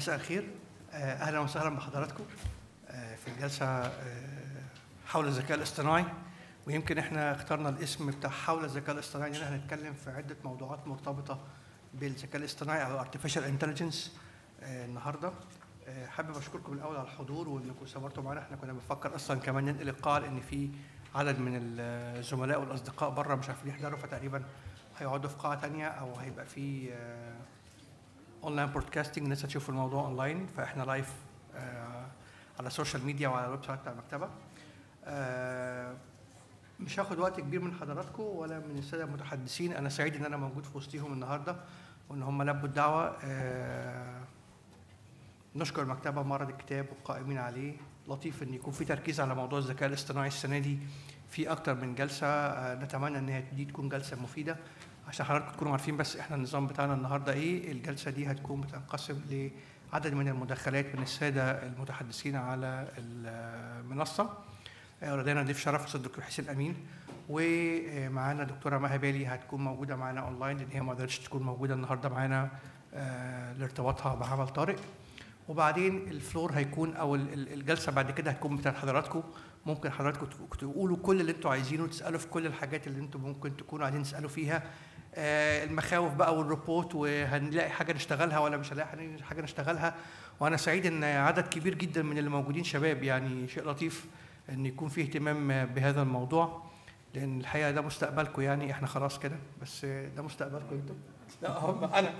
مساء الخير آه، اهلا وسهلا بحضراتكم آه، في الجلسه آه، حول الذكاء الاصطناعي ويمكن احنا اخترنا الاسم بتاع حول الذكاء الاصطناعي لان هنتكلم في عده موضوعات مرتبطه بالذكاء الاصطناعي او artificial intelligence آه، النهارده آه، حابب اشكركم الاول على الحضور وانكم صبرتوا معانا احنا كنا بنفكر اصلا كمان ننقل القاعه لان في عدد من الزملاء والاصدقاء بره مش عارفين يحضروا فتقريبا هيقعدوا في قاعه تانية او هيبقى في آه، اونلاين بودكاستنج الناس هتشوف الموضوع اونلاين فاحنا لايف آه على السوشيال ميديا وعلى الويب سايت بتاع المكتبه آه مش هاخد وقت كبير من حضراتكم ولا من الساده المتحدثين انا سعيد ان انا موجود في وسطهم النهارده وان هم لبوا الدعوه آه نشكر المكتبه معرض الكتاب والقائمين عليه لطيف ان يكون في تركيز على موضوع الذكاء الاصطناعي السنه دي في اكتر من جلسه آه نتمنى ان هي دي تكون جلسه مفيده عشان حضراتكم تكونوا عارفين بس احنا النظام بتاعنا النهارده ايه الجلسه دي هتكون بتنقسم لعدد من المداخلات من الساده المتحدثين على المنصه آه، لدينا ضيف شرف الاستاذ الدكتور حسين امين ومعانا دكتوره مها بالي هتكون موجوده معانا اونلاين لان هي ما قدرتش تكون موجوده النهارده معانا آه، لارتباطها بعمل طارئ وبعدين الفلور هيكون او ال- ال- الجلسه بعد كده هتكون بتاعت حضراتكم ممكن حضراتكم تق- تقولوا كل اللي انتوا عايزينه تسالوا في كل الحاجات اللي انتوا ممكن تكونوا عايزين تسالوا فيها آه، المخاوف بقى والريبورت وهنلاقي حاجه نشتغلها ولا مش هنلاقي حاجه نشتغلها وانا سعيد ان عدد كبير جدا من اللي موجودين شباب يعني شيء لطيف ان يكون فيه اهتمام بهذا الموضوع لان الحقيقه ده مستقبلكم يعني احنا خلاص كده بس ده مستقبلكم انتم لا هم انا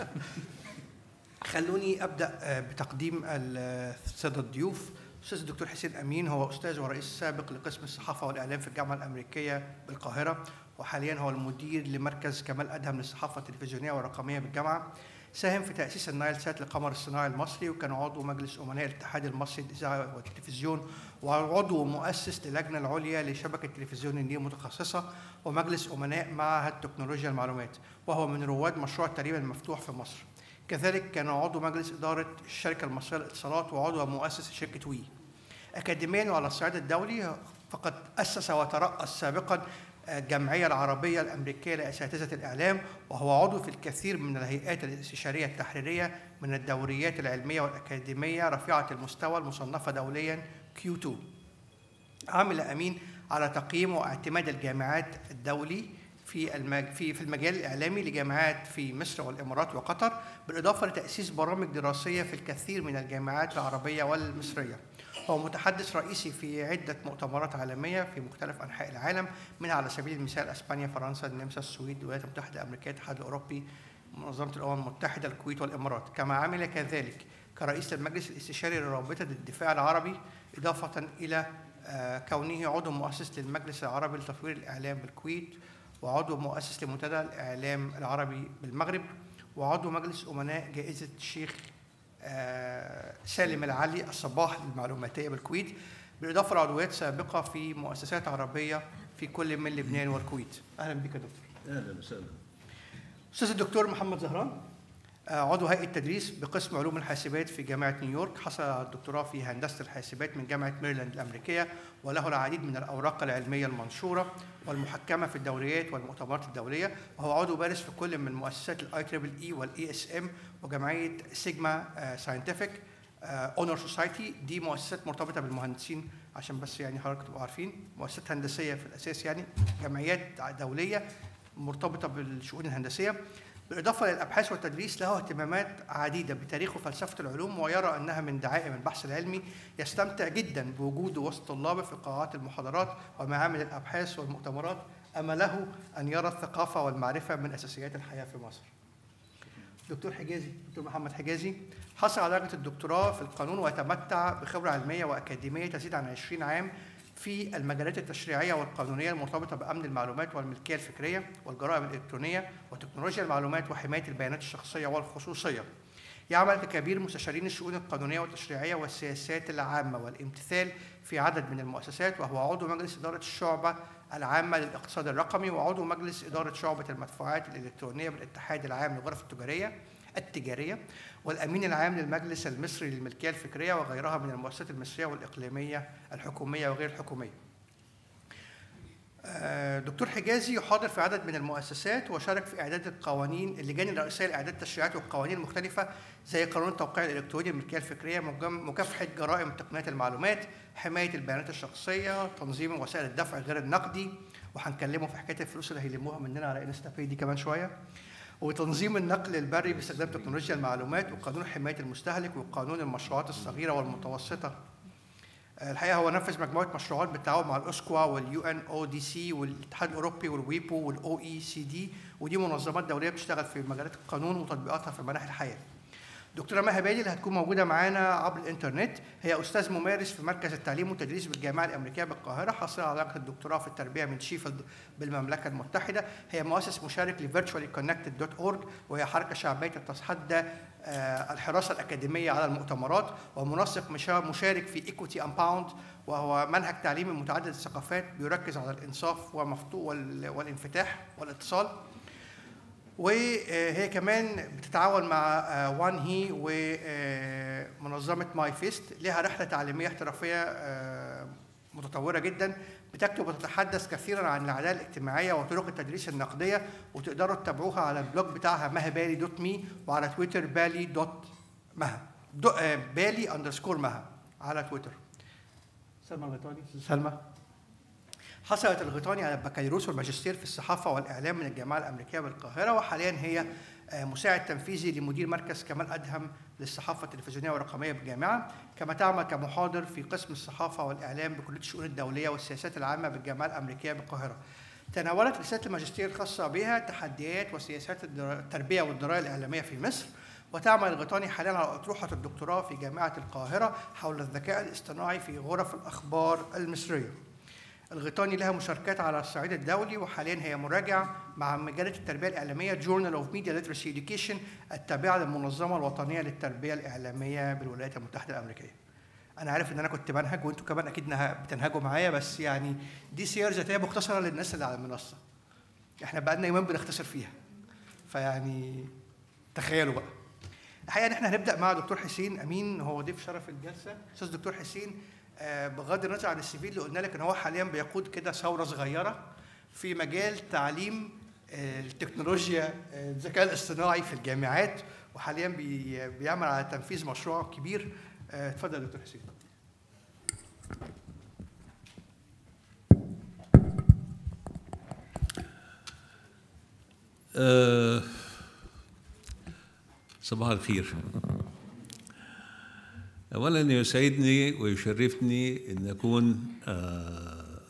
خلوني ابدا آه، بتقديم الساده الضيوف الاستاذ الدكتور حسين امين هو استاذ ورئيس سابق لقسم الصحافه والاعلام في الجامعه الامريكيه بالقاهره وحاليا هو المدير لمركز كمال ادهم للصحافه التلفزيونيه والرقميه بالجامعه ساهم في تاسيس النايل سات للقمر الصناعي المصري وكان عضو مجلس امناء الاتحاد المصري للاذاعه والتلفزيون وعضو مؤسس للجنه العليا لشبكه تلفزيون النيل متخصصه ومجلس امناء معهد تكنولوجيا المعلومات وهو من رواد مشروع التعليم المفتوح في مصر كذلك كان عضو مجلس إدارة الشركة المصرية للاتصالات وعضو مؤسس شركة وي أكاديميا وعلى الصعيد الدولي فقد أسس وترأس سابقا الجمعية العربية الأمريكية لأساتذة الإعلام وهو عضو في الكثير من الهيئات الاستشارية التحريرية من الدوريات العلمية والأكاديمية رفيعة المستوى المصنفة دوليا Q2 عمل امين على تقييم واعتماد الجامعات الدولي في المج... في في المجال الاعلامي لجامعات في مصر والامارات وقطر بالاضافه لتاسيس برامج دراسيه في الكثير من الجامعات العربيه والمصريه. هو متحدث رئيسي في عده مؤتمرات عالميه في مختلف انحاء العالم منها على سبيل المثال اسبانيا، فرنسا، النمسا، السويد، الولايات المتحده الامريكيه، الاتحاد الاوروبي، منظمه الامم المتحده، الكويت والامارات، كما عمل كذلك كرئيس المجلس الاستشاري لرابطه الدفاع العربي اضافه الى آه، كونه عضو مؤسس للمجلس العربي لتطوير الإعلام بالكويت وعضو مؤسس لمنتدى الإعلام العربي بالمغرب وعضو مجلس أمناء جائزة الشيخ آه، سالم العلي الصباح للمعلوماتية بالكويت بالإضافة لعضويات سابقة في مؤسسات عربية في كل من لبنان والكويت أهلا بك يا دكتور اهلا وسهلا أستاذ الدكتور محمد زهران آه، عضو هيئة تدريس بقسم علوم الحاسبات في جامعة نيويورك حصل على الدكتوراه في هندسة الحاسبات من جامعة ميرلاند الأمريكية وله العديد من الأوراق العلمية المنشورة والمحكمة في الدوريات والمؤتمرات الدولية وهو عضو بارز في كل من مؤسسات الاي تريبل اي والاي اس ام وجمعية سيجما ساينتفك اونر سوسايتي دي مؤسسات مرتبطة بالمهندسين عشان بس يعني حضرتك تبقوا عارفين مؤسسات هندسية في الأساس يعني جمعيات دولية مرتبطة بالشؤون الهندسية بالإضافة للأبحاث والتدريس له اهتمامات عديدة بتاريخ وفلسفة العلوم ويرى أنها من دعائم البحث العلمي يستمتع جدا بوجوده وسط طلابه في قاعات المحاضرات ومعامل الأبحاث والمؤتمرات أما له أن يرى الثقافة والمعرفة من أساسيات الحياة في مصر دكتور حجازي دكتور محمد حجازي حصل على درجة الدكتوراه في القانون ويتمتع بخبرة علمية وأكاديمية تزيد عن 20 عام في المجالات التشريعية والقانونية المرتبطة بأمن المعلومات والملكية الفكرية والجرائم الإلكترونية وتكنولوجيا المعلومات وحماية البيانات الشخصية والخصوصية. يعمل ككبير مستشارين الشؤون القانونية والتشريعية والسياسات العامة والامتثال في عدد من المؤسسات وهو عضو مجلس إدارة الشعبة العامة للاقتصاد الرقمي وعضو مجلس إدارة شعبة المدفوعات الإلكترونية بالاتحاد العام للغرف التجارية التجارية والأمين العام للمجلس المصري للملكية الفكرية وغيرها من المؤسسات المصرية والإقليمية الحكومية وغير الحكومية. آه، دكتور حجازي يحاضر في عدد من المؤسسات وشارك في اعداد القوانين اللجان الرئيسيه لاعداد التشريعات والقوانين المختلفه زي قانون التوقيع الالكتروني الملكيه الفكريه مجم- مكافحه جرائم تقنيات المعلومات حمايه البيانات الشخصيه تنظيم وسائل الدفع غير النقدي وهنكلمه في حكايه الفلوس اللي هيلموها مننا على انستا باي دي كمان شويه وتنظيم النقل البري باستخدام تكنولوجيا المعلومات وقانون حمايه المستهلك وقانون المشروعات الصغيره والمتوسطه الحقيقه هو نفذ مجموعه مشروعات بالتعاون مع الاسكوا واليو ان او دي سي والاتحاد الاوروبي والويبو والاو اي سي دي ودي منظمات دوليه بتشتغل في مجالات القانون وتطبيقاتها في مناحي الحياه. دكتوره مها بالي اللي هتكون موجوده معانا عبر الانترنت هي استاذ ممارس في مركز التعليم والتدريس بالجامعه الامريكيه بالقاهره حاصله على علاقه الدكتوراه في التربيه من شيفيلد بالمملكه المتحده هي مؤسس مشارك لفيرتشوالي كونكتد دوت اورج وهي حركه شعبيه تتحدى آه، الحراسه الاكاديميه على المؤتمرات ومنسق مشا- مشارك في ايكوتي امباوند وهو منهج تعليمي متعدد الثقافات بيركز على الانصاف والمفتوح وال- والانفتاح والاتصال وهي كمان بتتعاون مع وان هي ومنظمه ماي فيست لها رحله تعليميه احترافيه آه، متطوره جدا بتكتب وتتحدث كثيرا عن العداله الاجتماعيه وطرق التدريس النقديه وتقدروا تتابعوها على البلوج بتاعها مها بالي دوت مي وعلى تويتر بالي دوت مها دو آه، بالي اندرسكور مها على تويتر سلمى الغيطاني سلمى حصلت الغيطاني على البكالوريوس والماجستير في الصحافة والإعلام من الجامعة الأمريكية بالقاهرة وحاليا هي آه، مساعد تنفيذي لمدير مركز كمال أدهم للصحافة التلفزيونية والرقمية بالجامعة كما تعمل كمحاضر في قسم الصحافة والإعلام بكلية الشؤون الدولية والسياسات العامة بالجامعة الأمريكية بالقاهرة تناولت رسالة الماجستير الخاصة بها تحديات وسياسات الدرا- التربية والدراية الإعلامية في مصر وتعمل الغيطاني حاليا على أطروحة الدكتوراه في جامعة القاهرة حول الذكاء الاصطناعي في غرف الأخبار المصرية الغيطاني لها مشاركات على الصعيد الدولي وحاليا هي مراجع مع مجله التربيه الاعلاميه Journal of Media Literacy Education التابعه للمنظمه الوطنيه للتربيه الاعلاميه بالولايات المتحده الامريكيه. انا عارف ان انا كنت بنهج وانتوا كمان اكيد نه- بتنهجوا معايا بس يعني دي سير ذاتيه مختصره للناس اللي على المنصه. احنا بقى لنا يومين بنختصر فيها. فيعني تخيلوا بقى. الحقيقه ان احنا هنبدا مع دكتور حسين امين هو ضيف شرف الجلسه استاذ دكتور حسين آه، بغض النظر عن السي في اللي قلنا لك ان هو حاليا بيقود كده ثوره صغيره في مجال تعليم آه، التكنولوجيا آه، الذكاء الاصطناعي في الجامعات وحاليا بي- بيعمل على تنفيذ مشروع كبير آه، اتفضل يا دكتور حسين آه، صباح الخير اولا يسعدني ويشرفني ان اكون آه،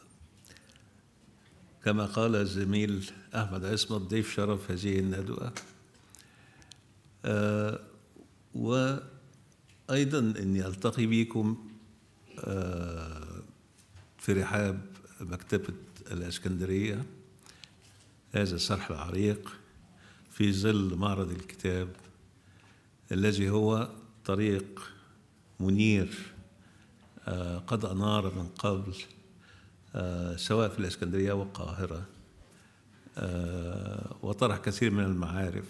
كما قال الزميل احمد عصمت ضيف شرف هذه الندوه آه، وايضا اني التقي بكم آه، في رحاب مكتبه الاسكندريه هذا الصرح العريق في ظل معرض الكتاب الذي هو طريق منير آه، قد أنار من قبل آه، سواء في الإسكندرية والقاهرة آه، وطرح كثير من المعارف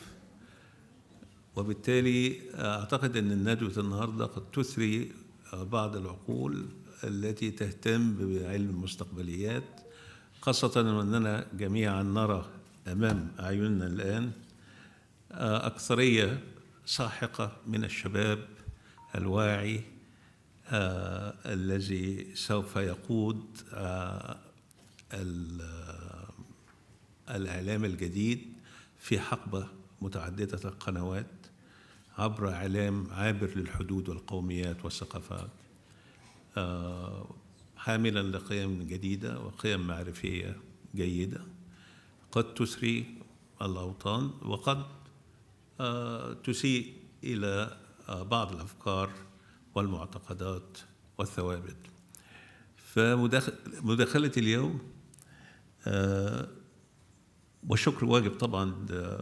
وبالتالي أعتقد أن الندوة النهاردة قد تثري آه، بعض العقول التي تهتم بعلم المستقبليات خاصة وأننا جميعا نرى أمام أعيننا الآن آه، أكثرية ساحقة من الشباب الواعي آه، الذي سوف يقود آه، ال- آه، الإعلام الجديد في حقبة متعددة القنوات عبر إعلام عابر للحدود والقوميات والثقافات آه، حاملا لقيم جديدة وقيم معرفية جيدة قد تثري الأوطان وقد آه، تسيء إلى آه، بعض الأفكار والمعتقدات والثوابت فمداخلتي اليوم آه، والشكر واجب طبعا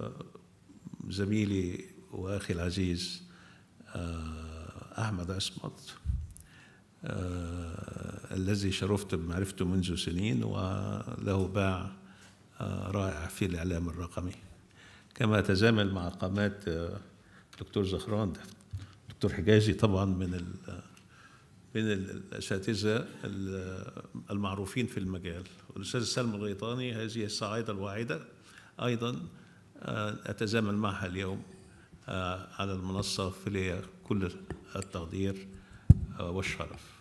زميلي وأخي العزيز آه، أحمد عصمت آه، الذي شرفت بمعرفته منذ سنين وله باع آه، رائع في الإعلام الرقمي كما تزامن مع قامات آه، دكتور زهران دكتور حجازي طبعا من ال- من الاساتذه المعروفين في المجال والاستاذ سلمى الغيطاني هذه الصاعده الواعده ايضا اتزامن معها اليوم على المنصه فلي كل التقدير والشرف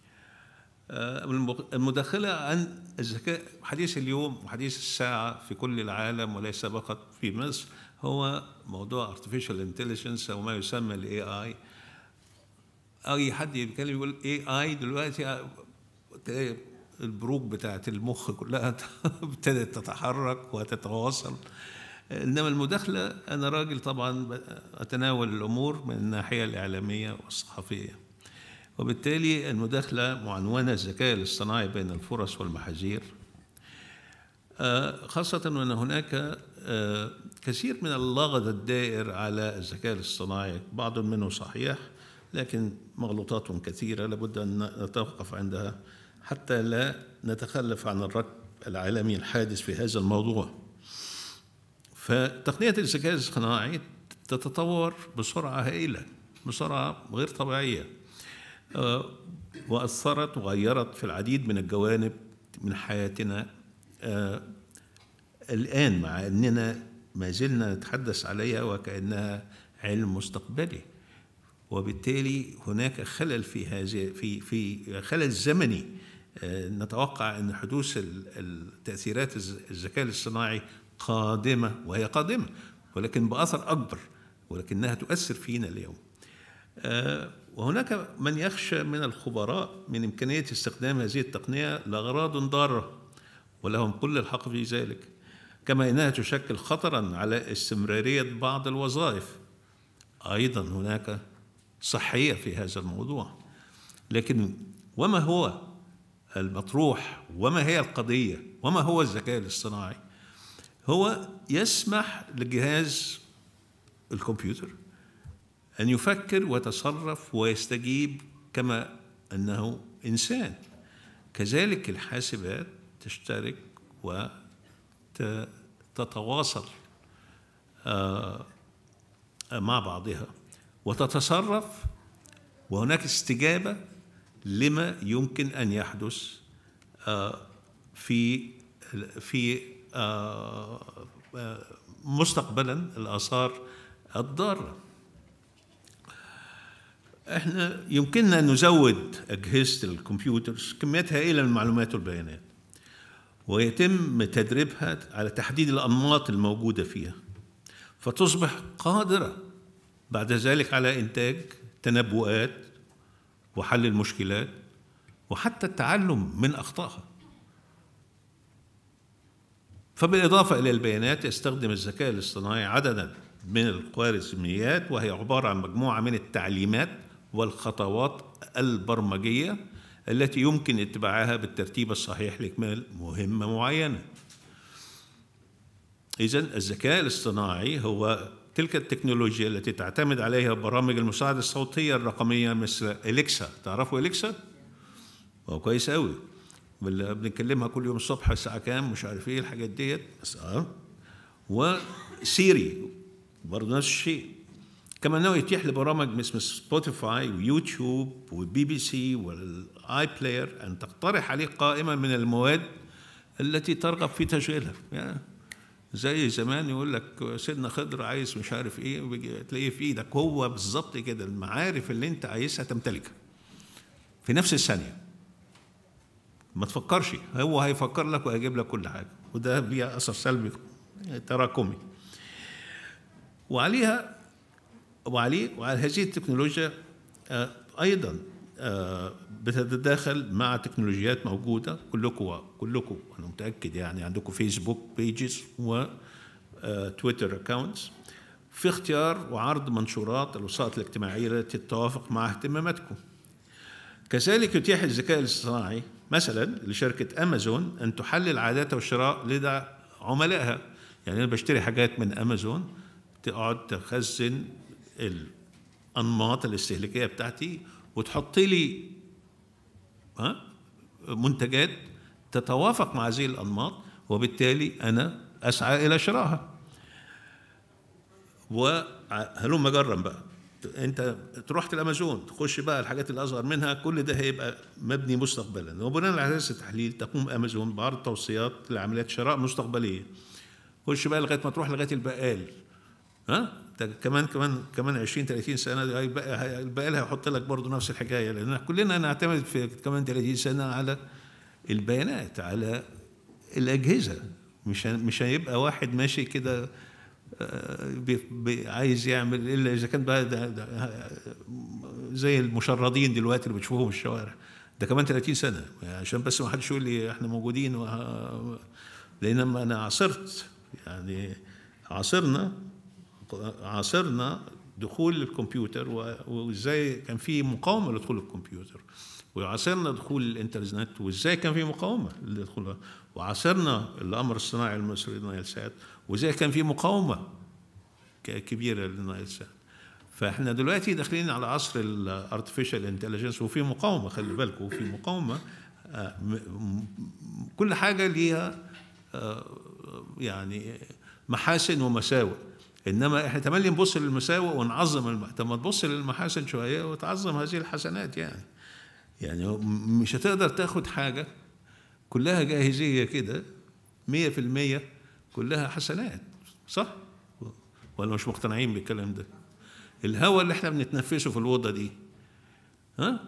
المداخلة عن الذكاء حديث اليوم وحديث الساعة في كل العالم وليس فقط في مصر هو موضوع artificial intelligence أو ما يسمى ال AI أي حد يتكلم يقول AI دلوقتي البروق بتاعت المخ كلها ابتدت تتحرك وتتواصل انما المداخله انا راجل طبعا اتناول الامور من الناحيه الاعلاميه والصحفيه وبالتالي المداخله معنونه الذكاء الاصطناعي بين الفرص والمحاذير خاصة أن هناك كثير من اللغط الدائر على الذكاء الاصطناعي بعض منه صحيح لكن مغلوطات كثيرة لابد أن نتوقف عندها حتى لا نتخلف عن الركب العالمي الحادث في هذا الموضوع فتقنية الذكاء الاصطناعي تتطور بسرعة هائلة بسرعة غير طبيعية وأثرت وغيرت في العديد من الجوانب من حياتنا الآن مع أننا ما زلنا نتحدث عليها وكأنها علم مستقبلي وبالتالي هناك خلل في هذه في في خلل زمني نتوقع ان حدوث التاثيرات الذكاء الاصطناعي قادمه وهي قادمه ولكن باثر اكبر ولكنها تؤثر فينا اليوم. وهناك من يخشى من الخبراء من امكانيه استخدام هذه التقنيه لاغراض ضاره ولهم كل الحق في ذلك كما انها تشكل خطرا على استمراريه بعض الوظائف. ايضا هناك صحيه في هذا الموضوع. لكن وما هو المطروح وما هي القضيه وما هو الذكاء الاصطناعي؟ هو يسمح لجهاز الكمبيوتر ان يفكر ويتصرف ويستجيب كما انه انسان كذلك الحاسبات تشترك وتتواصل مع بعضها وتتصرف وهناك استجابه لما يمكن ان يحدث في في مستقبلا الاثار الضاره احنا يمكننا ان نزود اجهزه الكمبيوترز كميات هائله من المعلومات والبيانات ويتم تدريبها على تحديد الانماط الموجوده فيها فتصبح قادره بعد ذلك على انتاج تنبؤات وحل المشكلات وحتى التعلم من اخطائها فبالإضافة إلى البيانات يستخدم الذكاء الاصطناعي عددا من الخوارزميات وهي عبارة عن مجموعة من التعليمات والخطوات البرمجية التي يمكن اتباعها بالترتيب الصحيح لإكمال مهمة معينة. إذا الذكاء الاصطناعي هو تلك التكنولوجيا التي تعتمد عليها برامج المساعدة الصوتية الرقمية مثل إليكسا، تعرفوا إليكسا؟ هو كويس قوي بنكلمها كل يوم الصبح الساعة كام مش عارف ايه الحاجات ديت بس اه وسيري برضه نفس الشيء كما انه يتيح لبرامج مثل سبوتيفاي ويوتيوب وبي بي سي والاي بلاير ان تقترح عليه قائمة من المواد التي ترغب في تشغيلها يعني زي زمان يقول لك سيدنا خضر عايز مش عارف ايه تلاقيه في ايدك هو بالظبط كده المعارف اللي انت عايزها تمتلكها في نفس الثانيه ما تفكرش هو هيفكر لك وهيجيب لك كل حاجه وده ليها اثر سلبي تراكمي وعليها وعليه وعلى هذه التكنولوجيا ايضا بتتداخل مع تكنولوجيات موجوده كلكم كلكم انا متاكد يعني عندكم فيسبوك بيجز وتويتر اكونتس في اختيار وعرض منشورات الوسائط الاجتماعيه التي تتوافق مع اهتماماتكم كذلك يتيح الذكاء الاصطناعي مثلا لشركة أمازون أن تحلل عادات الشراء لدى عملائها يعني أنا بشتري حاجات من أمازون تقعد تخزن الأنماط الاستهلاكية بتاعتي وتحط لي ها منتجات تتوافق مع هذه الأنماط وبالتالي أنا أسعى إلى شرائها وهلم جرا بقى انت تروح الامازون تخش بقى الحاجات اللي اصغر منها كل ده هيبقى مبني مستقبلا وبناء على اساس التحليل تقوم امازون بعرض توصيات لعمليات شراء مستقبليه خش بقى لغايه ما تروح لغايه البقال ها ده كمان كمان كمان 20 30 سنه ده هيبقى- البقال هيحط لك برضه نفس الحكايه لان كلنا نعتمد في كمان 30 سنه على البيانات على الاجهزه مش هن- مش هيبقى واحد ماشي كده آه، بي- بي- عايز يعمل الا اذا كان بقى ده ده زي المشردين دلوقتي اللي بتشوفوهم في الشوارع ده كمان 30 سنه عشان بس ما حدش يقول لي احنا موجودين وه- لان لما انا عاصرت يعني عاصرنا عاصرنا دخول الكمبيوتر و- وازاي كان في مقاومه لدخول الكمبيوتر وعاصرنا دخول الانترنت وازاي كان في مقاومه لدخولها وعاصرنا الامر الصناعي المصري نايل سات وازاي كان في مقاومه ك- كبيره للنايل سات فاحنا دلوقتي داخلين على عصر الارتفيشال انتليجنس وفي مقاومه خلي بالكم وفي مقاومه آه، م- م- كل حاجه ليها آه، يعني محاسن ومساوئ انما احنا تملي نبص للمساوئ ونعظم الم... طب ما تبص للمحاسن شويه وتعظم هذه الحسنات يعني يعني هو م- مش هتقدر تاخد حاجه كلها جاهزيه كده 100% كلها حسنات صح ولا مش مقتنعين بالكلام ده الهواء اللي احنا بنتنفسه في الاوضه دي ها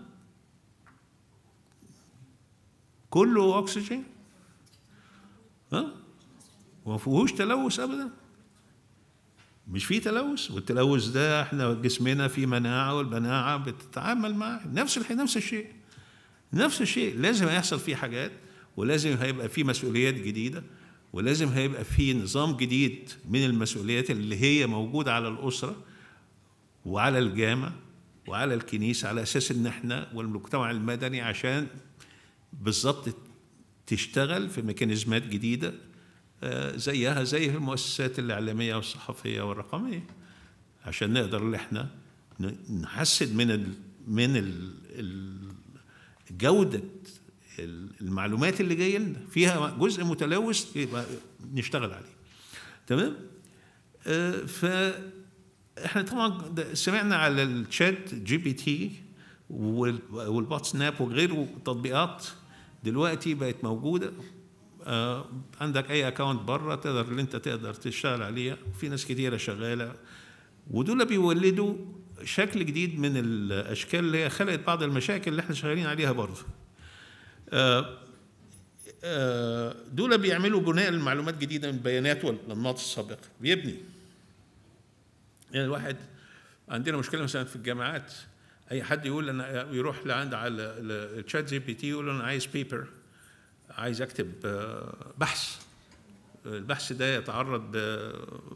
كله اكسجين ها وما فيهوش تلوث ابدا مش فيه تلوث والتلوث ده احنا جسمنا فيه مناعه والمناعه بتتعامل معاه نفس الح- نفس الشيء نفس الشيء لازم هيحصل فيه حاجات ولازم هيبقى فيه مسؤوليات جديده ولازم هيبقى فيه نظام جديد من المسؤوليات اللي هي موجوده على الاسره وعلى الجامع وعلى الكنيسه على اساس ان احنا والمجتمع المدني عشان بالظبط تشتغل في ميكانيزمات جديده آه، زيها زي المؤسسات الاعلاميه والصحفيه والرقميه عشان نقدر ان احنا ن- نحسن من ال من ال ال جوده ال- المعلومات اللي جايه لنا فيها جزء متلوث يبقى نشتغل عليه تمام آه، ف احنا طبعا ده سمعنا على الشات جي بي تي وال- والبوت سناب وغيره تطبيقات دلوقتي بقت موجوده آه، عندك اي اكونت بره تقدر اللي انت تقدر تشتغل عليها في ناس كتيره شغاله ودول بيولدوا شكل جديد من الاشكال اللي هي خلقت بعض المشاكل اللي احنا شغالين عليها برضه آه، آه، دول بيعملوا بناء المعلومات جديده من البيانات والانماط السابقه بيبني يعني الواحد عندنا مشكله مثلا في الجامعات اي حد يقول انا يروح لعند على الشات جي بي تي يقول له انا عايز بيبر عايز اكتب آه، بحث البحث ده يتعرض ب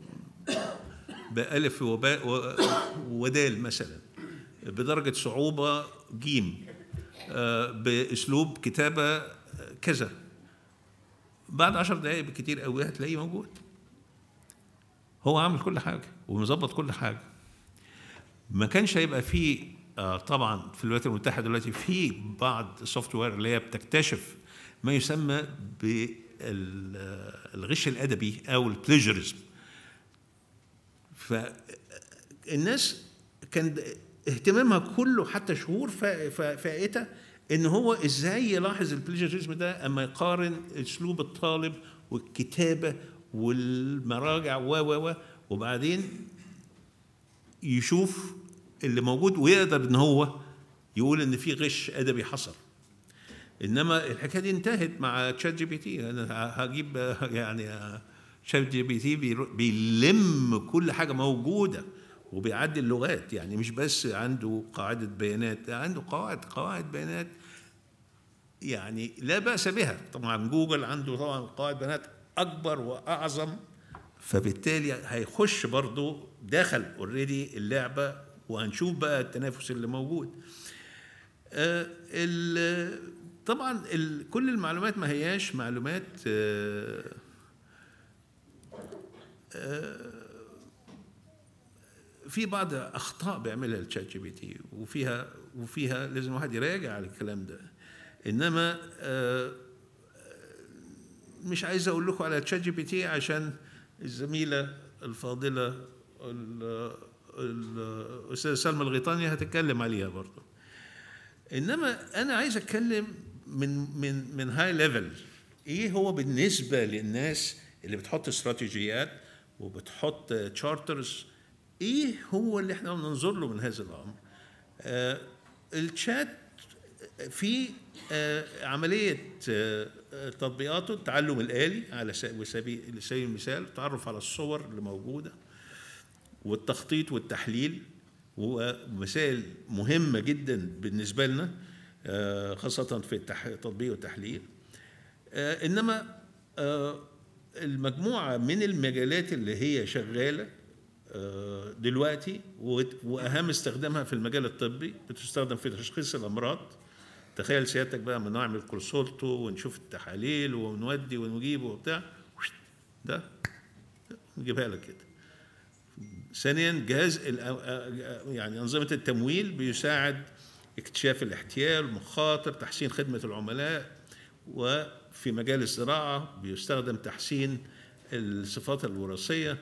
بألف وباء و- ودال مثلا بدرجة صعوبة جيم آه، بأسلوب كتابة كذا بعد عشر دقايق بالكتير قوي هتلاقيه موجود هو عامل كل حاجة ومظبط كل حاجة ما كانش هيبقى فيه آه، طبعا في الولايات المتحدة دلوقتي في بعض السوفت وير اللي هي بتكتشف ما يسمى بالغش الأدبي أو البليجرزم فالناس كان اهتمامها كله حتى شهور فا- فا- فائته ان هو ازاي يلاحظ البليجرزم ده اما يقارن اسلوب الطالب والكتابه والمراجع و و و وبعدين يشوف اللي موجود ويقدر ان هو يقول ان في غش ادبي حصل انما الحكايه دي انتهت مع تشات جي بي تي انا هجيب يعني شات جي بي تي بيرو- بيلم كل حاجه موجوده وبيعدل اللغات يعني مش بس عنده قاعده بيانات عنده قواعد قواعد بيانات يعني لا باس بها طبعا جوجل عنده طبعا قواعد بيانات اكبر واعظم فبالتالي هيخش برضه دخل اوريدي اللعبه وهنشوف بقى التنافس اللي موجود آه، ال- طبعا ال- كل المعلومات ما هياش معلومات آه، آه، في بعض اخطاء بيعملها الشات جي بي تي وفيها وفيها لازم الواحد يراجع على الكلام ده انما آه، مش عايز اقول لكم على تشات جي بي تي عشان الزميله الفاضله ال- الاستاذه سلمى الغيطاني هتتكلم عليها برضه انما انا عايز اتكلم من من من هاي ليفل ايه هو بالنسبه للناس اللي بتحط استراتيجيات وبتحط تشارترز ايه هو اللي احنا بننظر له من هذا الامر آه الشات في آه عمليه آه تطبيقاته التعلم الالي على سبيل المثال التعرف على الصور اللي موجوده والتخطيط والتحليل ومسائل مهمة جدا بالنسبة لنا خاصة في التطبيق والتحليل إنما المجموعة من المجالات اللي هي شغالة دلوقتي وأهم استخدامها في المجال الطبي بتستخدم في تشخيص الأمراض تخيل سيادتك بقى ما نعمل كونسولتو ونشوف التحاليل ونودي ونجيب وبتاع ده نجيبها لك كده ثانيا جهاز يعني انظمه التمويل بيساعد اكتشاف الاحتيال المخاطر تحسين خدمه العملاء وفي مجال الزراعه بيستخدم تحسين الصفات الوراثيه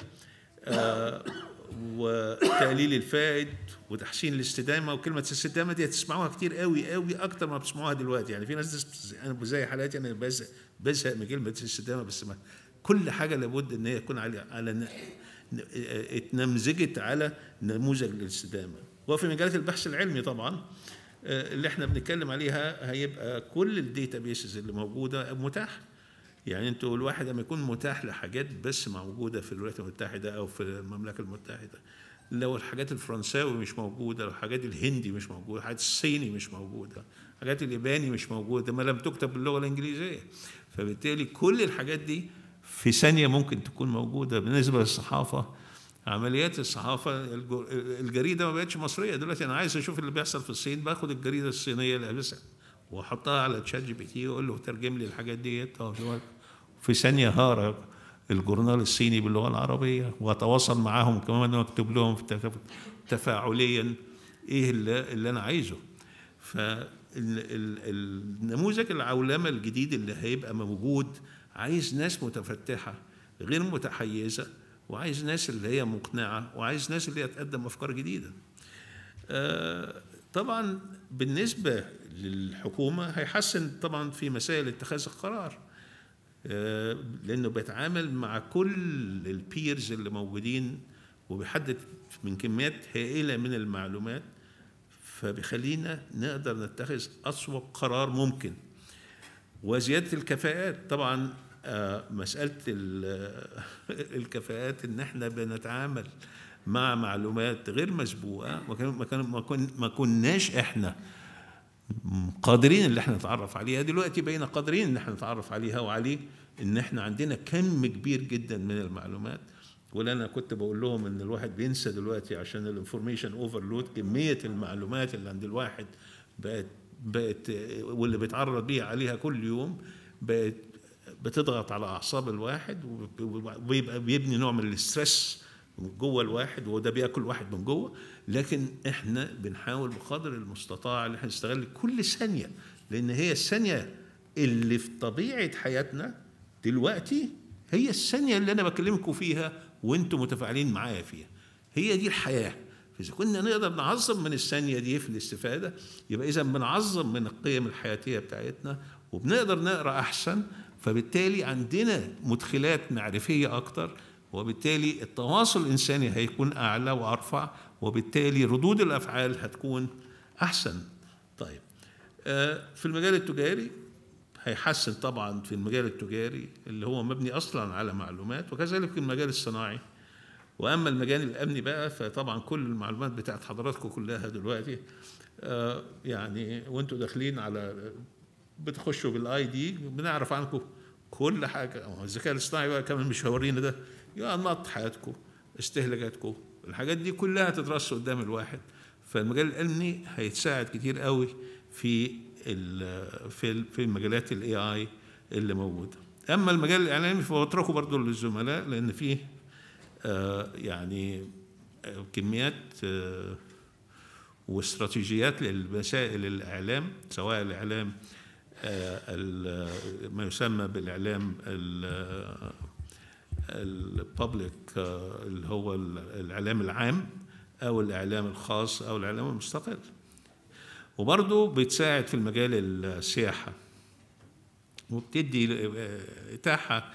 وتقليل الفائد وتحسين الاستدامه وكلمه الاستدامه دي هتسمعوها كتير قوي قوي اكتر ما بتسمعوها دلوقتي يعني في ناس انا زي حالاتي انا بزهق بزهق من كلمه الاستدامه بس ما كل حاجه لابد ان هي تكون على على اتنمذجت على نموذج الاستدامه وفي مجالات البحث العلمي طبعا اللي احنا بنتكلم عليها هيبقى كل الداتا بيسز اللي موجوده متاح يعني انتوا الواحد لما يكون متاح لحاجات بس موجوده في الولايات المتحده او في المملكه المتحده لو الحاجات الفرنساوي مش موجوده لو الحاجات الهندي مش موجوده الحاجات الصيني مش موجوده الحاجات الياباني مش موجوده ما لم تكتب باللغه الانجليزيه فبالتالي كل الحاجات دي في ثانية ممكن تكون موجودة بالنسبة للصحافة عمليات الصحافة الجريدة ما بقتش مصرية دلوقتي أنا عايز أشوف اللي بيحصل في الصين باخد الجريدة الصينية اللي لابسها وأحطها على تشات جي بي تي وأقول له ترجم لي الحاجات ديت في ثانية هارة الجورنال الصيني باللغة العربية وأتواصل معاهم كمان وأكتب لهم تفاعليا إيه اللي, اللي أنا عايزه فالنموذج العولمة الجديد اللي هيبقى موجود عايز ناس متفتحة غير متحيزة وعايز ناس اللي هي مقنعة وعايز ناس اللي هي تقدم أفكار جديدة طبعا بالنسبة للحكومة هيحسن طبعا في مسائل اتخاذ القرار لأنه بيتعامل مع كل البيرز اللي موجودين وبيحدد من كميات هائلة من المعلومات فبيخلينا نقدر نتخذ أصوب قرار ممكن وزيادة الكفاءات طبعا مسألة الكفاءات إن إحنا بنتعامل مع معلومات غير مسبوقة ما كناش إحنا قادرين اللي احنا نتعرف عليها دلوقتي بقينا قادرين ان احنا نتعرف عليها وعليه ان احنا عندنا كم كبير جدا من المعلومات ولا انا كنت بقول لهم ان الواحد بينسى دلوقتي عشان الانفورميشن اوفرلود كميه المعلومات اللي عند الواحد بقت بقت واللي بيتعرض بيها عليها كل يوم بقت بتضغط على اعصاب الواحد وبيبقى بيبني نوع من الاسترس جوه الواحد وده بياكل واحد من جوه لكن احنا بنحاول بقدر المستطاع ان احنا نستغل كل ثانيه لان هي الثانيه اللي في طبيعه حياتنا دلوقتي هي الثانيه اللي انا بكلمكم فيها وانتم متفاعلين معايا فيها هي دي الحياه فاذا كنا نقدر نعظم من الثانيه دي في الاستفاده يبقى اذا بنعظم من القيم الحياتيه بتاعتنا وبنقدر نقرا احسن فبالتالي عندنا مدخلات معرفيه اكتر وبالتالي التواصل الانساني هيكون اعلى وارفع وبالتالي ردود الافعال هتكون احسن طيب في المجال التجاري هيحسن طبعا في المجال التجاري اللي هو مبني اصلا على معلومات وكذلك في المجال الصناعي واما المجال الامني بقى فطبعا كل المعلومات بتاعت حضراتكم كلها دلوقتي يعني وانتوا داخلين على بتخشوا بالاي دي بنعرف عنكم كل حاجه الذكاء الاصطناعي بقى كمان مش هورينا ده يا انماط حياتكم استهلاكاتكم الحاجات دي كلها تترص قدام الواحد فالمجال الامني هيتساعد كتير قوي في في في المجالات الاي اي اللي موجوده اما المجال الاعلامي فبتركه برضه للزملاء لان فيه آه يعني آه كميات آه واستراتيجيات للوسائل الاعلام سواء الاعلام ما يسمى بالاعلام الببليك اللي هو الاعلام العام او الاعلام الخاص او الاعلام المستقل وبرضه بتساعد في المجال السياحه وبتدي اتاحه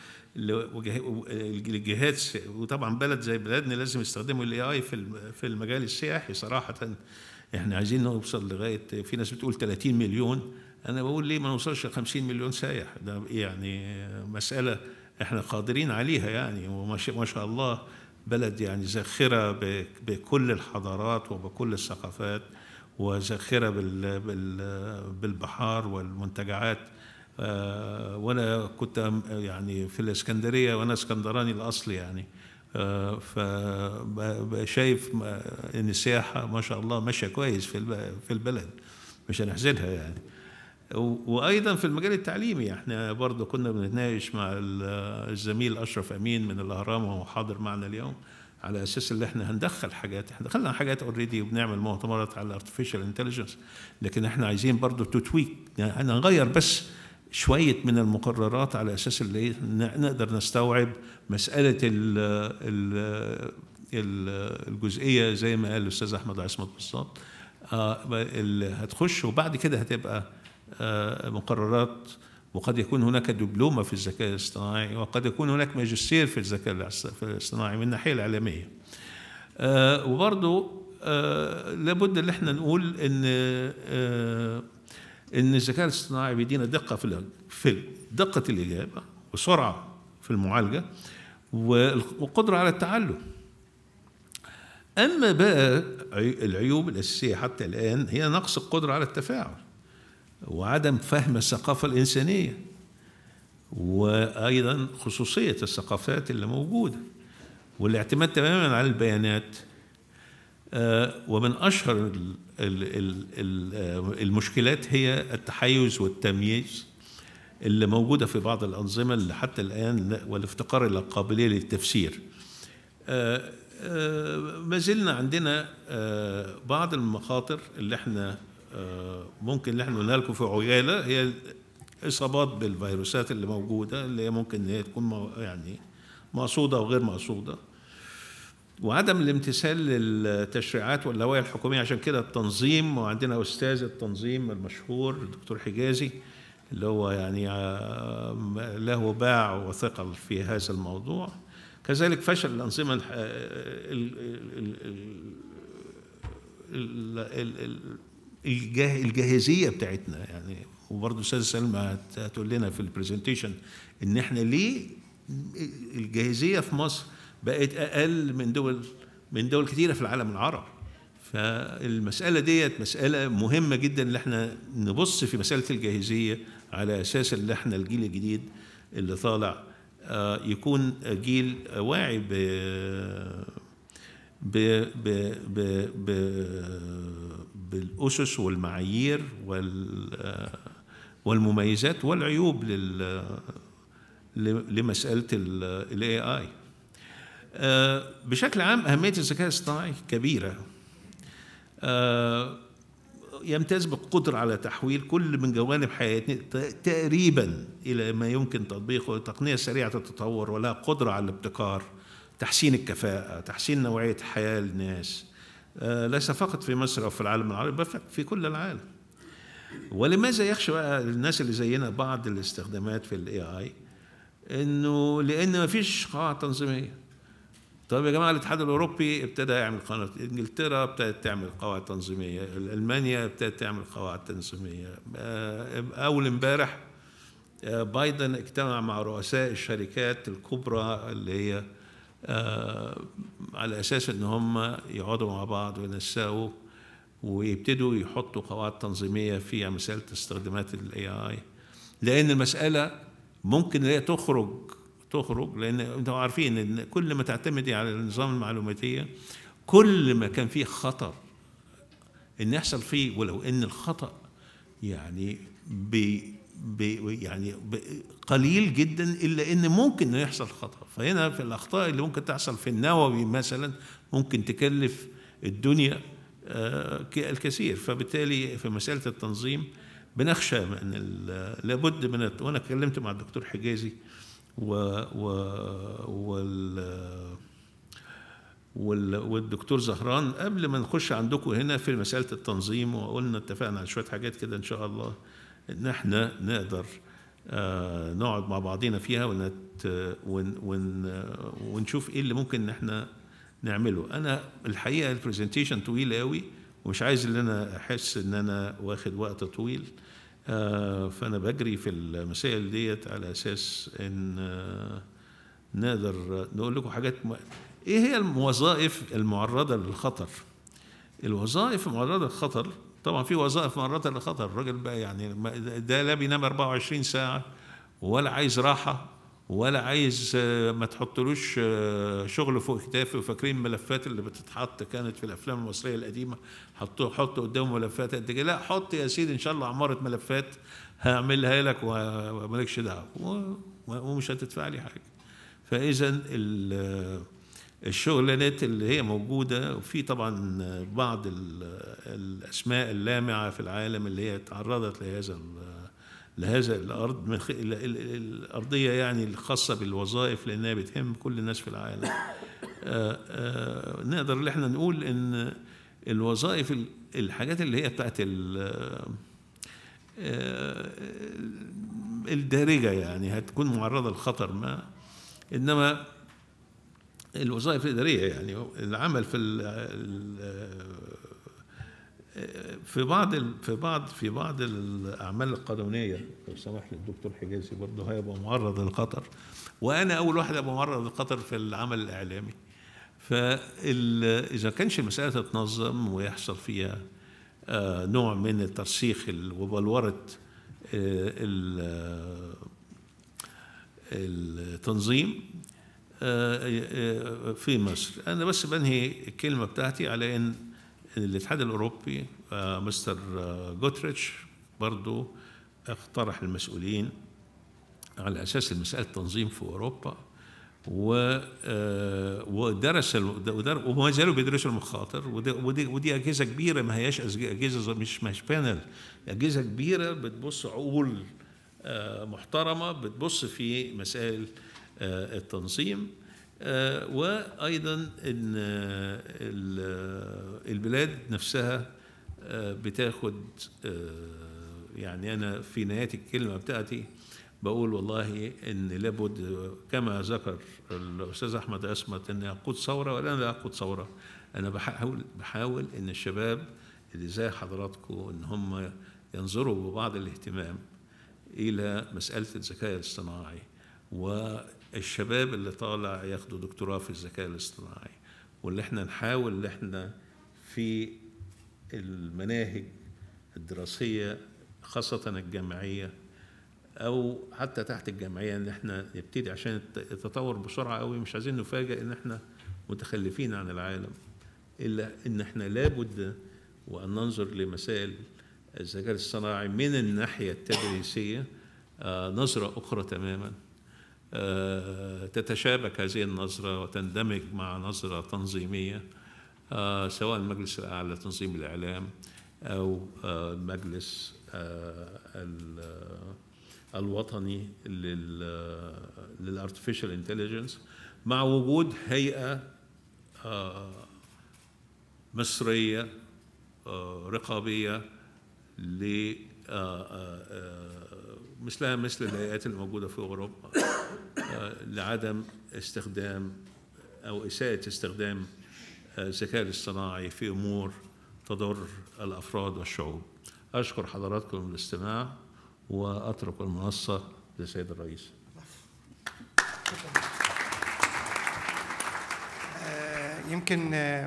للجهات وطبعا بلد زي بلادنا لازم يستخدموا الاي اي في في المجال السياحي صراحه احنا عايزين نوصل لغايه في ناس بتقول 30 مليون انا بقول ليه ما نوصلش ل 50 مليون سايح ده يعني مساله احنا قادرين عليها يعني وما شاء الله بلد يعني زاخره بكل الحضارات وبكل الثقافات وزاخره بالبحار والمنتجعات آه وانا كنت يعني في الاسكندريه وانا اسكندراني الاصل يعني آه فشايف ان السياحه ما شاء الله ماشيه كويس في في البلد مش هنحزنها يعني وايضا في المجال التعليمي احنا برضه كنا بنتناقش مع الزميل اشرف امين من الاهرام وهو حاضر معنا اليوم على اساس ان احنا هندخل حاجات احنا دخلنا حاجات اوريدي وبنعمل مؤتمرات على الارتفيشال انتليجنس لكن احنا عايزين برضه تتويك يعني نغير بس شويه من المقررات على اساس اللي نقدر نستوعب مساله ال ال الجزئيه زي ما قال الاستاذ احمد عصمت بالظبط اللي هتخش وبعد كده هتبقى مقررات وقد يكون هناك دبلومة في الذكاء الاصطناعي وقد يكون هناك ماجستير في الذكاء الاصطناعي من الناحية العالمية آه وبرضه آه لابد ان احنا نقول ان آه ان الذكاء الاصطناعي بيدينا دقة في في دقة الإجابة وسرعة في المعالجة وقدرة على التعلم أما بقى العيوب الأساسية حتى الآن هي نقص القدرة على التفاعل وعدم فهم الثقافة الإنسانية وأيضا خصوصية الثقافات اللي موجودة والاعتماد تماما على البيانات ومن أشهر المشكلات هي التحيز والتمييز اللي موجودة في بعض الأنظمة اللي حتى الآن والافتقار إلى القابلية للتفسير ما زلنا عندنا بعض المخاطر اللي احنا ممكن اللي احنا قلنا لكم في عجاله هي الاصابات بالفيروسات اللي موجوده اللي هي ممكن هي تكون يعني مقصوده او غير مقصوده وعدم الامتثال للتشريعات واللوائح الحكوميه عشان كده التنظيم وعندنا استاذ التنظيم المشهور الدكتور حجازي اللي هو يعني له باع وثقل في هذا الموضوع كذلك فشل الانظمه الجاهزيه بتاعتنا يعني وبرضه استاذ سلمى هتقول لنا في البرزنتيشن ان احنا ليه الجاهزيه في مصر بقت اقل من دول من دول كثيره في العالم العربي فالمساله ديت مساله مهمه جدا ان احنا نبص في مساله الجاهزيه على اساس ان احنا الجيل الجديد اللي طالع يكون جيل واعي ب ب ب ب ب بالاسس والمعايير وال والمميزات والعيوب لل لمساله الاي اي بشكل عام اهميه الذكاء الاصطناعي كبيره يمتاز بالقدرة على تحويل كل من جوانب حياتنا تقريبا إلى ما يمكن تطبيقه تقنية سريعة التطور ولها قدرة على الابتكار تحسين الكفاءة تحسين نوعية حياة الناس ليس فقط في مصر أو في العالم العربي بل في كل العالم ولماذا يخشى بقى الناس اللي زينا بعض الاستخدامات في الاي اي انه لان ما فيش قواعد تنظيميه طيب يا جماعه الاتحاد الاوروبي ابتدى يعمل قواعد انجلترا ابتدت تعمل قواعد تنظيميه المانيا ابتدت تعمل قواعد تنظيميه اول امبارح بايدن اجتمع مع رؤساء الشركات الكبرى اللي هي على اساس ان هم يقعدوا مع بعض وينسقوا ويبتدوا يحطوا قواعد تنظيميه في مساله استخدامات الاي اي لان المساله ممكن هي تخرج تخرج لان انتم عارفين ان كل ما تعتمدي على النظام المعلوماتيه كل ما كان فيه خطر ان يحصل فيه ولو ان الخطا يعني ب يعني قليل جدا الا ان ممكن انه يحصل خطا فهنا في الاخطاء اللي ممكن تحصل في النووي مثلا ممكن تكلف الدنيا الكثير فبالتالي في مساله التنظيم بنخشى من لابد من وانا اتكلمت مع الدكتور حجازي و, و وال وال- والدكتور زهران قبل ما نخش عندكم هنا في مساله التنظيم وقلنا اتفقنا على شويه حاجات كده ان شاء الله ان احنا نقدر آه، نقعد مع بعضينا فيها ونت ون ون آه، ونشوف ايه اللي ممكن ان احنا نعمله انا الحقيقه البرزنتيشن طويل قوي ومش عايز ان انا احس ان انا واخد وقت طويل آه، فانا بجري في المسائل ديت على اساس ان آه، نقدر نقول لكم حاجات م... ايه هي الوظائف المعرضه للخطر الوظائف المعرضه للخطر طبعا في وظائف معرضه للخطر الراجل بقى يعني ما- ده لا بينام 24 ساعه ولا عايز راحه ولا عايز آه، ما تحطلوش آه، شغل فوق كتافه وفاكرين الملفات اللي بتتحط كانت في الافلام المصريه القديمه حطوا حطوا قدامه ملفات قد كده لا حط يا سيدي ان شاء الله عماره ملفات هعملها لك و- ومالكش دعوه و- ومش هتدفع لي حاجه فاذا ال- الشغلانات اللي هي موجوده وفي طبعا بعض ال- الاسماء اللامعه في العالم اللي هي تعرضت لهذا ال- لهذا الارض من خ- ال- ال- الارضيه يعني الخاصه بالوظائف لانها بتهم كل الناس في العالم آه، آه، نقدر ان احنا نقول ان الوظائف ال- الحاجات اللي هي بتاعت ال- آه، الدارجه يعني هتكون معرضه لخطر ما انما الوظائف الاداريه يعني العمل في ال في بعض ال- في بعض في بعض الاعمال القانونيه لو سمح لي الدكتور حجازي برضه هيبقى معرض للخطر وانا اول واحد ابقى معرض للخطر في العمل الاعلامي فاذا كانش المساله تتنظم ويحصل فيها آه، نوع من الترسيخ ال- وبلوره آه، ال- التنظيم آه، آه، في مصر انا بس بنهي الكلمه بتاعتي على ان الاتحاد الاوروبي آه، مستر آه، جوتريتش برضو اقترح المسؤولين على اساس المساله التنظيم في اوروبا و آه، ودرس ال- ودر- وما زالوا بيدرسوا المخاطر ودي, ودي, ودي اجهزه كبيره ما هياش أز- اجهزه مش مش بانل اجهزه كبيره بتبص عقول آه، محترمه بتبص في مسائل آه، التنظيم آه، وايضا ان آه، ال- البلاد نفسها آه، بتاخد آه، يعني انا في نهايه الكلمه بتاعتي بقول والله ان لابد كما ذكر الاستاذ احمد اسمت ان يقود ثوره ولا انا لا اقود ثوره انا بحاول بحاول ان الشباب اللي زي حضراتكم ان هم ينظروا ببعض الاهتمام الى مساله الذكاء الاصطناعي والشباب اللي طالع ياخدوا دكتوراه في الذكاء الاصطناعي واللي احنا نحاول ان احنا في المناهج الدراسيه خاصه الجامعيه او حتى تحت الجمعيه ان احنا نبتدي عشان الت- التطور بسرعه قوي مش عايزين نفاجئ ان احنا متخلفين عن العالم الا ان احنا لابد وان ننظر لمسائل الذكاء الصناعي من الناحيه التدريسيه آه، نظره اخرى تماما آه، تتشابك هذه النظره وتندمج مع نظره تنظيميه آه، سواء المجلس الاعلى لتنظيم الاعلام او آه، المجلس آه، ال- الوطني للارتفيشال انتليجنس مع وجود هيئه آه، مصريه آه، رقابيه ل آه، آه، آه، مثلها مثل الهيئات الموجوده في اوروبا آه، لعدم استخدام او اساءه استخدام آه، الذكاء الاصطناعي في امور تضر الافراد والشعوب. اشكر حضراتكم الاستماع واترك المنصه للسيد الرئيس. آه، يمكن آه،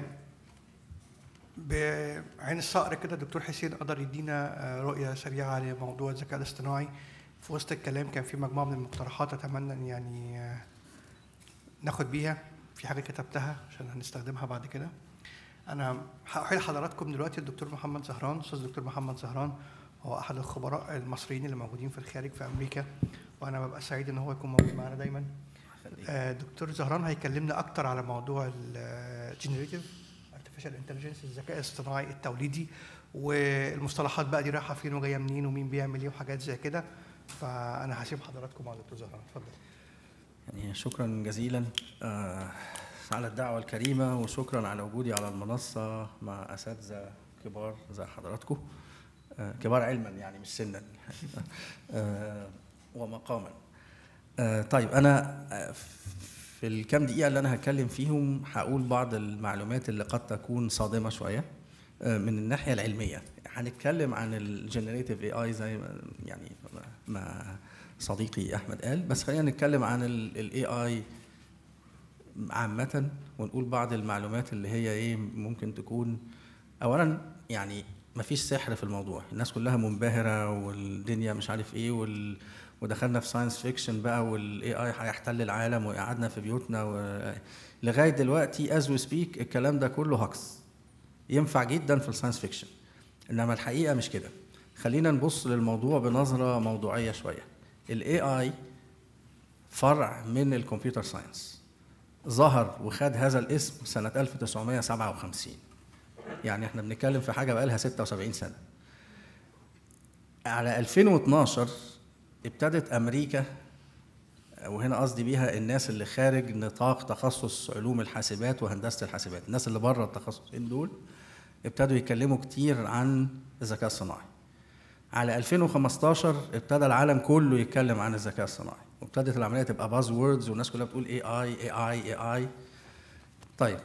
بعين الصقر كده الدكتور حسين قدر يدينا آه، رؤية سريعة لموضوع الذكاء الاصطناعي في وسط الكلام كان في مجموعة من المقترحات أتمنى إن يعني آه، ناخد بيها في حاجة كتبتها عشان هنستخدمها بعد كده أنا هأحيل حضراتكم دلوقتي الدكتور محمد زهران أستاذ الدكتور محمد زهران هو أحد الخبراء المصريين اللي موجودين في الخارج في أمريكا وأنا ببقى سعيد إن هو يكون موجود معانا دايما آه، دكتور زهران هيكلمنا اكتر على موضوع الجنريتيف ارتفيشال انتليجنس الذكاء الاصطناعي التوليدي والمصطلحات بقى دي رايحه فين وجايه منين ومين بيعمل ايه وحاجات زي كده فانا هسيب حضراتكم مع دكتور زهران اتفضل يعني شكرا جزيلا آه، على الدعوة الكريمة وشكرا على وجودي على المنصة مع أساتذة كبار زي حضراتكم آه، كبار علما يعني مش سنا آه، ومقاما آه، طيب أنا آه، في الكام دقيقة اللي أنا هتكلم فيهم هقول بعض المعلومات اللي قد تكون صادمة شوية آه، من الناحية العلمية هنتكلم عن الجنريتيف اي اي زي ما يعني ما صديقي احمد قال بس خلينا نتكلم عن الاي اي عامة ونقول بعض المعلومات اللي هي ايه ممكن تكون اولا يعني مفيش سحر في الموضوع الناس كلها منبهرة والدنيا مش عارف ايه وال ودخلنا في ساينس فيكشن بقى والاي اي هيحتل العالم وقعدنا في بيوتنا و... لغايه دلوقتي از وي سبيك الكلام ده كله هكس ينفع جدا في الساينس فيكشن انما الحقيقه مش كده خلينا نبص للموضوع بنظره موضوعيه شويه الاي اي فرع من الكمبيوتر ساينس ظهر وخد هذا الاسم سنه 1957 يعني احنا بنتكلم في حاجه بقالها 76 سنه على 2012 ابتدت امريكا وهنا قصدي بيها الناس اللي خارج نطاق تخصص علوم الحاسبات وهندسه الحاسبات الناس اللي بره التخصصين دول ابتدوا يتكلموا كتير عن الذكاء الصناعي على 2015 ابتدى العالم كله يتكلم عن الذكاء الصناعي وابتدت العمليه تبقى باز ووردز والناس كلها بتقول اي اي اي اي اي اي طيب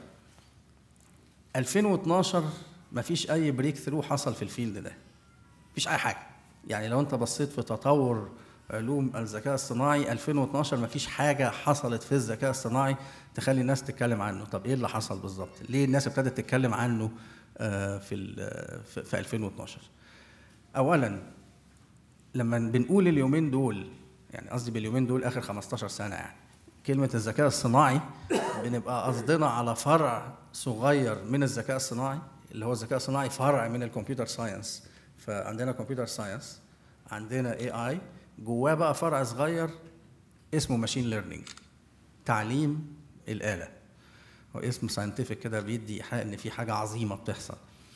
2012 مفيش اي بريك ثرو حصل في الفيلد ده مفيش اي حاجه يعني لو انت بصيت في تطور علوم الذكاء الصناعي 2012 مفيش حاجه حصلت في الذكاء الصناعي تخلي الناس تتكلم عنه طب ايه اللي حصل بالظبط ليه الناس ابتدت تتكلم عنه آه، في ال- في في 2012 اولا لما بنقول اليومين دول يعني قصدي باليومين دول اخر 15 سنه يعني كلمه الذكاء الصناعي بنبقى قصدنا على فرع صغير من الذكاء الصناعي اللي هو الذكاء الصناعي فرع من الكمبيوتر ساينس فعندنا كمبيوتر ساينس عندنا اي اي جواه بقى فرع صغير اسمه ماشين ليرنينج تعليم الاله هو اسم ساينتفك كده بيدي ايحاء ان في حاجه عظيمه بتحصل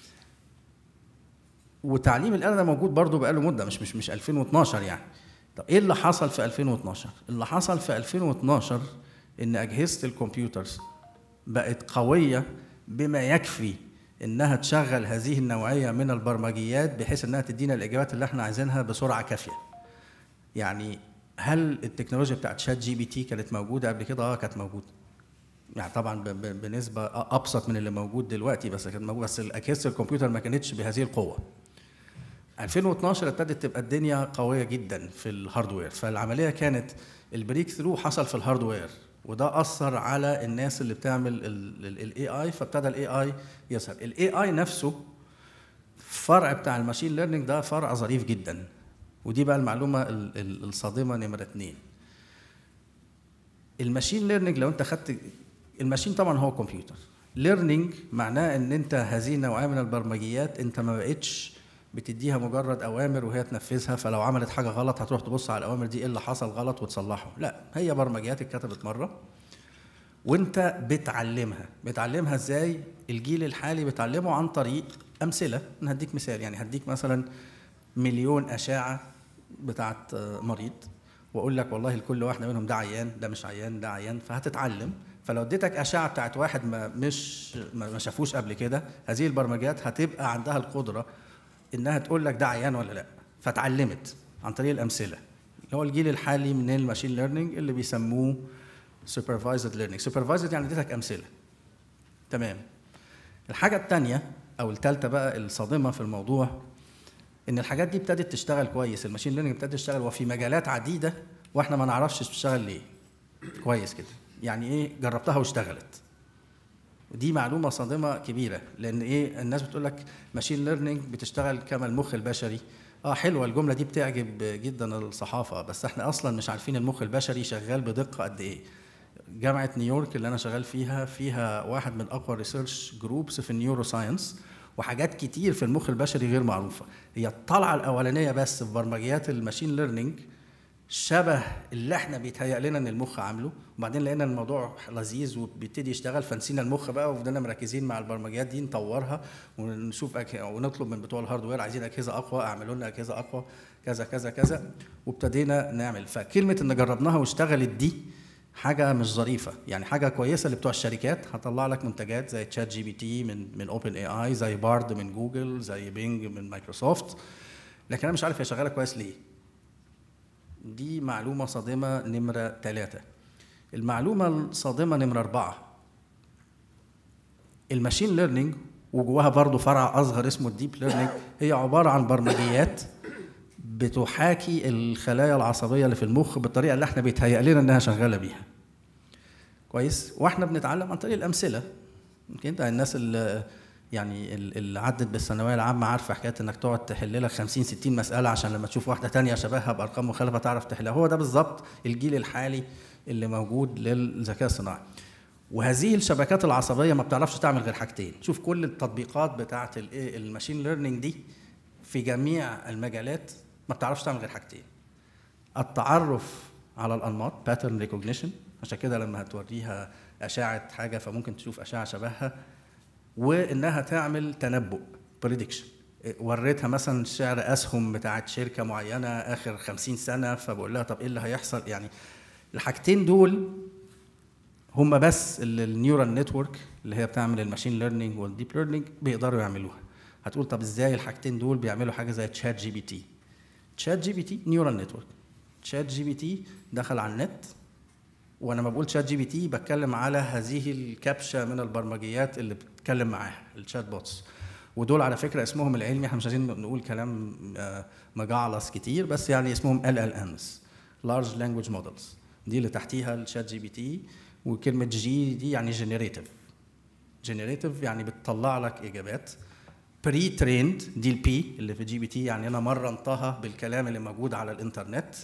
وتعليم الاله ده موجود برضه بقاله مده مش مش مش 2012 يعني طب ايه اللي حصل في 2012 اللي حصل في 2012 ان اجهزه الكمبيوترز بقت قويه بما يكفي انها تشغل هذه النوعيه من البرمجيات بحيث انها تدينا الاجابات اللي احنا عايزينها بسرعه كافيه يعني هل التكنولوجيا بتاعت شات جي بي تي كانت موجوده قبل كده اه كانت موجوده يعني طبعا ب- ب- بنسبه ابسط من اللي موجود دلوقتي بس كانت موجوده بس اجهزه الكمبيوتر ما كانتش بهذه القوه 2012 ابتدت تبقى الدنيا قويه جدا في الهاردوير فالعمليه كانت البريك ثرو حصل في الهاردوير وده اثر على الناس اللي بتعمل الاي اي فابتدى الاي اي يظهر الاي اي نفسه فرع بتاع الماشين ليرنينج ده فرع ظريف جدا ودي بقى المعلومه ال- ال- الصادمه نمره اتنين الماشين ليرنينج لو انت خدت الماشين طبعا هو كمبيوتر ليرنينج معناه ان انت هذه النوعيه من البرمجيات انت ما بقتش بتديها مجرد اوامر وهي تنفذها فلو عملت حاجه غلط هتروح تبص على الاوامر دي ايه اللي حصل غلط وتصلحه لا هي برمجيات اتكتبت مره وانت بتعلمها بتعلمها ازاي الجيل الحالي بتعلمه عن طريق امثله انا هديك مثال يعني هديك مثلا مليون اشعه بتاعت آه، مريض واقول لك والله لكل واحده منهم ده عيان ده مش عيان ده عيان فهتتعلم فلو اديتك اشعه بتاعت واحد ما مش ما ما شافوش قبل كده هذه البرمجيات هتبقى عندها القدره انها تقول لك ده عيان ولا لا فتعلمت عن طريق الامثله اللي هو الجيل الحالي من الماشين ليرنينج اللي بيسموه سوبرفايزد ليرنينج سوبرفايزد يعني اديتك امثله تمام الحاجه الثانيه او الثالثه بقى الصادمه في الموضوع ان الحاجات دي ابتدت تشتغل كويس الماشين ليرنينج ابتدت تشتغل وفي مجالات عديده واحنا ما نعرفش تشتغل ليه كويس كده يعني ايه جربتها واشتغلت ودي معلومه صادمه كبيره لان ايه الناس بتقول لك ماشين ليرنينج بتشتغل كما المخ البشري اه حلوه الجمله دي بتعجب جدا الصحافه بس احنا اصلا مش عارفين المخ البشري شغال بدقه قد ايه جامعه نيويورك اللي انا شغال فيها فيها واحد من اقوى ريسيرش جروبس في النيورو ساينس وحاجات كتير في المخ البشري غير معروفه هي الطلعه الاولانيه بس في برمجيات الماشين ليرنينج شبه اللي احنا بيتهيأ لنا ان المخ عامله وبعدين لقينا الموضوع لذيذ وبيبتدي يشتغل فنسينا المخ بقى وفضلنا مركزين مع البرمجيات دي نطورها ونشوف أك... ونطلب من بتوع الهاردوير عايزين اجهزه اقوى اعملوا لنا اجهزه اقوى كذا كذا كذا وابتدينا نعمل فكلمه ان جربناها واشتغلت دي حاجه مش ظريفه يعني حاجه كويسه اللي بتوع الشركات هطلع لك منتجات زي تشات جي بي تي من من اوبن اي اي زي بارد من جوجل زي بينج من مايكروسوفت لكن انا مش عارف هي شغاله كويس ليه دي معلومه صادمه نمره ثلاثة المعلومه الصادمه نمره أربعة الماشين ليرنينج وجواها برضه فرع اصغر اسمه الديب ليرنينج هي عباره عن برمجيات بتحاكي الخلايا العصبيه اللي في المخ بالطريقه اللي احنا بيتهيأ لنا انها شغاله بيها كويس واحنا بنتعلم عن طريق الامثله يمكن انت الناس اللي يعني اللي عدت بالثانويه العامه عارفه حكايه انك تقعد تحل لك 50 60 مساله عشان لما تشوف واحده تانية شبهها بارقام مخالفه تعرف تحلها هو ده بالظبط الجيل الحالي اللي موجود للذكاء الصناعي وهذه الشبكات العصبيه ما بتعرفش تعمل غير حاجتين شوف كل التطبيقات بتاعه الايه الماشين ليرنينج دي في جميع المجالات ما بتعرفش تعمل غير حاجتين التعرف على الانماط باترن ريكوجنيشن عشان كده لما هتوريها اشعه حاجه فممكن تشوف اشعه شبهها وانها تعمل تنبؤ بريدكشن وريتها مثلا سعر اسهم بتاعت شركه معينه اخر 50 سنه فبقول لها طب ايه اللي هيحصل يعني الحاجتين دول هم بس اللي النيورال نتورك اللي هي بتعمل الماشين ليرنينج والديب ليرنينج بيقدروا يعملوها هتقول طب ازاي الحاجتين دول بيعملوا حاجه زي تشات جي بي تي تشات جي بي تي نيورال نتورك تشات جي بي تي دخل على النت وانا ما بقول تشات جي بي تي بتكلم على هذه الكبشه من البرمجيات اللي بتتكلم معاها الشات بوتس ودول على فكره اسمهم العلمي احنا مش عايزين نقول كلام مجعلص كتير بس يعني اسمهم ال ال امز لارج لانجوج مودلز دي اللي تحتيها الشات جي بي تي وكلمه جي دي يعني جنريتيف جنريتيف يعني بتطلع لك اجابات بري تريند دي البي اللي في جي بي تي يعني انا مرنتها بالكلام اللي موجود على الانترنت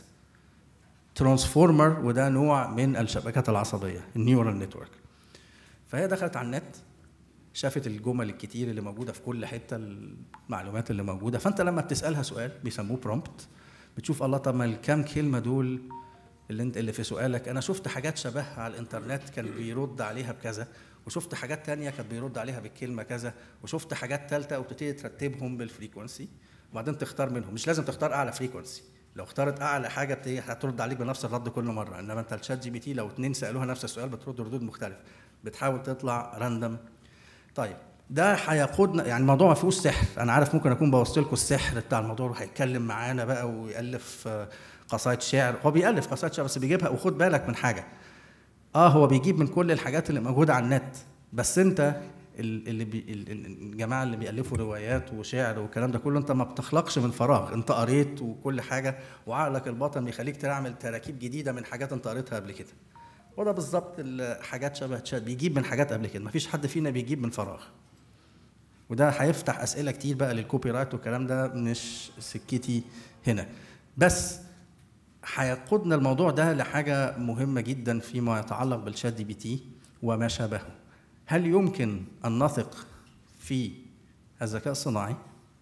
ترانسفورمر وده نوع من الشبكات العصبيه النيورال نتورك فهي دخلت على النت شافت الجمل الكتير اللي موجوده في كل حته المعلومات اللي موجوده فانت لما بتسالها سؤال بيسموه برومبت بتشوف الله طب ما الكام كلمه دول اللي انت اللي في سؤالك انا شفت حاجات شبهها على الانترنت كان بيرد عليها بكذا وشفت حاجات تانية كان بيرد عليها بالكلمة كذا وشفت حاجات تالتة وبتبتدي ترتبهم بالفريكونسي وبعدين تختار منهم مش لازم تختار أعلى فريكونسي لو اختارت أعلى حاجة بتبتدي هترد عليك بنفس الرد كل مرة إنما أنت الشات جي بي تي لو اتنين سألوها نفس السؤال بترد ردود مختلفة بتحاول تطلع راندم طيب ده هيقودنا يعني الموضوع ما فيهوش سحر انا عارف ممكن اكون بوظت لكم السحر بتاع الموضوع وهيتكلم معانا بقى ويالف قصايد شعر هو بيالف قصايد شعر بس بيجيبها وخد بالك من حاجه اه هو بيجيب من كل الحاجات اللي موجوده على النت بس انت اللي بي الجماعه اللي بيالفوا روايات وشعر والكلام ده كله انت ما بتخلقش من فراغ انت قريت وكل حاجه وعقلك الباطن بيخليك تعمل تراكيب جديده من حاجات انت قريتها قبل كده وده بالظبط حاجات شبه تشات بيجيب من حاجات قبل كده مفيش حد فينا بيجيب من فراغ وده هيفتح اسئله كتير بقى للكوبي رايت والكلام ده مش سكتي هنا بس هيقودنا الموضوع ده لحاجه مهمه جدا فيما يتعلق بالشات دي بي تي وما شابهه هل يمكن ان نثق في الذكاء الصناعي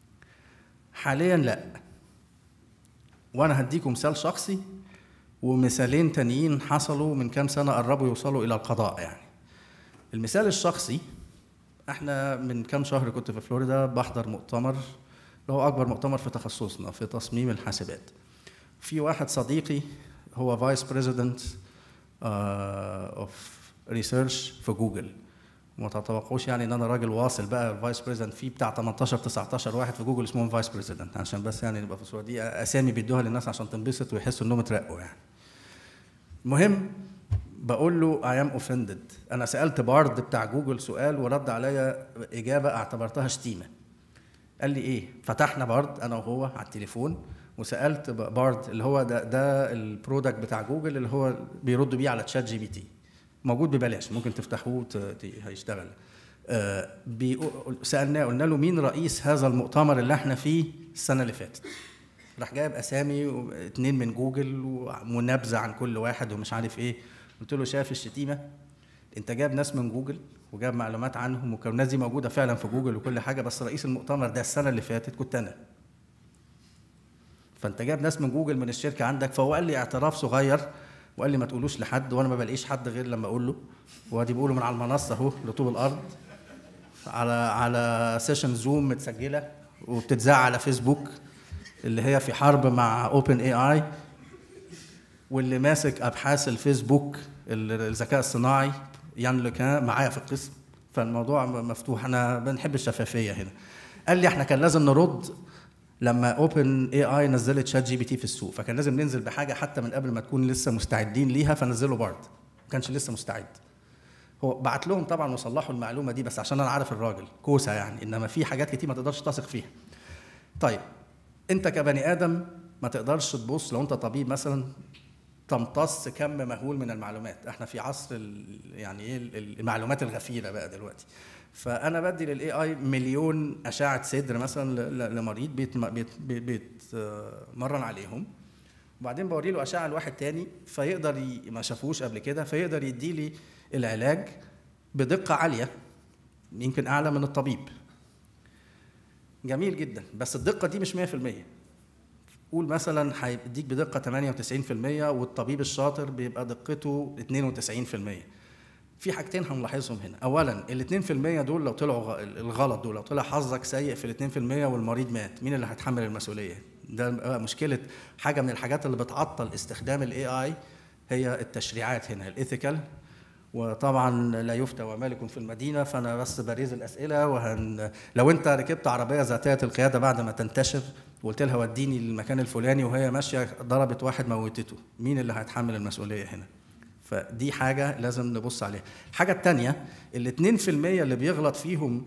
حاليا لا وانا هديكم مثال شخصي ومثالين تانيين حصلوا من كام سنه قربوا يوصلوا الى القضاء يعني المثال الشخصي احنا من كام شهر كنت في فلوريدا بحضر مؤتمر اللي هو اكبر مؤتمر في تخصصنا في تصميم الحاسبات في واحد صديقي هو فايس بريزيدنت اوف ريسيرش في جوجل ما تتوقعوش يعني ان انا راجل واصل بقى الفايس بريزيدنت في بتاع 18 19 واحد في جوجل اسمهم فايس بريزيدنت عشان بس يعني نبقى في الصوره دي اسامي بيدوها للناس عشان تنبسط ويحسوا انهم اترقوا يعني المهم بقول له اي ام اوفندد انا سالت بارد بتاع جوجل سؤال ورد عليا اجابه اعتبرتها شتيمه قال لي ايه فتحنا بارد انا وهو على التليفون وسالت بارد اللي هو ده ده البرودكت بتاع جوجل اللي هو بيرد بيه على تشات جي بي تي موجود ببلاش ممكن تفتحوه هيشتغل آه سالناه قلنا له مين رئيس هذا المؤتمر اللي احنا فيه السنه اللي فاتت راح جايب اسامي اتنين من جوجل ومنابذه عن كل واحد ومش عارف ايه قلت له شايف الشتيمه انت جايب ناس من جوجل وجاب معلومات عنهم وكان الناس دي موجوده فعلا في جوجل وكل حاجه بس رئيس المؤتمر ده السنه اللي فاتت كنت انا فانت جايب ناس من جوجل من الشركه عندك فهو قال لي اعتراف صغير وقال لي ما تقولوش لحد وانا ما بلاقيش حد غير لما اقول له وادي بيقوله من على المنصه اهو لطول الارض على على سيشن زوم متسجله وبتتذاع على فيسبوك اللي هي في حرب مع اوبن اي اي واللي ماسك ابحاث الفيسبوك الذكاء الصناعي يان لوكان معايا في القسم فالموضوع مفتوح انا بنحب الشفافيه هنا قال لي احنا كان لازم نرد لما اوبن اي اي نزلت شات جي بي تي في السوق فكان لازم ننزل بحاجه حتى من قبل ما تكون لسه مستعدين ليها فنزلوا بارد ما كانش لسه مستعد هو بعت لهم طبعا وصلحوا المعلومه دي بس عشان انا عارف الراجل كوسه يعني انما في حاجات كتير ما تقدرش تثق فيها طيب انت كبني ادم ما تقدرش تبص لو انت طبيب مثلا تمتص كم مهول من المعلومات احنا في عصر ال- يعني ايه ال- المعلومات الغفيره بقى دلوقتي فانا بدي للاي اي مليون اشعه صدر مثلا ل- ل- لمريض بيتم- بيت- بيت- بيتمرن عليهم وبعدين بوري له اشعه لواحد تاني فيقدر ي... ما شافوش قبل كده فيقدر يدي لي العلاج بدقه عاليه يمكن اعلى من الطبيب جميل جدا بس الدقه دي مش 100% قول مثلا هيديك بدقه 98% والطبيب الشاطر بيبقى دقته 92% في حاجتين هنلاحظهم هنا اولا ال 2% دول لو طلعوا غ- الغلط دول لو طلع حظك سيء في ال 2% والمريض مات مين اللي هيتحمل المسؤوليه ده بقى مشكله حاجه من الحاجات اللي بتعطل استخدام الاي اي هي التشريعات هنا الايثيكال وطبعا لا يفتى ومالك في المدينه فانا بس بريز الاسئله وهن لو انت ركبت عربيه ذاتيه القياده بعد ما تنتشر وقلت لها وديني للمكان الفلاني وهي ماشيه ضربت واحد موتته مين اللي هيتحمل المسؤوليه هنا فدي حاجه لازم نبص عليها الحاجه الثانيه ال 2% اللي بيغلط فيهم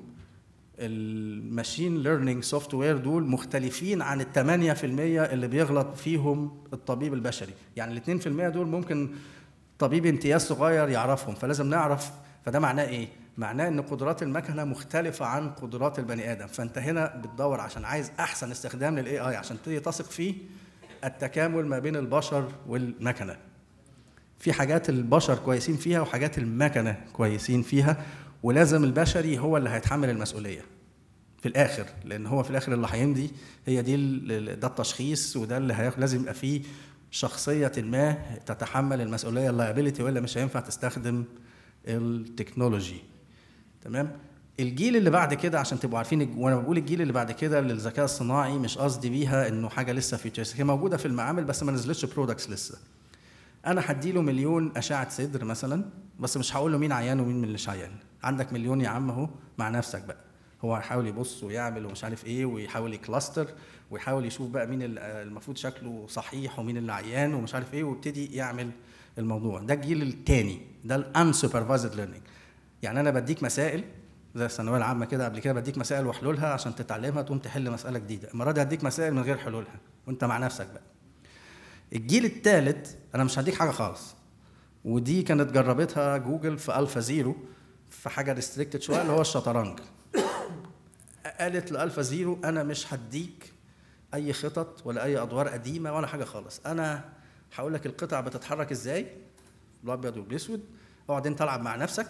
الماشين ليرنينج سوفت وير دول مختلفين عن ال 8% اللي بيغلط فيهم الطبيب البشري يعني ال 2% دول ممكن طبيب امتياز صغير يعرفهم فلازم نعرف فده معناه ايه معناه ان قدرات المكنه مختلفه عن قدرات البني ادم فانت هنا بتدور عشان عايز احسن استخدام للاي اي عشان تبتدي تثق فيه التكامل ما بين البشر والمكنه في حاجات البشر كويسين فيها وحاجات المكنه كويسين فيها ولازم البشري هو اللي هيتحمل المسؤوليه في الاخر لان هو في الاخر اللي هيمضي هي دي ال- ده التشخيص وده اللي هياخد لازم يبقى فيه شخصيه ما تتحمل المسؤوليه اللايبيليتي والا مش هينفع تستخدم التكنولوجي تمام الجيل اللي بعد كده عشان تبقوا عارفين الج- وانا بقول الجيل اللي بعد كده للذكاء الصناعي مش قصدي بيها انه حاجه لسه فيوتشرز هي موجوده في المعامل بس ما نزلتش برودكتس لسه انا هديله مليون اشعه صدر مثلا بس مش هقول له مين عيان ومين مش عيان عندك مليون يا عم اهو مع نفسك بقى هو هيحاول يبص ويعمل ومش عارف ايه ويحاول يكلاستر ويحاول يشوف بقى مين ال- المفروض شكله صحيح ومين اللي عيان ومش عارف ايه ويبتدي يعمل الموضوع ده الجيل الثاني ده الانسوبرفايزد ليرنينج يعني انا بديك مسائل زي الثانويه العامه كده قبل كده بديك مسائل وحلولها عشان تتعلمها تقوم تحل مساله جديده المره دي هديك مسائل من غير حلولها وانت مع نفسك بقى الجيل الثالث انا مش هديك حاجه خالص ودي كانت جربتها جوجل في الفا زيرو في حاجه ريستريكتد شويه اللي هو الشطرنج قالت لالفا زيرو انا مش هديك اي خطط ولا اي ادوار قديمه ولا حاجه خالص انا هقول لك القطع بتتحرك ازاي الابيض والاسود اقعد انت العب مع نفسك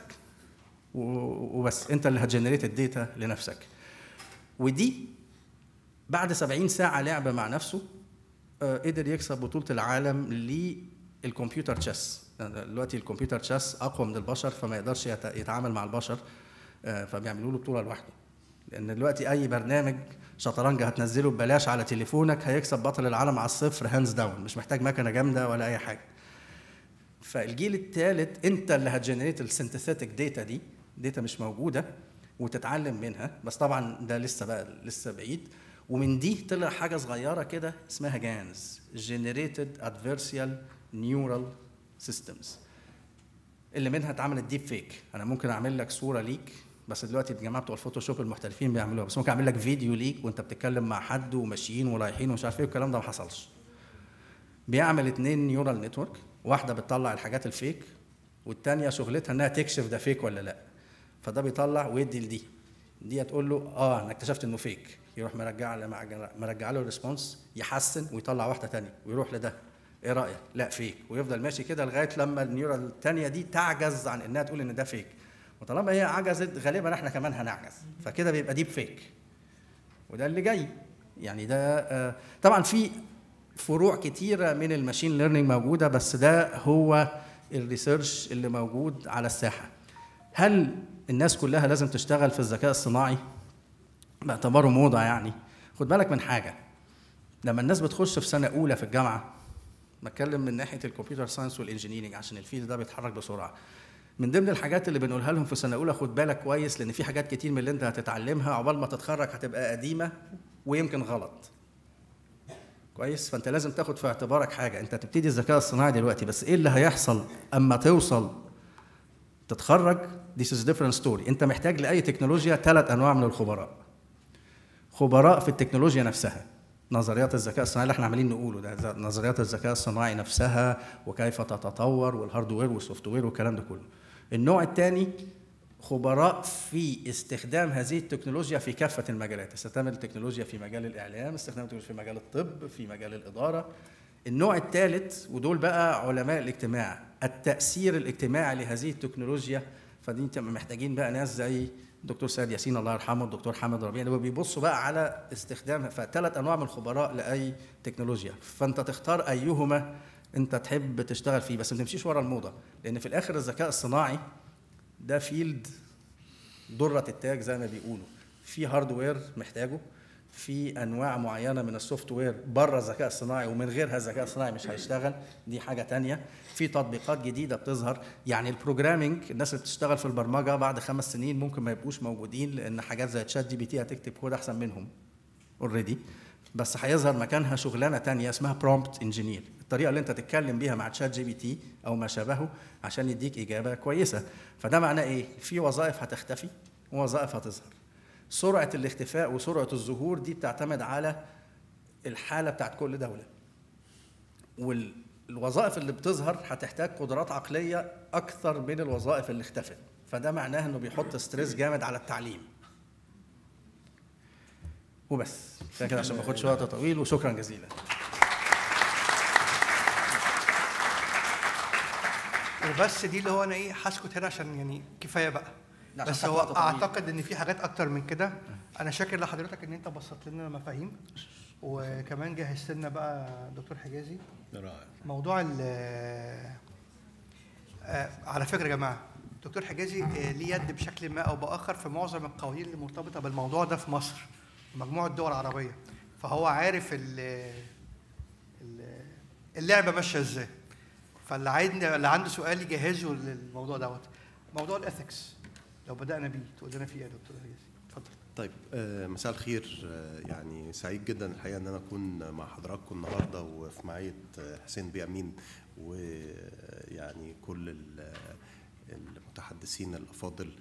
و- وبس انت اللي هتجنريت الداتا لنفسك ودي بعد 70 ساعه لعب مع نفسه آه، قدر يكسب بطوله العالم للكمبيوتر تشيس يعني دلوقتي الكمبيوتر تشيس اقوى من البشر فما يقدرش يت- يتعامل مع البشر آه، فبيعملوا له بطوله لوحده لان دلوقتي اي برنامج شطرنج هتنزله ببلاش على تليفونك هيكسب بطل العالم على الصفر هاندز داون مش محتاج مكنه جامده ولا اي حاجه فالجيل الثالث انت اللي هتجنريت السنتثيتك داتا دي داتا مش موجوده وتتعلم منها بس طبعا ده لسه بقى لسه بعيد ومن دي طلع حاجه صغيره كده اسمها جانز جنريتد ادفيرسيال نيورال سيستمز اللي منها اتعملت ديب فيك انا ممكن اعمل لك صوره ليك بس دلوقتي الجماعه بتوع الفوتوشوب المحترفين بيعملوها بس ممكن اعمل لك فيديو ليك وانت بتتكلم مع حد وماشيين ورايحين ومش عارف ايه والكلام ده ما حصلش بيعمل اتنين نيورال نتورك واحده بتطلع الحاجات الفيك والتانيه شغلتها انها تكشف ده فيك ولا لا فده بيطلع ويدي لدي دي هتقول له اه انا اكتشفت انه فيك يروح مرجع له مرجع له الريسبونس يحسن ويطلع واحده تانية ويروح لده ايه رايك لا فيك ويفضل ماشي كده لغايه لما النيورال التانية دي تعجز عن انها تقول ان ده فيك وطالما هي عجزت غالبا احنا كمان هنعجز فكده بيبقى ديب فيك وده اللي جاي يعني ده آه، طبعا في فروع كتيره من الماشين ليرنينج موجوده بس ده هو الريسيرش اللي موجود على الساحه هل الناس كلها لازم تشتغل في الذكاء الصناعي باعتباره موضه يعني خد بالك من حاجه لما الناس بتخش في سنه اولى في الجامعه بتكلم من ناحيه الكمبيوتر ساينس والانجينيرنج عشان الفيلد ده بيتحرك بسرعه من ضمن الحاجات اللي بنقولها لهم في سنه اولى خد بالك كويس لان في حاجات كتير من اللي انت هتتعلمها عقبال ما تتخرج هتبقى قديمه ويمكن غلط كويس فانت لازم تاخد في اعتبارك حاجه انت هتبتدي الذكاء الصناعي دلوقتي بس ايه اللي هيحصل اما توصل تتخرج this is different story انت محتاج لاي تكنولوجيا ثلاث انواع من الخبراء خبراء في التكنولوجيا نفسها نظريات الذكاء الصناعي اللي احنا عمالين نقوله ده نظريات الذكاء الصناعي نفسها وكيف تتطور والهاردوير والسوفت وير والكلام ده كله النوع الثاني خبراء في استخدام هذه التكنولوجيا في كافة المجالات استخدام التكنولوجيا في مجال الإعلام استخدام التكنولوجيا في مجال الطب في مجال الإدارة النوع الثالث ودول بقى علماء الاجتماع التأثير الاجتماعي لهذه التكنولوجيا فدي انت محتاجين بقى ناس زي الدكتور سيد ياسين الله يرحمه الدكتور حامد ربيع اللي بيبصوا بقى على استخدام فثلاث انواع من الخبراء لاي تكنولوجيا فانت تختار ايهما انت تحب تشتغل فيه بس ما تمشيش ورا الموضه لان في الاخر الذكاء الصناعي ده فيلد ضرة التاج زي ما بيقولوا في هاردوير محتاجه في انواع معينه من السوفت وير بره الذكاء الصناعي ومن غيرها الذكاء الصناعي مش هيشتغل دي حاجه تانية في تطبيقات جديده بتظهر يعني البروجرامينج الناس اللي بتشتغل في البرمجه بعد خمس سنين ممكن ما يبقوش موجودين لان حاجات زي تشات جي بي تي هتكتب كود احسن منهم اوريدي بس هيظهر مكانها شغلانه تانية اسمها برومبت انجينير الطريقه اللي انت تتكلم بيها مع تشات جي بي تي او ما شابهه عشان يديك اجابه كويسه فده معناه ايه في وظائف هتختفي ووظائف هتظهر سرعه الاختفاء وسرعه الظهور دي بتعتمد على الحاله بتاعت كل دوله والوظائف اللي بتظهر هتحتاج قدرات عقليه اكثر من الوظائف اللي اختفت فده معناه انه بيحط ستريس جامد على التعليم وبس كده عشان ما اخدش وقت طويل وشكرا جزيلا وبس دي اللي هو انا ايه هسكت هنا عشان يعني كفايه بقى عشان بس خدت هو وقت طويل. اعتقد ان في حاجات اكتر من كده انا شاكر لحضرتك ان انت بسطت لنا المفاهيم وكمان جهزت لنا بقى دكتور حجازي رائع موضوع ال آه، على فكره يا جماعه دكتور حجازي آه، ليه يد بشكل ما او باخر في معظم القوانين اللي مرتبطه بالموضوع ده في مصر مجموعه دول عربيه فهو عارف ال ال- اللعبه ماشيه ازاي فاللي عايز اللي عنده سؤال يجهزه للموضوع دوت موضوع الاثكس لو بدانا بيه تقول لنا فيه ايه يا دكتور حجازي اتفضل طيب آه، مساء الخير آه، يعني سعيد جدا الحقيقه ان انا اكون مع حضراتكم النهارده وفي معيه آه، حسين بيه امين ويعني كل ال- المتحدثين الافاضل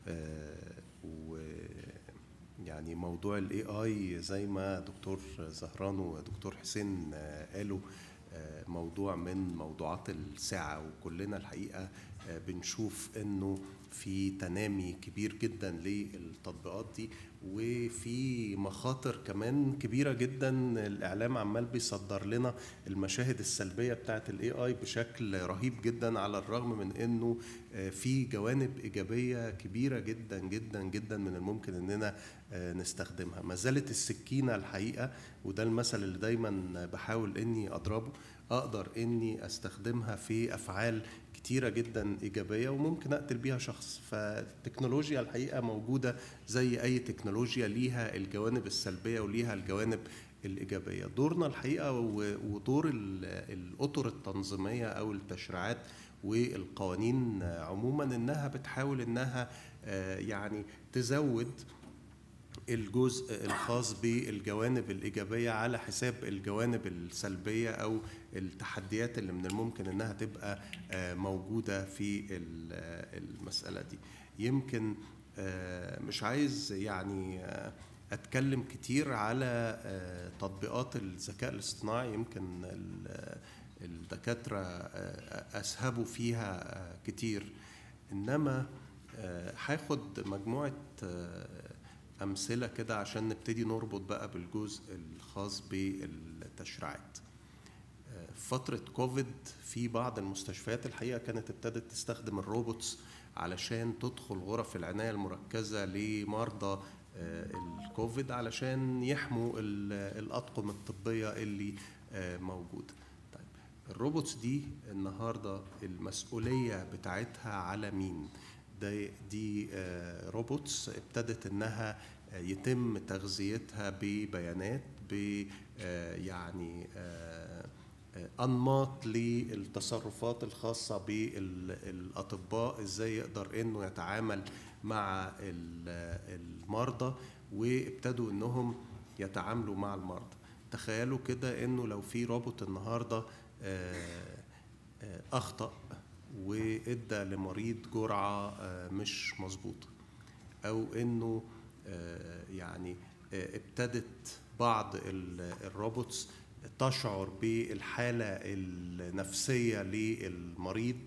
ويعني موضوع الاي اي زي ما دكتور زهران ودكتور حسين آه، قالوا آه، موضوع من موضوعات الساعه وكلنا الحقيقه آه، بنشوف انه في تنامي كبير جدا للتطبيقات دي وفي مخاطر كمان كبيره جدا الاعلام عمال بيصدر لنا المشاهد السلبيه بتاعت الاي اي بشكل رهيب جدا على الرغم من انه آه، في جوانب ايجابيه كبيره جدا جدا جدا من الممكن اننا آه، نستخدمها ما زالت السكينه الحقيقه وده المثل اللي دايما بحاول اني اضربه اقدر اني استخدمها في افعال كتيرة جدا إيجابية وممكن أقتل بيها شخص فالتكنولوجيا الحقيقة موجودة زي أي تكنولوجيا ليها الجوانب السلبية وليها الجوانب الإيجابية دورنا الحقيقة و- ودور ال- الأطر التنظيمية أو التشريعات والقوانين عموما إنها بتحاول إنها آه، يعني تزود الجزء الخاص بالجوانب الإيجابية على حساب الجوانب السلبية أو التحديات اللي من الممكن إنها تبقى آه، موجودة في ال- آه، المسألة دي يمكن آه، مش عايز يعني آه، أتكلم كتير على آه، تطبيقات الذكاء الاصطناعي يمكن ال- الدكاترة آه، أسهبوا فيها آه، كتير إنما آه، هاخد مجموعة آه، أمثلة كده عشان نبتدي نربط بقى بالجزء الخاص بالتشريعات آه، في فترة كوفيد في بعض المستشفيات الحقيقة كانت ابتدت تستخدم الروبوتس علشان تدخل غرف العناية المركزة لمرضى آه، الكوفيد علشان يحموا ال- الأطقم الطبية اللي آه، موجودة طيب الروبوتس دي النهارده المسؤوليه بتاعتها على مين؟ ده دي آه، روبوتس ابتدت انها آه، يتم تغذيتها ببيانات ب آه، يعني آه، انماط للتصرفات الخاصه بالاطباء ازاي يقدر انه يتعامل مع ال- المرضى وابتدوا انهم يتعاملوا مع المرضى تخيلوا كده انه لو في روبوت النهارده آه، آه، اخطا وادى لمريض جرعه آه، مش مظبوطه او انه آه، يعني آه، ابتدت بعض ال- الروبوتس تشعر بالحاله النفسيه للمريض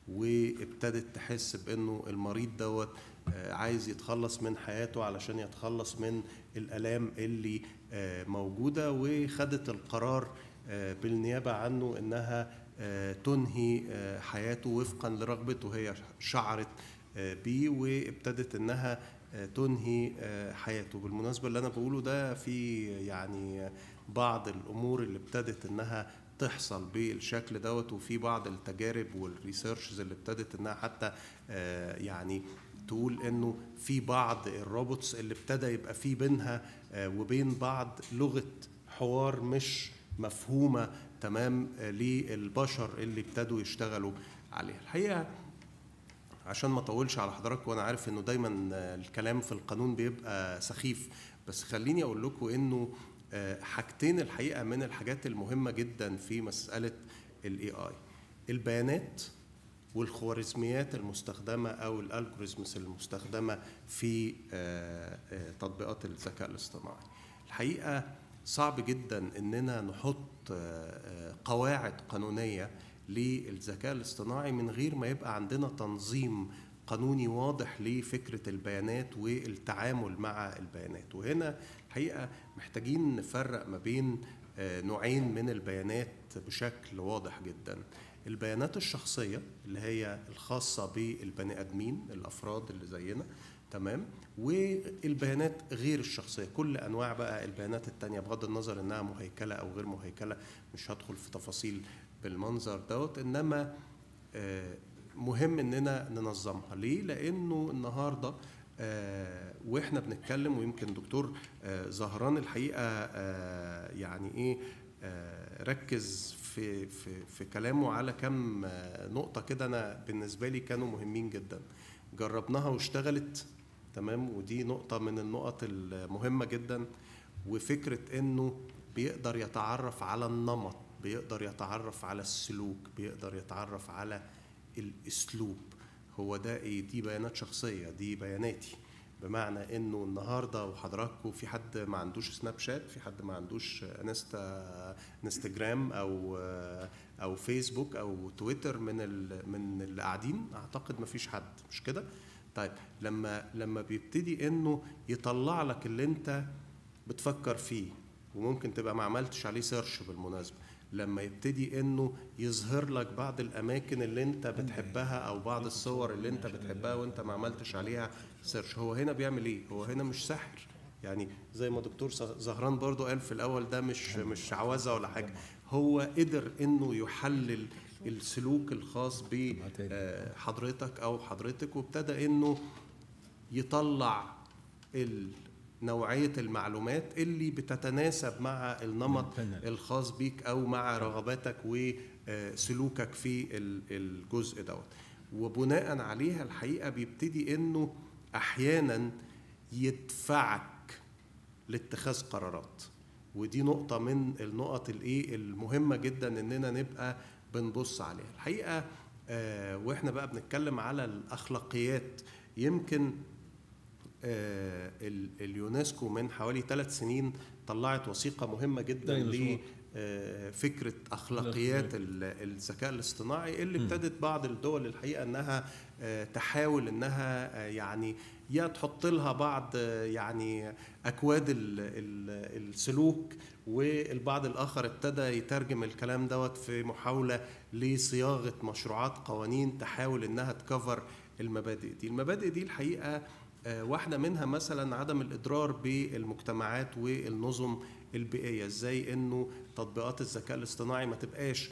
وابتدت تحس بانه المريض دوت آه، عايز يتخلص من حياته علشان يتخلص من الالام اللي آه، موجوده وخدت القرار آه، بالنيابه عنه انها آه، تنهي آه، حياته وفقا لرغبته هي شعرت آه، بيه وابتدت انها آه، تنهي آه، حياته بالمناسبه اللي انا بقوله ده في يعني بعض الامور اللي ابتدت انها تحصل بالشكل دوت وفي بعض التجارب والريسيرشز اللي ابتدت انها حتى آه، يعني تقول انه في بعض الروبوتس اللي ابتدى يبقى في بينها آه، وبين بعض لغه حوار مش مفهومه تمام آه، للبشر اللي ابتدوا يشتغلوا عليها الحقيقه عشان ما اطولش على حضراتكم وانا عارف انه دايما آه، الكلام في القانون بيبقى سخيف بس خليني اقول لكم انه آه، حاجتين الحقيقه من الحاجات المهمه جدا في مساله الاي اي البيانات والخوارزميات المستخدمه او الالجوريزمز المستخدمه في آه، آه، تطبيقات الذكاء الاصطناعي الحقيقه صعب جدا اننا نحط آه، آه، قواعد قانونيه للذكاء الاصطناعي من غير ما يبقى عندنا تنظيم قانوني واضح لفكره البيانات والتعامل مع البيانات وهنا الحقيقه محتاجين نفرق ما بين آه، نوعين من البيانات بشكل واضح جدا البيانات الشخصيه اللي هي الخاصه بالبني ادمين الافراد اللي زينا تمام والبيانات غير الشخصيه كل انواع بقى البيانات التانية بغض النظر انها مهيكله او غير مهيكله مش هدخل في تفاصيل بالمنظر دوت انما آه، مهم اننا ننظمها ليه لانه النهارده آه، واحنا بنتكلم ويمكن دكتور آه، زهران الحقيقه آه، يعني ايه آه، ركز في في في كلامه على كم آه، نقطه كده انا بالنسبه لي كانوا مهمين جدا جربناها واشتغلت تمام ودي نقطه من النقط المهمه جدا وفكره انه بيقدر يتعرف على النمط بيقدر يتعرف على السلوك بيقدر يتعرف على الاسلوب هو ده ايه دي بيانات شخصيه دي بياناتي بمعنى انه النهارده وحضراتكم في حد ما عندوش سناب شات في حد ما عندوش انستا انستجرام او او فيسبوك او تويتر من ال من اللي قاعدين اعتقد ما فيش حد مش كده طيب لما لما بيبتدي انه يطلع لك اللي انت بتفكر فيه وممكن تبقى ما عملتش عليه سيرش بالمناسبه لما يبتدي انه يظهر لك بعض الاماكن اللي انت بتحبها او بعض الصور اللي انت بتحبها وانت ما عملتش عليها سيرش هو هنا بيعمل ايه هو هنا مش سحر يعني زي ما دكتور زهران برضو قال في الاول ده مش مش عوازه ولا حاجه هو قدر انه يحلل السلوك الخاص بحضرتك او حضرتك وابتدى انه يطلع ال نوعية المعلومات اللي بتتناسب مع النمط الخاص بيك أو مع رغباتك وسلوكك في الجزء دوت وبناء عليها الحقيقة بيبتدي أنه أحيانا يدفعك لاتخاذ قرارات ودي نقطة من النقط الايه المهمة جدا اننا نبقى بنبص عليها الحقيقة آه واحنا بقى بنتكلم على الاخلاقيات يمكن آه اليونسكو من حوالي ثلاث سنين طلعت وثيقة مهمة جدا لفكرة أخلاقيات الذكاء الاصطناعي اللي ابتدت بعض الدول الحقيقة أنها آه تحاول أنها آه يعني يا تحط لها بعض يعني أكواد ال ال السلوك والبعض الآخر ابتدى يترجم الكلام دوت في محاولة لصياغة مشروعات قوانين تحاول أنها تكفر المبادئ دي المبادئ دي الحقيقة واحدة منها مثلا عدم الإضرار بالمجتمعات والنظم البيئية ازاي انه تطبيقات الذكاء الاصطناعي ما تبقاش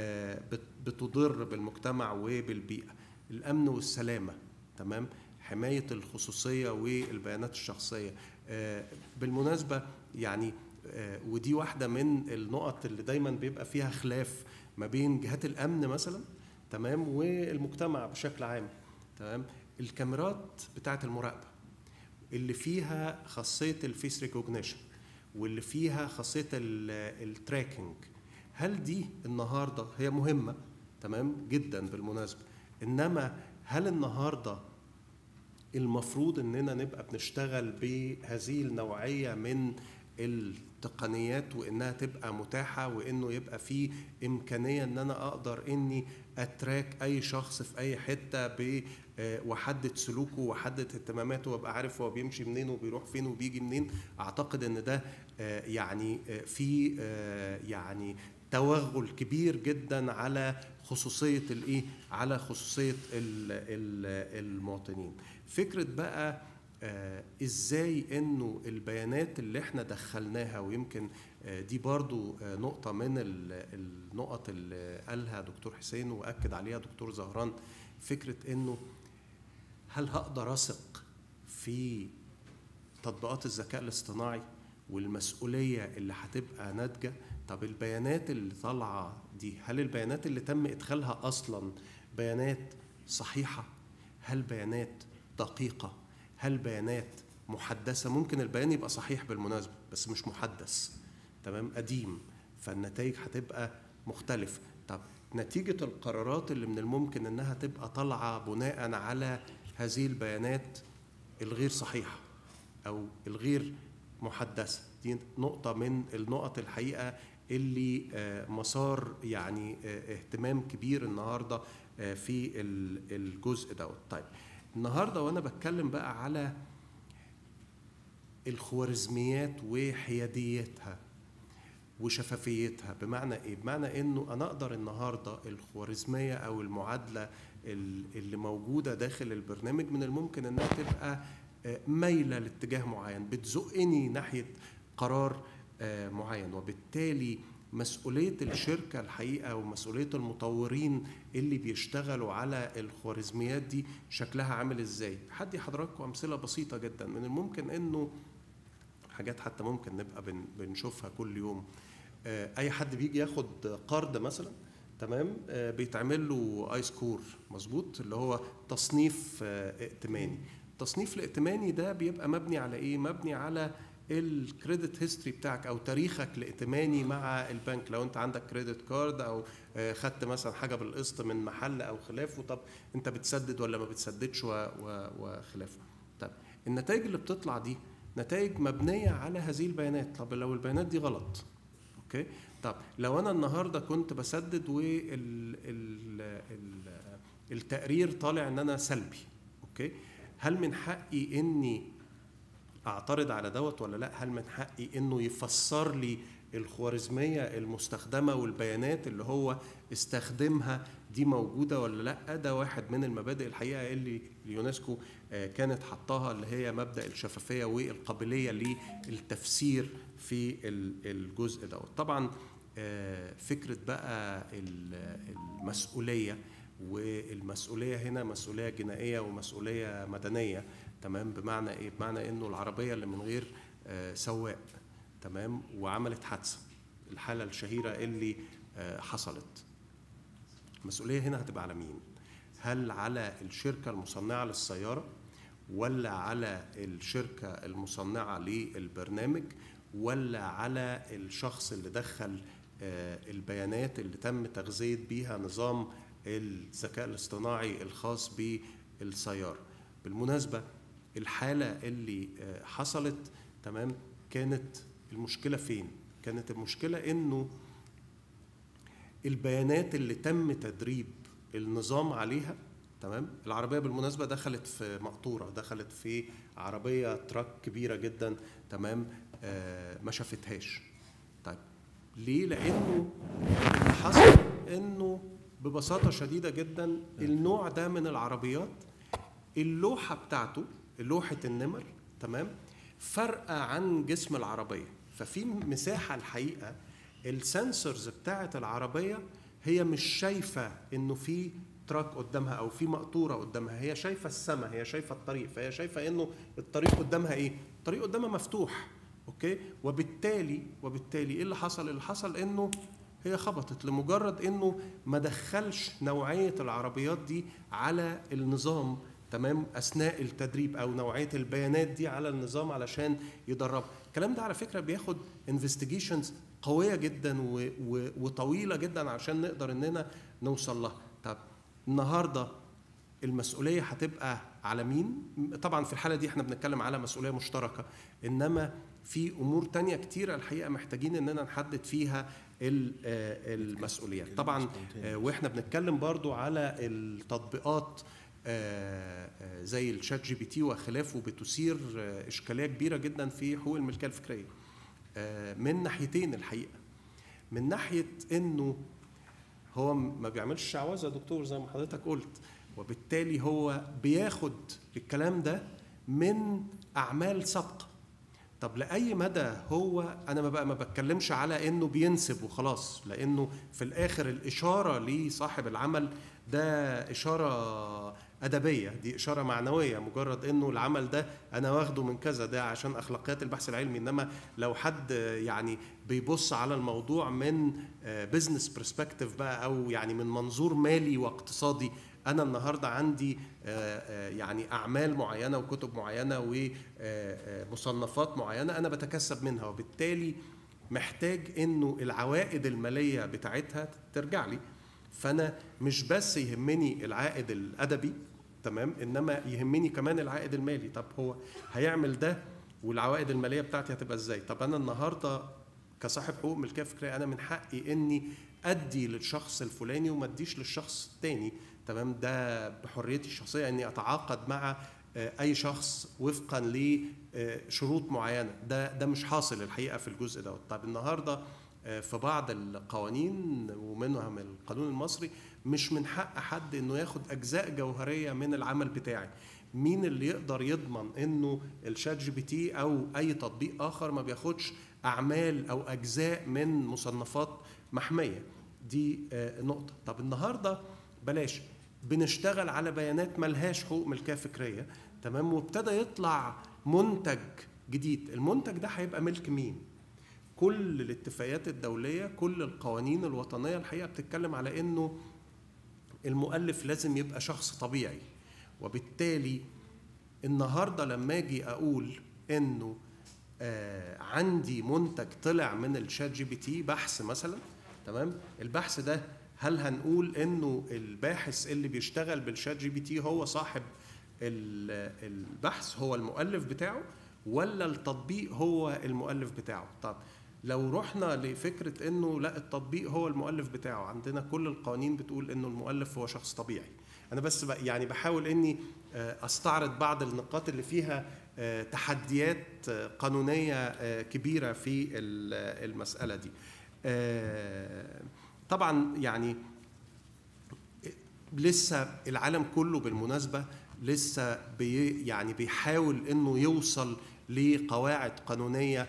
بتضر بالمجتمع وبالبيئة الأمن والسلامة تمام حماية الخصوصية والبيانات الشخصية بالمناسبة يعني آه، ودي واحده من النقط اللي دايما بيبقى فيها خلاف ما بين جهات الامن مثلا تمام والمجتمع بشكل عام تمام الكاميرات بتاعه المراقبه اللي فيها خاصيه الفيس ريكوجنيشن واللي فيها خاصيه التراكنج هل دي النهارده هي مهمه تمام جدا بالمناسبه انما هل النهارده المفروض اننا نبقى بنشتغل بهذه النوعيه من التقنيات وانها تبقى متاحه وانه يبقى في امكانيه ان انا اقدر اني اتراك اي شخص في اي حته ب آه، واحدد سلوكه واحدد اهتماماته وابقى عارف هو بيمشي منين وبيروح فين وبيجي منين اعتقد ان ده آه، يعني آه، في آه، يعني توغل كبير جدا على خصوصيه الايه على خصوصيه ال- ال- المواطنين فكره بقى آه، ازاي انه البيانات اللي احنا دخلناها ويمكن آه، دي برضو آه، نقطة من ال- النقط اللي قالها دكتور حسين وأكد عليها دكتور زهران فكرة انه هل هقدر أثق في تطبيقات الذكاء الاصطناعي والمسؤولية اللي هتبقى ناتجة طب البيانات اللي طالعة دي هل البيانات اللي تم إدخالها أصلا بيانات صحيحة هل بيانات دقيقة هل بيانات محدثة ممكن البيان يبقى صحيح بالمناسبة بس مش محدث تمام قديم فالنتائج هتبقى مختلفة طب نتيجة القرارات اللي من الممكن انها تبقى طالعة بناء على هذه البيانات الغير صحيحة او الغير محدثه دي نقطه من النقط الحقيقه اللي آه، مسار يعني آه، اهتمام كبير النهارده آه، في ال- الجزء دوت طيب النهارده وانا بتكلم بقى على الخوارزميات وحياديتها وشفافيتها بمعنى ايه بمعنى انه انا اقدر النهارده الخوارزميه او المعادله ال- اللي موجوده داخل البرنامج من الممكن انها تبقى آه، مايله لاتجاه معين بتزقني ناحيه قرار آه، معين وبالتالي مسؤوليه الشركه الحقيقه ومسؤوليه المطورين اللي بيشتغلوا على الخوارزميات دي شكلها عامل ازاي هدي حضراتكم امثله بسيطه جدا من الممكن انه حاجات حتى ممكن نبقى بن بنشوفها كل يوم آه، اي حد بيجي ياخد قرض مثلا تمام آه، بيتعمل له اي سكور مظبوط اللي هو تصنيف آه، ائتماني التصنيف الائتماني ده بيبقى مبني على ايه مبني على الكريدت هيستوري بتاعك او تاريخك الائتماني مع البنك لو انت عندك كريدت كارد او آه، خدت مثلا حاجه بالقسط من محل او خلافه طب انت بتسدد ولا ما بتسددش و- و- وخلافه طب النتائج اللي بتطلع دي نتائج مبنيه على هذه البيانات طب لو البيانات دي غلط اوكي طب لو انا النهارده كنت بسدد وال ال ال التقرير طالع ان انا سلبي اوكي هل من حقي اني اعترض على دوت ولا لا هل من حقي انه يفسر لي الخوارزميه المستخدمه والبيانات اللي هو استخدمها دي موجوده ولا لا ده واحد من المبادئ الحقيقه اللي اليونسكو آه، كانت حطاها اللي هي مبدا الشفافيه والقابليه للتفسير في ال- الجزء دوت طبعا آه، فكره بقى ال- المسؤوليه والمسؤوليه هنا مسؤوليه جنائيه ومسؤوليه مدنيه تمام بمعنى ايه بمعنى انه العربيه اللي من غير آه، سواق تمام وعملت حادثه الحاله الشهيره اللي آه، حصلت المسؤوليه هنا هتبقى على مين هل على الشركه المصنعه للسياره ولا على الشركه المصنعه للبرنامج ولا على الشخص اللي دخل آه، البيانات اللي تم تغذيه بيها نظام الذكاء الاصطناعي الخاص بالسياره بالمناسبه الحاله اللي آه، حصلت تمام كانت المشكله فين كانت المشكله انه البيانات اللي تم تدريب النظام عليها تمام العربيه بالمناسبه دخلت في مقطوره دخلت في عربيه تراك كبيره جدا تمام آه ما شافتهاش طيب ليه لانه اللي حصل انه ببساطه شديده جدا النوع ده من العربيات اللوحه بتاعته لوحه النمر تمام فرقه عن جسم العربيه ففي مساحه الحقيقه السنسورز بتاعه العربيه هي مش شايفه انه في تراك قدامها او في مقطوره قدامها هي شايفه السماء هي شايفه الطريق فهي شايفه انه الطريق قدامها ايه الطريق قدامها مفتوح اوكي وبالتالي وبالتالي ايه اللي حصل اللي حصل انه هي خبطت لمجرد انه ما دخلش نوعيه العربيات دي على النظام تمام اثناء التدريب او نوعيه البيانات دي على النظام علشان يدرب الكلام ده على فكره بياخد انفستيجيشنز قويه جدا و و وطويله جدا عشان نقدر اننا نوصل لها طب النهارده المسؤوليه هتبقى على مين طبعا في الحاله دي احنا بنتكلم على مسؤوليه مشتركه انما في امور تانية كتيره الحقيقه محتاجين اننا نحدد فيها المسؤوليات طبعا واحنا بنتكلم برضو على التطبيقات زي الشات جي بي تي وخلافه بتثير اشكاليه كبيره جدا في حقوق الملكيه الفكريه من ناحيتين الحقيقه من ناحيه انه هو ما بيعملش شعوذه يا دكتور زي ما حضرتك قلت وبالتالي هو بياخد الكلام ده من اعمال سابقه طب لاي مدى هو انا ما بقى ما بتكلمش على انه بينسب وخلاص لانه في الاخر الاشاره لصاحب العمل ده اشاره ادبيه دي اشاره معنويه مجرد انه العمل ده انا واخده من كذا ده عشان اخلاقيات البحث العلمي انما لو حد يعني بيبص على الموضوع من بزنس برسبكتيف بقى او يعني من منظور مالي واقتصادي انا النهارده عندي يعني اعمال معينه وكتب معينه ومصنفات معينه انا بتكسب منها وبالتالي محتاج انه العوائد الماليه بتاعتها ترجع لي فانا مش بس يهمني العائد الادبي تمام انما يهمني كمان العائد المالي طب هو هيعمل ده والعوائد الماليه بتاعتي هتبقى ازاي طب انا النهارده كصاحب حقوق ملكيه فكريه انا من حقي اني ادي للشخص الفلاني وما اديش للشخص الثاني تمام ده بحريتي الشخصيه اني اتعاقد مع اي شخص وفقا لشروط معينه ده ده مش حاصل الحقيقه في الجزء دوت طب النهارده في بعض القوانين ومنها من القانون المصري مش من حق حد انه ياخد اجزاء جوهريه من العمل بتاعي مين اللي يقدر يضمن انه الشات جي بي تي او اي تطبيق اخر ما بياخدش اعمال او اجزاء من مصنفات محميه دي نقطه طب النهارده بلاش بنشتغل على بيانات ملهاش حقوق ملكيه فكريه تمام وابتدى يطلع منتج جديد المنتج ده هيبقى ملك مين كل الاتفاقيات الدوليه كل القوانين الوطنيه الحقيقه بتتكلم على انه المؤلف لازم يبقى شخص طبيعي وبالتالي النهارده لما اجي اقول انه آه عندي منتج طلع من الشات جي بي تي بحث مثلا تمام البحث ده هل هنقول انه الباحث اللي بيشتغل بالشات جي بي تي هو صاحب البحث هو المؤلف بتاعه ولا التطبيق هو المؤلف بتاعه طب لو رحنا لفكره انه لا التطبيق هو المؤلف بتاعه عندنا كل القوانين بتقول انه المؤلف هو شخص طبيعي انا بس يعني بحاول اني استعرض بعض النقاط اللي فيها تحديات قانونيه كبيره في المساله دي طبعا يعني لسه العالم كله بالمناسبه لسه بي يعني بيحاول انه يوصل لقواعد قانونيه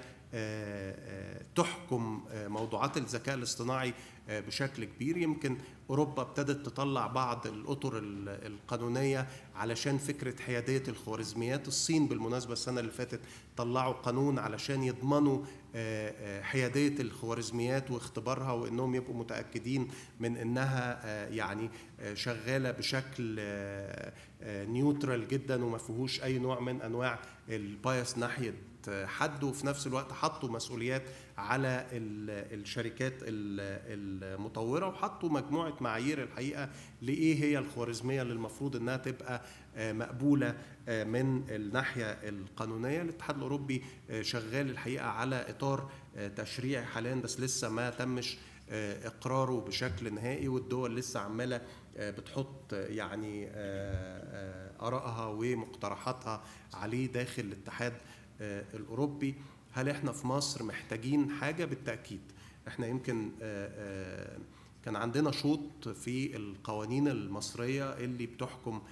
تحكم موضوعات الذكاء الاصطناعي بشكل كبير يمكن اوروبا ابتدت تطلع بعض الاطر القانونيه علشان فكره حياديه الخوارزميات الصين بالمناسبه السنه اللي فاتت طلعوا قانون علشان يضمنوا حياديه الخوارزميات واختبارها وانهم يبقوا متاكدين من انها يعني شغاله بشكل نيوترال جدا وما فيهوش اي نوع من انواع البايس ناحيه حد وفي نفس الوقت حطوا مسؤوليات على الشركات المطوره وحطوا مجموعه معايير الحقيقه لايه هي الخوارزميه اللي المفروض انها تبقى مقبوله من الناحيه القانونيه الاتحاد الاوروبي شغال الحقيقه على اطار تشريعي حاليا بس لسه ما تمش اقراره بشكل نهائي والدول لسه عماله بتحط يعني ارائها ومقترحاتها عليه داخل الاتحاد الاوروبي هل احنا في مصر محتاجين حاجه بالتاكيد احنا يمكن كان عندنا شوط في القوانين المصريه اللي بتحكم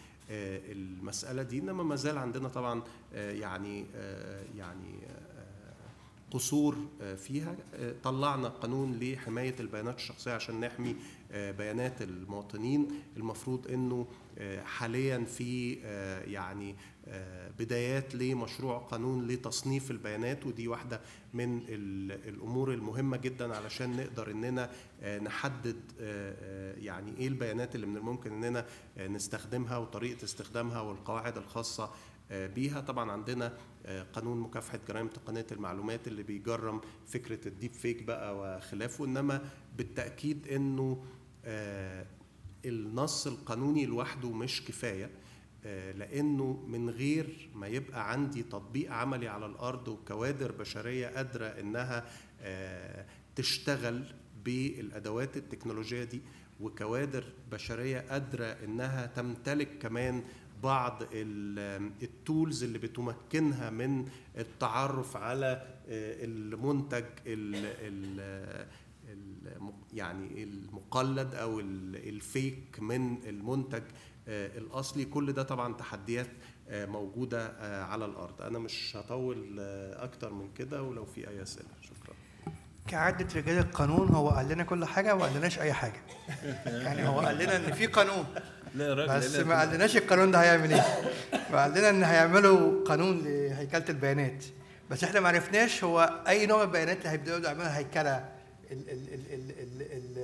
المساله دي انما ما زال عندنا طبعا يعني يعني قصور آه، فيها آه، طلعنا قانون لحمايه البيانات الشخصيه عشان نحمي آه، بيانات المواطنين المفروض انه آه، حاليا في آه، يعني آه، بدايات لمشروع قانون لتصنيف البيانات ودي واحده من ال- الامور المهمه جدا علشان نقدر اننا آه، نحدد آه، آه، يعني ايه البيانات اللي من الممكن اننا آه، نستخدمها وطريقه استخدامها والقواعد الخاصه آه، بيها طبعا عندنا آه، قانون مكافحه جرائم تقنيه المعلومات اللي بيجرم فكره الديب فيك بقى وخلافه انما بالتاكيد انه آه، النص القانوني لوحده مش كفايه آه، لانه من غير ما يبقى عندي تطبيق عملي على الارض وكوادر بشريه قادره انها آه، تشتغل بالادوات التكنولوجيه دي وكوادر بشريه قادره انها تمتلك كمان بعض ال- التولز اللي بتمكنها من التعرف على آه، المنتج ال- ال- الم- يعني المقلد او ال- الفيك من المنتج آه، الاصلي كل ده طبعا تحديات آه، موجوده آه، على الارض انا مش هطول آه، اكتر من كده ولو في اي اسئله شكرا كعادة رجال القانون هو قال لنا كل حاجة وما قالناش أي حاجة. يعني هو قال لنا إن في قانون لا يا راجل بس لا ما قالناش القانون ده هيعمل إيه. ما قال لنا إن هيعملوا قانون لهيكلة البيانات. بس إحنا ما عرفناش هو أي نوع من البيانات اللي هيبدأوا يعملوا هيكلة ال- ال- ال- ال- ال-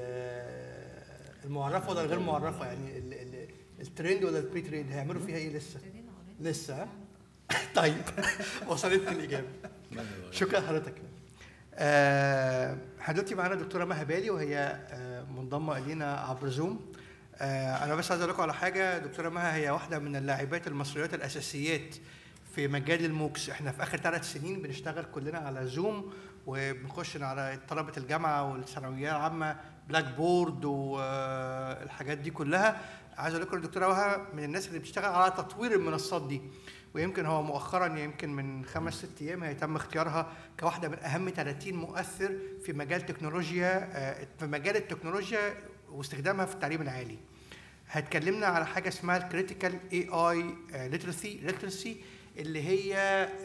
ال- المعرفة ولا الغير معرفة يعني ال- ال- الترند ولا البري ترند هيعملوا فيها إيه لسه؟ لسه ها؟ طيب وصلتني الإجابة. شكرا لحضرتك آه، احنا دلوقتي معانا دكتوره مها بالي وهي آه، منضمه الينا عبر زوم آه، انا بس عايز اقول لكم على حاجه دكتوره مها هي واحده من اللاعبات المصريات الاساسيات في مجال الموكس احنا في اخر ثلاث سنين بنشتغل كلنا على زوم وبنخش على طلبه الجامعه والثانويه العامه بلاك بورد والحاجات دي كلها عايز اقول لكم الدكتوره مها من الناس اللي بتشتغل على تطوير المنصات دي ويمكن هو مؤخرا يمكن من خمس ست ايام هي تم اختيارها كواحده من اهم 30 مؤثر في مجال تكنولوجيا آه، في مجال التكنولوجيا واستخدامها في التعليم العالي. هتكلمنا على حاجه اسمها الكريتيكال اي اي ليترسي ليترسي اللي هي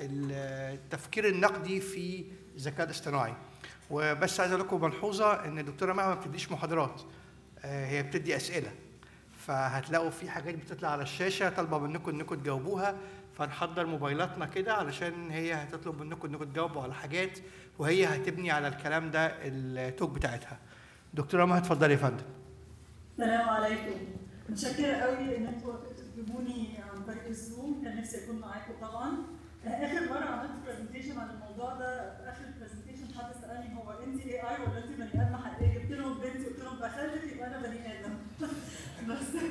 التفكير النقدي في الذكاء الاصطناعي. وبس عايز اقول لكم ملحوظه ان الدكتوره مها ما بتديش محاضرات آه، هي بتدي اسئله. فهتلاقوا في حاجات بتطلع على الشاشه طالبه منكم انكم تجاوبوها فنحضر موبايلاتنا كده علشان هي هتطلب منكم انكم تجاوبوا على حاجات وهي هتبني على الكلام ده التوك بتاعتها. دكتوره مها اتفضلي يا فندم. السلام عليكم متشكرة قوي ان انتوا وافقتوا تجيبوني عن طريق الزوم كان نفسي اكون معاكم طبعا اخر مرة عملت برزنتيشن عن الموضوع ده في اخر البرزنتيشن حد سألني هو انت اي اي ولا انت بني ادم حقيقي جبت لهم بنتي قلت لهم بخلف يبقى انا بني ادم بس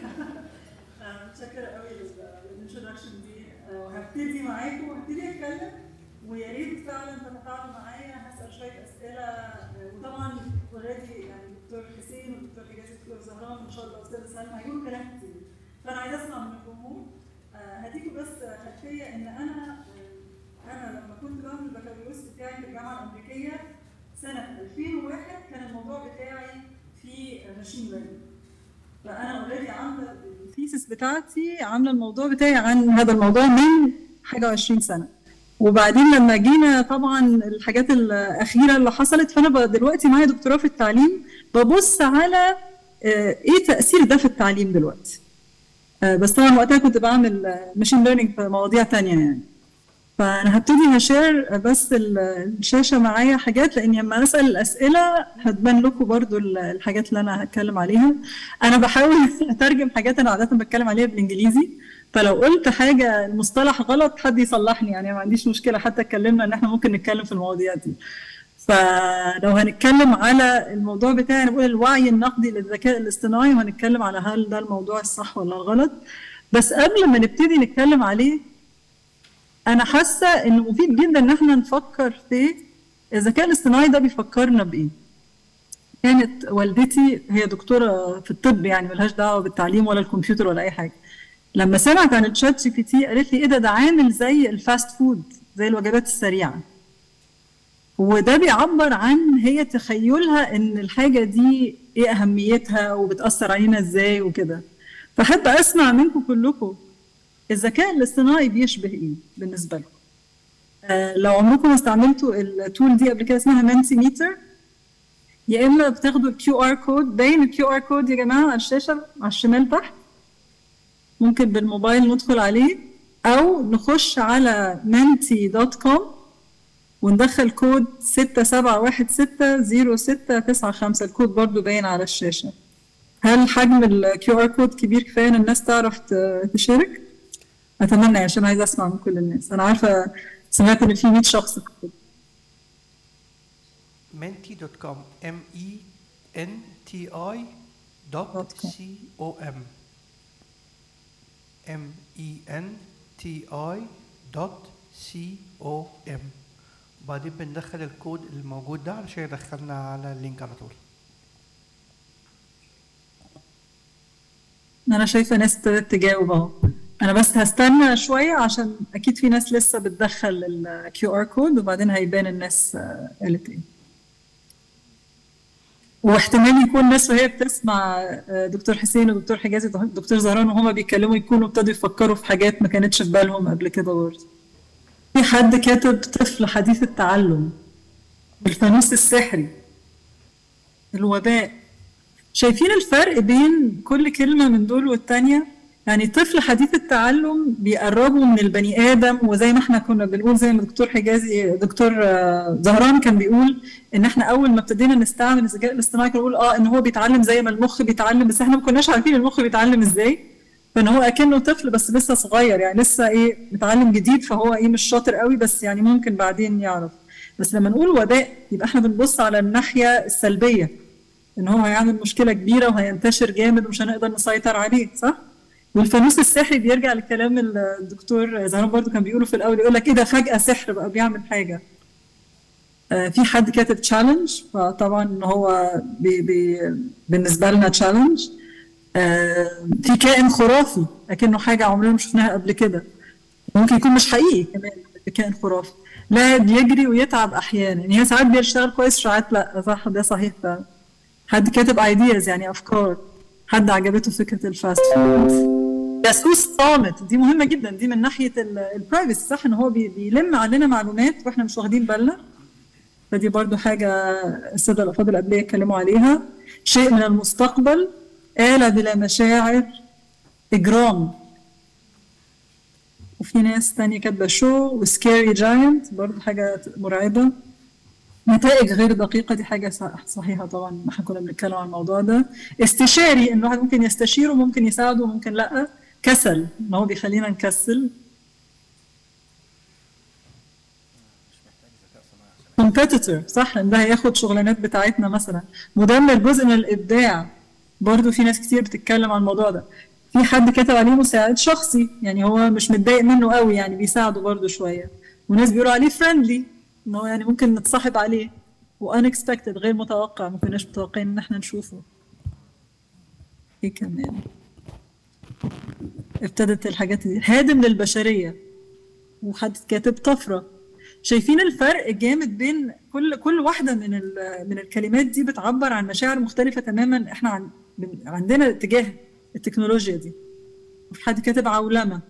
آه، متشكرة قوي للانترودكشن دي آه، وهبتدي معاكم وهبتدي اتكلم ويا ريت فعلا تتفاعلوا معايا هسال شويه اسئله آه، وطبعا اوريدي يعني دكتور حسين ودكتور حجازي ودكتور زهران ان شاء الله استاذ سلمى هيقولوا كلام كتير فانا عايزه اسمع من الجمهور آه، هديكم بس خلفيه ان انا آه، انا لما كنت بعمل البكالوريوس بتاعي في الجامعه الامريكيه سنه 2001 كان الموضوع بتاعي في ماشين ليرنينج فانا اوريدي عامله الثيسس بتاعتي عامله الموضوع بتاعي عن هذا الموضوع من حاجه و20 سنه وبعدين لما جينا طبعا الحاجات الاخيره اللي حصلت فانا بقى دلوقتي معايا دكتوراه في التعليم ببص على آه، ايه تاثير ده في التعليم دلوقتي آه، بس طبعا وقتها كنت بعمل ماشين ليرنينج في مواضيع تانية يعني فانا هبتدي هشير بس ال- الشاشه معايا حاجات لاني لما اسال الاسئله هتبان لكم برضو ال- الحاجات اللي انا هتكلم عليها انا بحاول اترجم حاجات انا عاده بتكلم عليها بالانجليزي فلو قلت حاجه المصطلح غلط حد يصلحني يعني ما عنديش مشكله حتى اتكلمنا ان احنا ممكن نتكلم في المواضيع دي فلو هنتكلم على الموضوع بتاعي انا بقول الوعي النقدي للذكاء الاصطناعي وهنتكلم على هل ده الموضوع الصح ولا الغلط بس قبل ما نبتدي نتكلم عليه انا حاسه انه مفيد جدا ان احنا نفكر في الذكاء الاصطناعي ده بيفكرنا بايه كانت والدتي هي دكتوره في الطب يعني ملهاش دعوه بالتعليم ولا الكمبيوتر ولا اي حاجه لما سمعت عن الشات جي بي تي قالت لي ايه ده ده عامل زي الفاست فود زي الوجبات السريعه وده بيعبر عن هي تخيلها ان الحاجه دي ايه اهميتها وبتاثر علينا ازاي وكده فحب اسمع منكم كلكم الذكاء الاصطناعي بيشبه ايه بالنسبه لكم آه، لو عمركم استعملتوا التول دي قبل كده اسمها منتي ميتر يا اما بتاخدوا الكيو ار كود باين الكيو ار كود يا جماعه على الشاشه على الشمال تحت ممكن بالموبايل ندخل عليه او نخش على مانتي دوت كوم وندخل كود 67160695 الكود برضو باين على الشاشه هل حجم الكيو ار كود كبير كفايه ان الناس تعرف ت- تشارك؟ اتمنى عشان عايزه اسمع من كل الناس انا عارفه سمعت ان في 100 شخص في الكود menti.com m e n t i dot Dot com. c o m m e n t i dot c o m وبعدين بندخل الكود الموجود ده علشان يدخلنا على اللينك على طول انا شايفه ناس ابتدت تجاوب اهو انا بس هستنى شويه عشان اكيد في ناس لسه بتدخل الكيو ار كود وبعدين هيبان الناس آه، قالت ايه واحتمال يكون ناس وهي بتسمع آه، دكتور حسين ودكتور حجازي ودكتور زهران وهما بيتكلموا يكونوا ابتدوا يفكروا في حاجات ما كانتش في بالهم قبل كده برضه في حد كاتب طفل حديث التعلم الفانوس السحري الوباء شايفين الفرق بين كل كلمة من دول والتانية يعني طفل حديث التعلم بيقربوا من البني آدم وزي ما احنا كنا بنقول زي ما دكتور حجازي دكتور آه، زهران كان بيقول ان احنا اول ما ابتدينا نستعمل الذكاء الاصطناعي كنا بنقول اه ان هو بيتعلم زي ما المخ بيتعلم بس احنا ما كناش عارفين المخ بيتعلم ازاي فان هو اكنه طفل بس لسه صغير يعني لسه ايه متعلم جديد فهو ايه مش شاطر قوي بس يعني ممكن بعدين يعرف بس لما نقول وباء يبقى احنا بنبص على الناحية السلبية ان هو هيعمل مشكله كبيره وهينتشر جامد ومش هنقدر نسيطر عليه صح؟ والفانوس السحري بيرجع لكلام الدكتور زهران برضو كان بيقوله في الاول يقول لك ايه ده فجاه سحر بقى بيعمل حاجه آه، في حد كاتب تشالنج فطبعا ان هو بي بي بالنسبه لنا تشالنج في كائن خرافي اكنه حاجه عمرنا ما شفناها قبل كده ممكن يكون مش حقيقي كمان كائن خرافي لاعب يجري ويتعب احيانا يعني هي ساعات بيشتغل كويس ساعات لا صح ده صحيح فعلا حد كاتب ايدياز يعني افكار حد عجبته فكره الفاست فود جاسوس صامت دي مهمه جدا دي من ناحيه البرايفسي صح ان هو بي- بيلم علينا معلومات واحنا مش واخدين بالنا فدي برضو حاجه الساده الافاضل قبليه اتكلموا عليها شيء من المستقبل آلة بلا مشاعر إجرام وفي ناس تانية كاتبة شو وسكيري جاينت برضو حاجة مرعبة نتائج غير دقيقة دي حاجة صح- صحيحة طبعا ما احنا كنا بنتكلم عن الموضوع ده استشاري ان الواحد ممكن يستشيره ممكن يساعده ممكن لا كسل ان هو بيخلينا نكسل كومبيتيتور صح ان ده هياخد شغلانات بتاعتنا مثلا مدمر جزء من الابداع برضو في ناس كتير بتتكلم عن الموضوع ده في حد كتب عليه مساعد شخصي يعني هو مش متضايق منه قوي يعني بيساعده برضو شويه وناس بيقولوا عليه فريندلي ان هو يعني ممكن نتصاحب عليه وانكسبكتد غير متوقع ما كناش متوقعين ان احنا نشوفه ايه كمان ابتدت الحاجات دي هادم للبشريه وحد كاتب طفره شايفين الفرق جامد بين كل كل واحده من ال- من الكلمات دي بتعبر عن مشاعر مختلفه تماما احنا عن بن- عندنا اتجاه التكنولوجيا دي وفي حد كاتب عولمه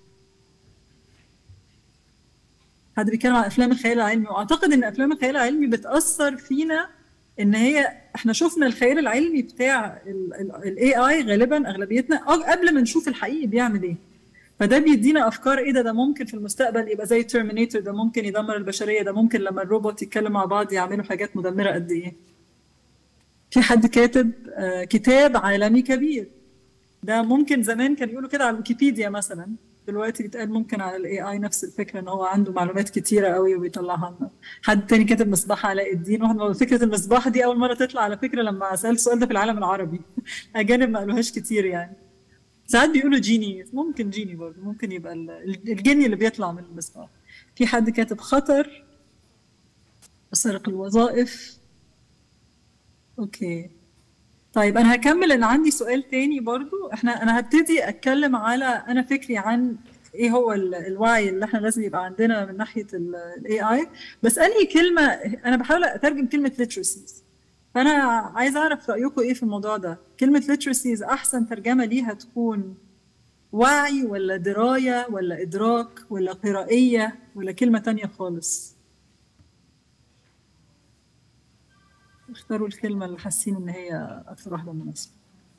حد بيتكلم عن افلام الخيال العلمي واعتقد ان افلام الخيال العلمي بتاثر فينا ان هي احنا شفنا الخيال العلمي بتاع الاي اي غالبا اغلبيتنا أو قبل ما نشوف الحقيقي بيعمل ايه فده بيدينا افكار ايه ده ده ممكن في المستقبل يبقى زي ترمينيتور ده ممكن يدمر البشريه ده ممكن لما الروبوت يتكلم مع بعض يعملوا حاجات مدمره قد ايه في حد كاتب آه، كتاب عالمي كبير ده ممكن زمان كان يقولوا كده على الويكيبيديا مثلا دلوقتي بيتقال ممكن على الاي اي نفس الفكره ان هو عنده معلومات كتيره قوي وبيطلعها لنا حد تاني كاتب مصباح علاء الدين واحد من فكره المصباح دي اول مره تطلع على فكره لما سالت السؤال ده في العالم العربي اجانب ما قالوهاش كتير يعني ساعات بيقولوا جيني ممكن جيني برضه ممكن يبقى ال- الجني اللي بيطلع من المصباح في حد كاتب خطر سرق الوظائف اوكي طيب انا هكمل ان عندي سؤال تاني برضو احنا انا هبتدي اتكلم على انا فكري عن ايه هو ال- الوعي اللي احنا لازم يبقى عندنا من ناحيه الاي اي بس انهي كلمه انا بحاول اترجم كلمه literacies فانا عايز اعرف رايكم ايه في الموضوع ده كلمه literacies احسن ترجمه ليها تكون وعي ولا درايه ولا ادراك ولا قرائيه ولا كلمه تانية خالص اختاروا الكلمه اللي حاسين ان هي اكثر واحده مناسبه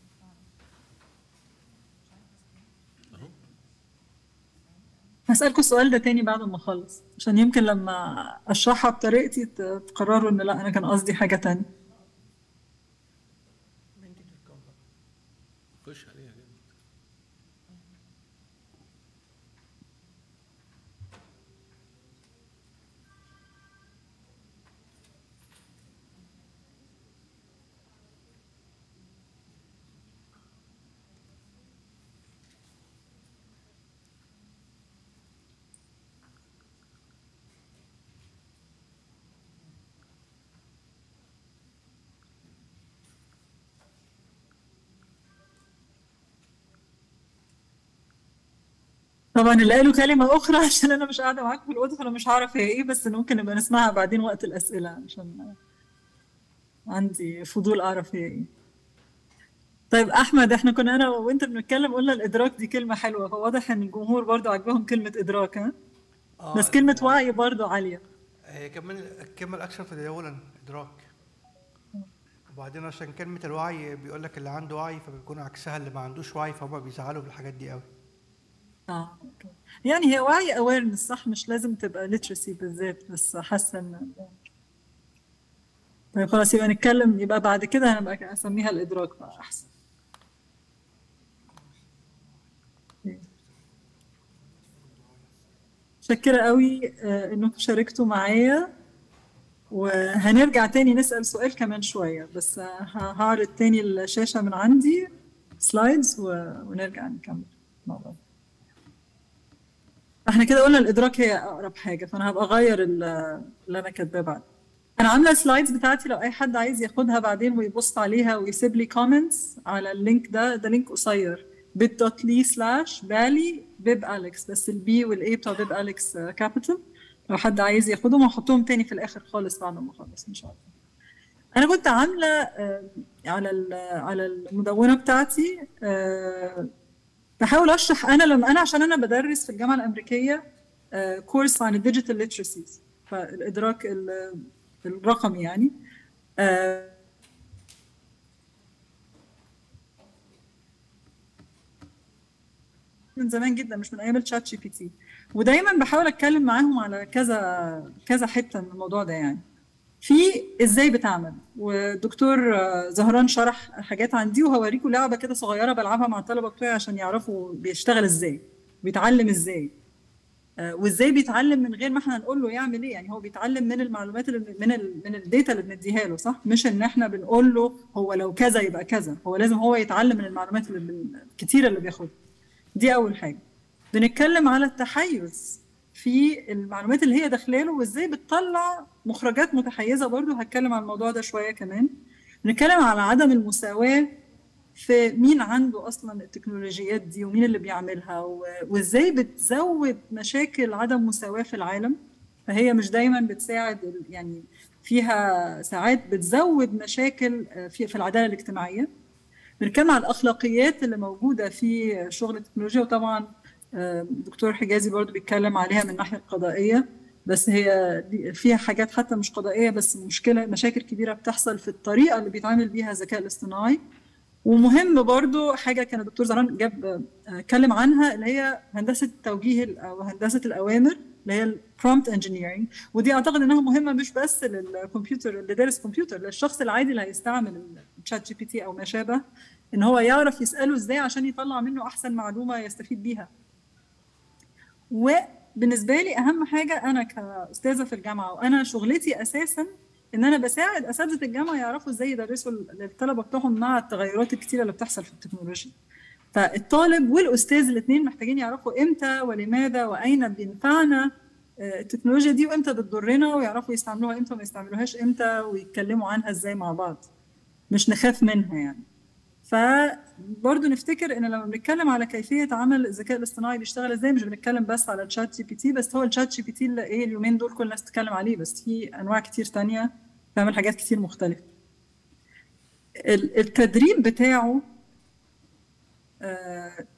هسألكوا السؤال ده تاني بعد ما اخلص عشان يمكن لما اشرحها بطريقتي ت- تقرروا ان لا انا كان قصدي حاجة تانية خش عليها كده. طبعا اللي قالوا كلمة أخرى عشان أنا مش قاعدة معاكم في الأوضة فأنا مش هعرف هي إيه بس ممكن نبقى نسمعها بعدين وقت الأسئلة عشان عندي فضول أعرف هي إيه طيب أحمد إحنا كنا أنا وأنت بنتكلم قلنا الإدراك دي كلمة حلوة هو واضح إن الجمهور برضو عجبهم كلمة إدراك ها آه، بس كلمة وعي برضو عالية هي كمان الكلمة الأكثر تداولا إدراك وبعدين عشان كلمة الوعي بيقول لك اللي عنده وعي فبيكون عكسها اللي ما عندوش وعي فهم بيزعلوا بالحاجات دي قوي اه أوكي. يعني هي وعي awareness صح مش لازم تبقى literacy بالذات بس حاسة إن طيب خلاص يبقى نتكلم يبقى بعد كده هنبقى أسميها الإدراك بقى أحسن متشكرة قوي آه، انكم شاركتوا معايا وهنرجع تاني نسأل سؤال كمان شوية بس آه، ه- هعرض تاني الشاشة من عندي سلايدز ونرجع نكمل مع بعض احنا كده قلنا الإدراك هي أقرب حاجة فأنا هبقى أغير ال- اللي أنا كاتباه بعد أنا عاملة السلايدز بتاعتي لو أي حد عايز ياخدها بعدين ويبص عليها ويسيب لي كومنتس على اللينك ده ده لينك قصير bit.ly slash بالي بيب أليكس بس البي والإي بتوع بيب أليكس كابيتال لو حد عايز ياخدهم هحطهم تاني في الآخر خالص بعد ما أخلص إن شاء الله أنا كنت عاملة آه، على ال- على المدونة بتاعتي آه، بحاول اشرح انا لما انا عشان انا بدرس في الجامعه الامريكيه آه، كورس عن الديجيتال ليترسيز فالادراك ال- الرقمي يعني آه، من زمان جدا مش من ايام الشات جي بي تي ودايما بحاول اتكلم معاهم على كذا كذا حته من الموضوع ده يعني في ازاي بتعمل والدكتور آه، زهران شرح حاجات عن دي وهوريكم لعبه كده صغيره بلعبها مع الطلبه بتوعي عشان يعرفوا بيشتغل ازاي بيتعلم ازاي آه، وازاي بيتعلم من غير ما احنا نقول له يعمل ايه يعني هو بيتعلم من المعلومات اللي من ال من الداتا اللي بنديها له صح مش ان احنا بنقول له هو لو كذا يبقى كذا هو لازم هو يتعلم من المعلومات اللي بن- الكتيره اللي بياخدها دي اول حاجه بنتكلم على التحيز في المعلومات اللي هي داخلاله وازاي بتطلع مخرجات متحيزه برضو هتكلم عن الموضوع ده شويه كمان بنتكلم على عدم المساواه في مين عنده اصلا التكنولوجيات دي ومين اللي بيعملها و- وازاي بتزود مشاكل عدم مساواه في العالم فهي مش دايما بتساعد ال- يعني فيها ساعات بتزود مشاكل آه، في في العداله الاجتماعيه بنتكلم عن الاخلاقيات اللي موجوده في شغل التكنولوجيا وطبعا آه، دكتور حجازي برضو بيتكلم عليها من الناحيه القضائيه بس هي دي- فيها حاجات حتى مش قضائيه بس مشكله مشاكل كبيره بتحصل في الطريقه اللي بيتعامل بيها الذكاء الاصطناعي ومهم برضو حاجه كان الدكتور زهران جاب آه، اتكلم عنها اللي هي هندسه التوجيه ال- او هندسه الاوامر اللي هي البرومبت انجينيرنج ودي اعتقد انها مهمه مش بس للكمبيوتر اللي دارس كمبيوتر للشخص العادي اللي هيستعمل الشات جي بي تي او ما شابه ان هو يعرف يساله ازاي عشان يطلع منه احسن معلومه يستفيد بيها وبالنسبه لي اهم حاجه انا كاستاذه في الجامعه وانا شغلتي اساسا ان انا بساعد اساتذه الجامعه يعرفوا ازاي يدرسوا للطلبه بتوعهم مع التغيرات الكتيره اللي بتحصل في التكنولوجيا فالطالب والاستاذ الاثنين محتاجين يعرفوا امتى ولماذا واين بينفعنا آه، التكنولوجيا دي وامتى بتضرنا ويعرفوا يستعملوها امتى وما يستعملوهاش امتى ويتكلموا عنها ازاي مع بعض مش نخاف منها يعني فبرضه نفتكر ان لما بنتكلم على كيفيه عمل الذكاء الاصطناعي بيشتغل ازاي مش بنتكلم بس على الشات جي بي تي بس هو الشات جي بي تي اللي ايه اليومين دول كل الناس تتكلم عليه بس في انواع كتير تانية بتعمل حاجات كتير مختلفه ال- التدريب بتاعه آه،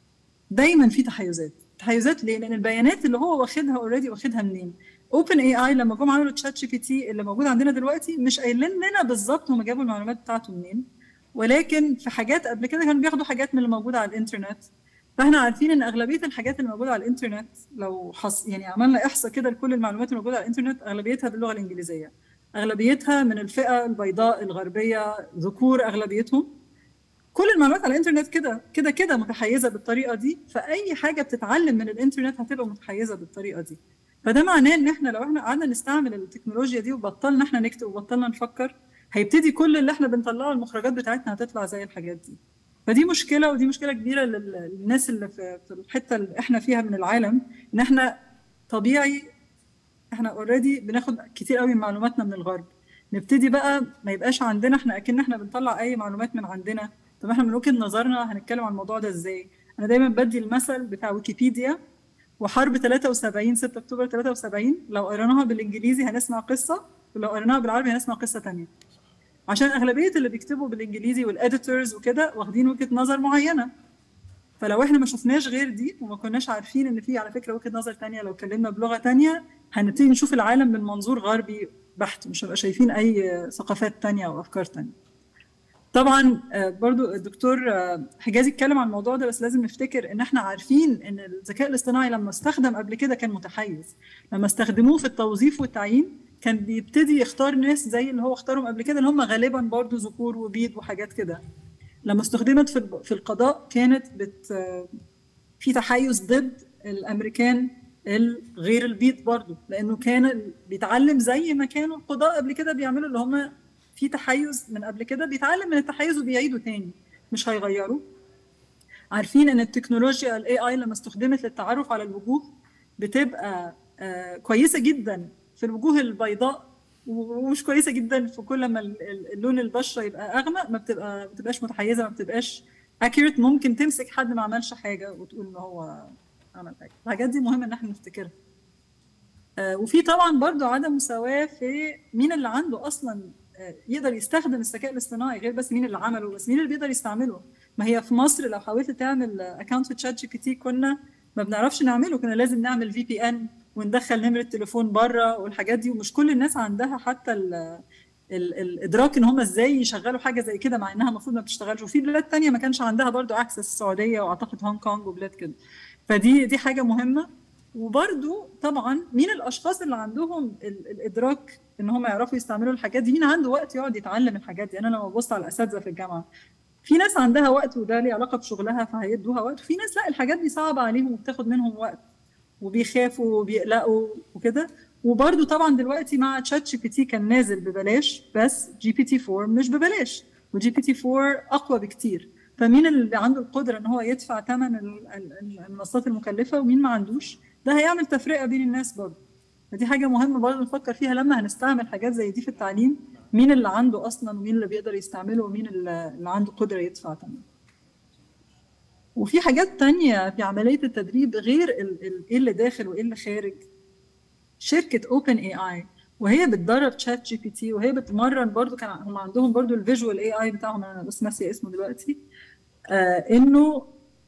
دايما في تحيزات تحيزات ليه لان البيانات اللي هو واخدها اوريدي واخدها منين اوبن اي اي لما جم عملوا تشات جي بي تي اللي موجود عندنا دلوقتي مش قايلين لنا بالظبط هم جابوا المعلومات بتاعته منين ولكن في حاجات قبل كده كانوا بياخدوا حاجات من اللي موجوده على الانترنت فاحنا عارفين ان اغلبيه الحاجات اللي موجوده على الانترنت لو حص يعني عملنا احصاء كده لكل المعلومات اللي موجوده على الانترنت اغلبيتها باللغه الانجليزيه اغلبيتها من الفئه البيضاء الغربيه ذكور اغلبيتهم كل المعلومات على الانترنت كده كده كده متحيزه بالطريقه دي فاي حاجه بتتعلم من الانترنت هتبقى متحيزه بالطريقه دي فده معناه ان احنا لو احنا قعدنا نستعمل التكنولوجيا دي وبطلنا احنا نكتب وبطلنا نفكر هيبتدي كل اللي احنا بنطلعه المخرجات بتاعتنا هتطلع زي الحاجات دي فدي مشكله ودي مشكله كبيره للناس اللي في الحته اللي احنا فيها من العالم ان احنا طبيعي احنا اوريدي بناخد كتير قوي من معلوماتنا من الغرب نبتدي بقى ما يبقاش عندنا احنا اكن احنا بنطلع اي معلومات من عندنا طب احنا من وجهه نظرنا هنتكلم عن الموضوع ده ازاي انا دايما بدي المثل بتاع ويكيبيديا وحرب 73 6 اكتوبر 73 لو قريناها بالانجليزي هنسمع قصه ولو قريناها بالعربي هنسمع قصه ثانيه عشان اغلبيه اللي بيكتبوا بالانجليزي والاديتورز وكده واخدين وجهه نظر معينه فلو احنا ما شفناش غير دي وما كناش عارفين ان في على فكره وجهه نظر تانية لو اتكلمنا بلغه تانية هنبتدي نشوف العالم من منظور غربي بحت مش هنبقى شايفين اي ثقافات تانية او افكار تانية طبعا برضو الدكتور حجازي اتكلم عن الموضوع ده بس لازم نفتكر ان احنا عارفين ان الذكاء الاصطناعي لما استخدم قبل كده كان متحيز لما استخدموه في التوظيف والتعيين كان بيبتدي يختار ناس زي اللي هو اختارهم قبل كده اللي هم غالبا برضو ذكور وبيض وحاجات كده لما استخدمت في في القضاء كانت بت في تحيز ضد الامريكان الغير البيض برضو لانه كان بيتعلم زي ما كانوا القضاء قبل كده بيعملوا اللي هم في تحيز من قبل كده بيتعلم من التحيز وبيعيده تاني مش هيغيره عارفين ان التكنولوجيا الاي اي لما استخدمت للتعرف على الوجوه بتبقى آه كويسه جدا في الوجوه البيضاء ومش كويسه جدا في كل ما اللون البشره يبقى اغمق ما بتبقى ما بتبقاش متحيزه ما بتبقاش اكيوريت ممكن تمسك حد ما عملش حاجه وتقول ان هو عمل حاجه الحاجات دي مهم ان احنا نفتكرها آه وفي طبعا برضو عدم مساواه في مين اللي عنده اصلا يقدر يستخدم الذكاء الاصطناعي غير بس مين اللي عمله بس مين اللي بيقدر يستعمله ما هي في مصر لو حاولت تعمل اكونت في تشات جي بي تي كنا ما بنعرفش نعمله كنا لازم نعمل في بي ان وندخل نمره تليفون بره والحاجات دي ومش كل الناس عندها حتى ال ال الادراك ان هم ازاي يشغلوا حاجه زي كده مع انها المفروض ما بتشتغلش وفي بلاد تانية ما كانش عندها برضو اكسس السعوديه واعتقد هونج كونج وبلاد كده فدي دي حاجه مهمه وبرضو طبعا مين الاشخاص اللي عندهم الادراك ان هم يعرفوا يستعملوا الحاجات دي مين عنده وقت يقعد يتعلم الحاجات دي انا لما ببص على الاساتذه في الجامعه في ناس عندها وقت وده ليه علاقه بشغلها فهيدوها وقت وفي ناس لا الحاجات دي صعبه عليهم وبتاخد منهم وقت وبيخافوا وبيقلقوا وكده وبرده طبعا دلوقتي مع تشات جي بي تي كان نازل ببلاش بس جي بي تي 4 مش ببلاش وجي بي تي 4 اقوى بكتير فمين اللي عنده القدره ان هو يدفع ثمن المنصات المكلفه ومين ما عندوش ده هيعمل تفرقه بين الناس برضه فدي حاجه مهمه برضه نفكر فيها لما هنستعمل حاجات زي دي في التعليم مين اللي عنده اصلا ومين اللي بيقدر يستعمله ومين اللي عنده قدره يدفع ثمن وفي حاجات تانية في عملية التدريب غير ايه اللي داخل وايه اللي خارج شركة اوبن اي اي وهي بتدرب تشات جي بي تي وهي بتمرن برضو كان هم عندهم برضو الفيجوال اي اي بتاعهم انا بس ناسي اسمه دلوقتي آه انه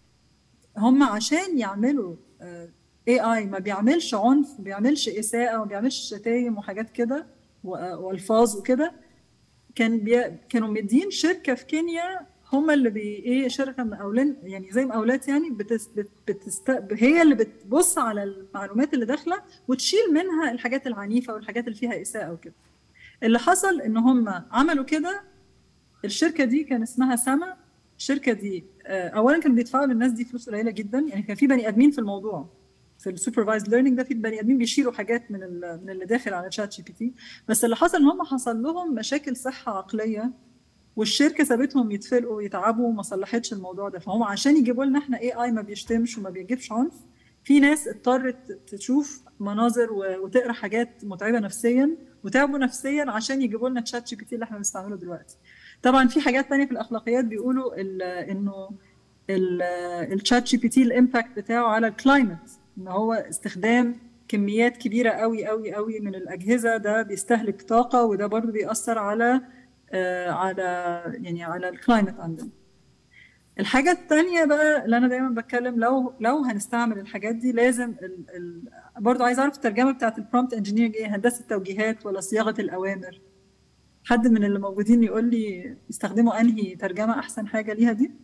هم عشان يعملوا آه اي اي ما بيعملش عنف ما بيعملش اساءه ما بيعملش شتايم وحاجات كده والفاظ وكده كان بي... كانوا مدين شركه في كينيا هم اللي بي ايه شركه مقاولين يعني زي مقاولات يعني بتس... بت... بتست... هي اللي بتبص على المعلومات اللي داخله وتشيل منها الحاجات العنيفه والحاجات اللي فيها اساءه وكده اللي حصل ان هم عملوا كده الشركه دي كان اسمها سما الشركه دي اولا كانوا بيدفعوا للناس دي فلوس قليله جدا يعني كان في بني ادمين في الموضوع في السوبرفايزد ليرنينج ده في بني ادمين بيشيلوا حاجات من من اللي داخل على شات جي بي تي بس اللي حصل ان هم حصل لهم مشاكل صحه عقليه والشركه سابتهم يتفلقوا ويتعبوا وما صلحتش الموضوع ده فهم عشان يجيبوا لنا احنا اي اي ما بيشتمش وما بيجيبش عنف في ناس اضطرت تشوف مناظر وتقرا حاجات متعبه نفسيا وتعبوا نفسيا عشان يجيبوا لنا تشات جي بي تي اللي احنا بنستعمله دلوقتي طبعا في حاجات تانية في الاخلاقيات بيقولوا انه الشات جي بي تي الامباكت بتاعه على الكلايمت ان هو استخدام كميات كبيره قوي قوي قوي من الاجهزه ده بيستهلك طاقه وده برضو بيأثر على آه على يعني على الكلايمت عندنا الحاجة التانية بقى اللي أنا دايما بتكلم لو لو هنستعمل الحاجات دي لازم ال ال برضه عايز أعرف الترجمة بتاعت البرومبت انجينيرنج إيه هندسة توجيهات ولا صياغة الأوامر حد من اللي موجودين يقول لي يستخدموا أنهي ترجمة أحسن حاجة ليها دي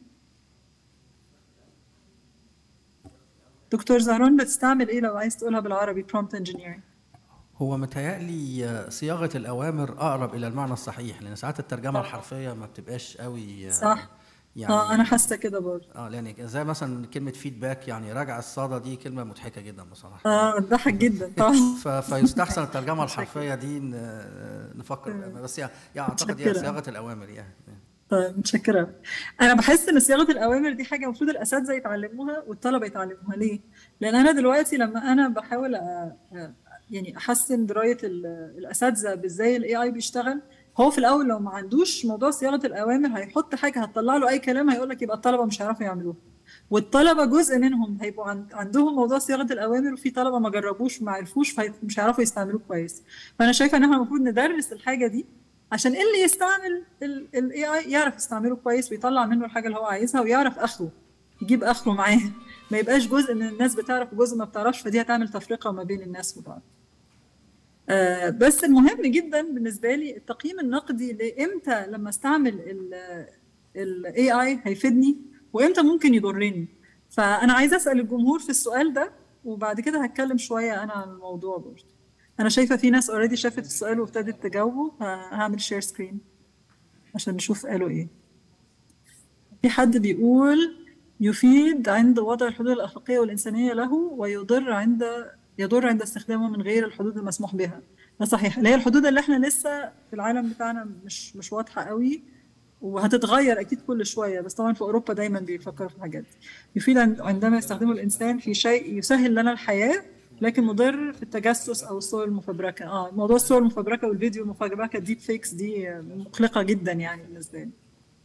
دكتور زهران بتستعمل إيه لو عايز تقولها بالعربي prompt engineering هو متهيألي آه، صياغة الأوامر أقرب إلى المعنى الصحيح لأن ساعات الترجمة الحرفية ما بتبقاش قوي آه، صح يعني اه انا حاسه كده برضه اه لان زي مثلا كلمه فيدباك يعني راجع الصدى دي كلمه مضحكه جدا بصراحه اه بتضحك جدا طبعا ف... فيستحسن الترجمه الحرفيه دي ن... نفكر بس يعني يعني اعتقد هي متشكرة. صياغه الاوامر يعني طيب متشكرة أنا بحس إن صياغة الأوامر دي حاجة المفروض الأساتذة يتعلموها والطلبة يتعلموها ليه؟ لأن أنا دلوقتي لما أنا بحاول أ- أ- يعني أحسن دراية ال- الأساتذة بإزاي ال AI بيشتغل هو في الأول لو ما عندوش موضوع صياغة الأوامر هيحط حاجة هتطلع له أي كلام هيقول لك يبقى الطلبة مش هيعرفوا يعملوها والطلبة جزء منهم هيبقوا عند عندهم موضوع صياغة الأوامر وفي طلبة ما جربوش وما عرفوش فمش هيعرفوا يستعملوه كويس فأنا شايفة إن احنا المفروض ندرس الحاجة دي عشان اللي يستعمل الاي اي يعرف يستعمله كويس ويطلع منه الحاجه اللي هو عايزها ويعرف اخره يجيب اخره معاه ما يبقاش جزء من الناس بتعرف وجزء ما بتعرفش فدي هتعمل تفرقه ما بين الناس وبعض آه بس المهم جدا بالنسبه لي التقييم النقدي لامتى لما استعمل الاي اي هيفيدني وامتى ممكن يضرني فانا عايزه اسال الجمهور في السؤال ده وبعد كده هتكلم شويه انا عن الموضوع برضه انا شايفه في ناس اوريدي شافت السؤال وابتدت تجاوبه هعمل شير سكرين عشان نشوف قالوا ايه في حد بيقول يفيد عند وضع الحدود الاخلاقيه والانسانيه له ويضر عند يضر عند استخدامه من غير الحدود المسموح بها ده صحيح اللي هي الحدود اللي احنا لسه في العالم بتاعنا مش مش واضحه قوي وهتتغير اكيد كل شويه بس طبعا في اوروبا دايما بيفكروا في الحاجات دي يفيد عندما يستخدمه الانسان في شيء يسهل لنا الحياه لكن مضر في التجسس او الصور المفبركه اه موضوع الصور المفبركه والفيديو المفبركه الديب فيكس دي مقلقه جدا يعني بالنسبه لي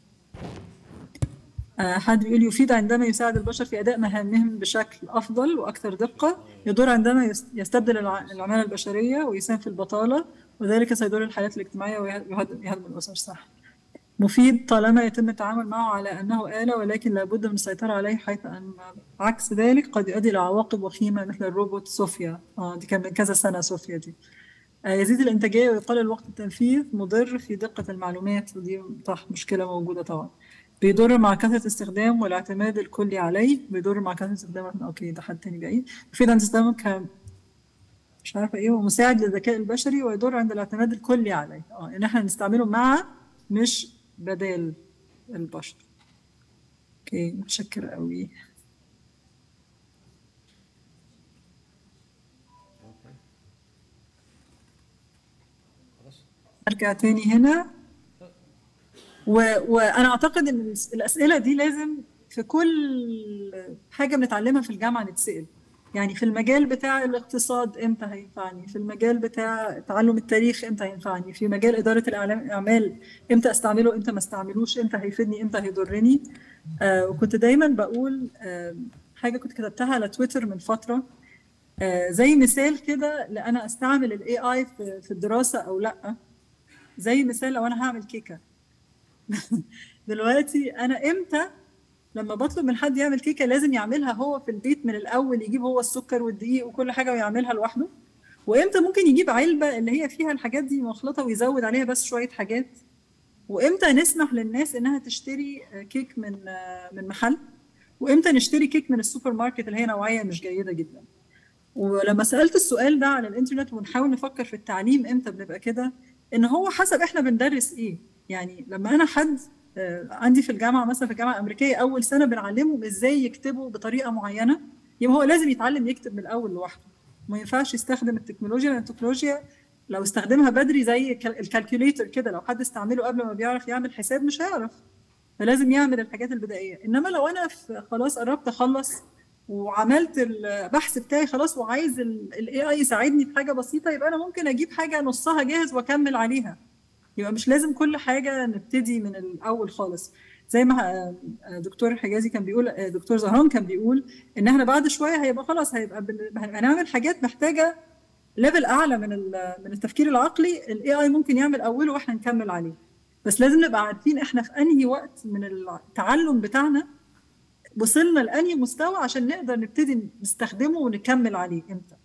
آه حد بيقول يفيد عندما يساعد البشر في اداء مهامهم بشكل افضل واكثر دقه يضر عندما يستبدل العماله البشريه ويساهم في البطاله وذلك سيضر الحياه الاجتماعيه ويهدم الاسر صح مفيد طالما يتم التعامل معه على انه آلة ولكن لابد من السيطرة عليه حيث ان عكس ذلك قد يؤدي الى عواقب وخيمة مثل الروبوت صوفيا اه دي كان من كذا سنة صوفيا دي آه يزيد الانتاجية ويقلل وقت التنفيذ مضر في دقة المعلومات ودي صح مشكلة موجودة طبعا بيضر مع كثرة استخدام والاعتماد الكلي عليه بيضر مع كثرة استخدام اوكي ده حد تاني بعيد مفيد عند استخدامه ك مش عارفة ايه ومساعد للذكاء البشري ويضر عند الاعتماد الكلي عليه اه ان احنا نستعمله مع مش بدال البشر اوكي متشكرة قوي ارجع تاني هنا و... وانا اعتقد ان الاسئله دي لازم في كل حاجه بنتعلمها في الجامعه نتسال يعني في المجال بتاع الاقتصاد امتى هينفعني في المجال بتاع تعلم التاريخ امتى هينفعني في مجال اداره الاعمال امتى استعمله امتى ما استعملوش امتى هيفيدني امتى هيضرني آه وكنت دايما بقول آه حاجه كنت كتبتها على تويتر من فتره آه زي مثال كده لانا استعمل الاي اي في, في الدراسه او لا زي مثال لو انا هعمل كيكه دلوقتي انا امتى لما بطلب من حد يعمل كيكه لازم يعملها هو في البيت من الاول يجيب هو السكر والدقيق وكل حاجه ويعملها لوحده وامتى ممكن يجيب علبه اللي هي فيها الحاجات دي مخلطه ويزود عليها بس شويه حاجات وامتى نسمح للناس انها تشتري كيك من من محل وامتى نشتري كيك من السوبر ماركت اللي هي نوعيه مش جيده جدا ولما سالت السؤال ده على الانترنت ونحاول نفكر في التعليم امتى بنبقى كده ان هو حسب احنا بندرس ايه يعني لما انا حد عندي في الجامعه مثلا في الجامعه الامريكيه اول سنه بنعلمهم ازاي يكتبوا بطريقه معينه يبقى هو لازم يتعلم يكتب من الاول لوحده ما ينفعش يستخدم التكنولوجيا لان التكنولوجيا لو استخدمها بدري زي الكالكوليتر كده لو حد استعمله قبل ما بيعرف يعمل حساب مش هيعرف فلازم يعمل الحاجات البدائيه انما لو انا خلاص قربت اخلص وعملت البحث بتاعي خلاص وعايز الاي اي يساعدني في حاجه بسيطه يبقى انا ممكن اجيب حاجه نصها جاهز واكمل عليها يبقى مش لازم كل حاجه نبتدي من الاول خالص زي ما دكتور الحجازي كان بيقول دكتور زهران كان بيقول ان احنا بعد شويه هيبقى خلاص هيبقى هنعمل حاجات محتاجه ليفل اعلى من من التفكير العقلي الاي اي ممكن يعمل اوله واحنا نكمل عليه بس لازم نبقى عارفين احنا في انهي وقت من التعلم بتاعنا وصلنا لانهي مستوى عشان نقدر نبتدي نستخدمه ونكمل عليه امتى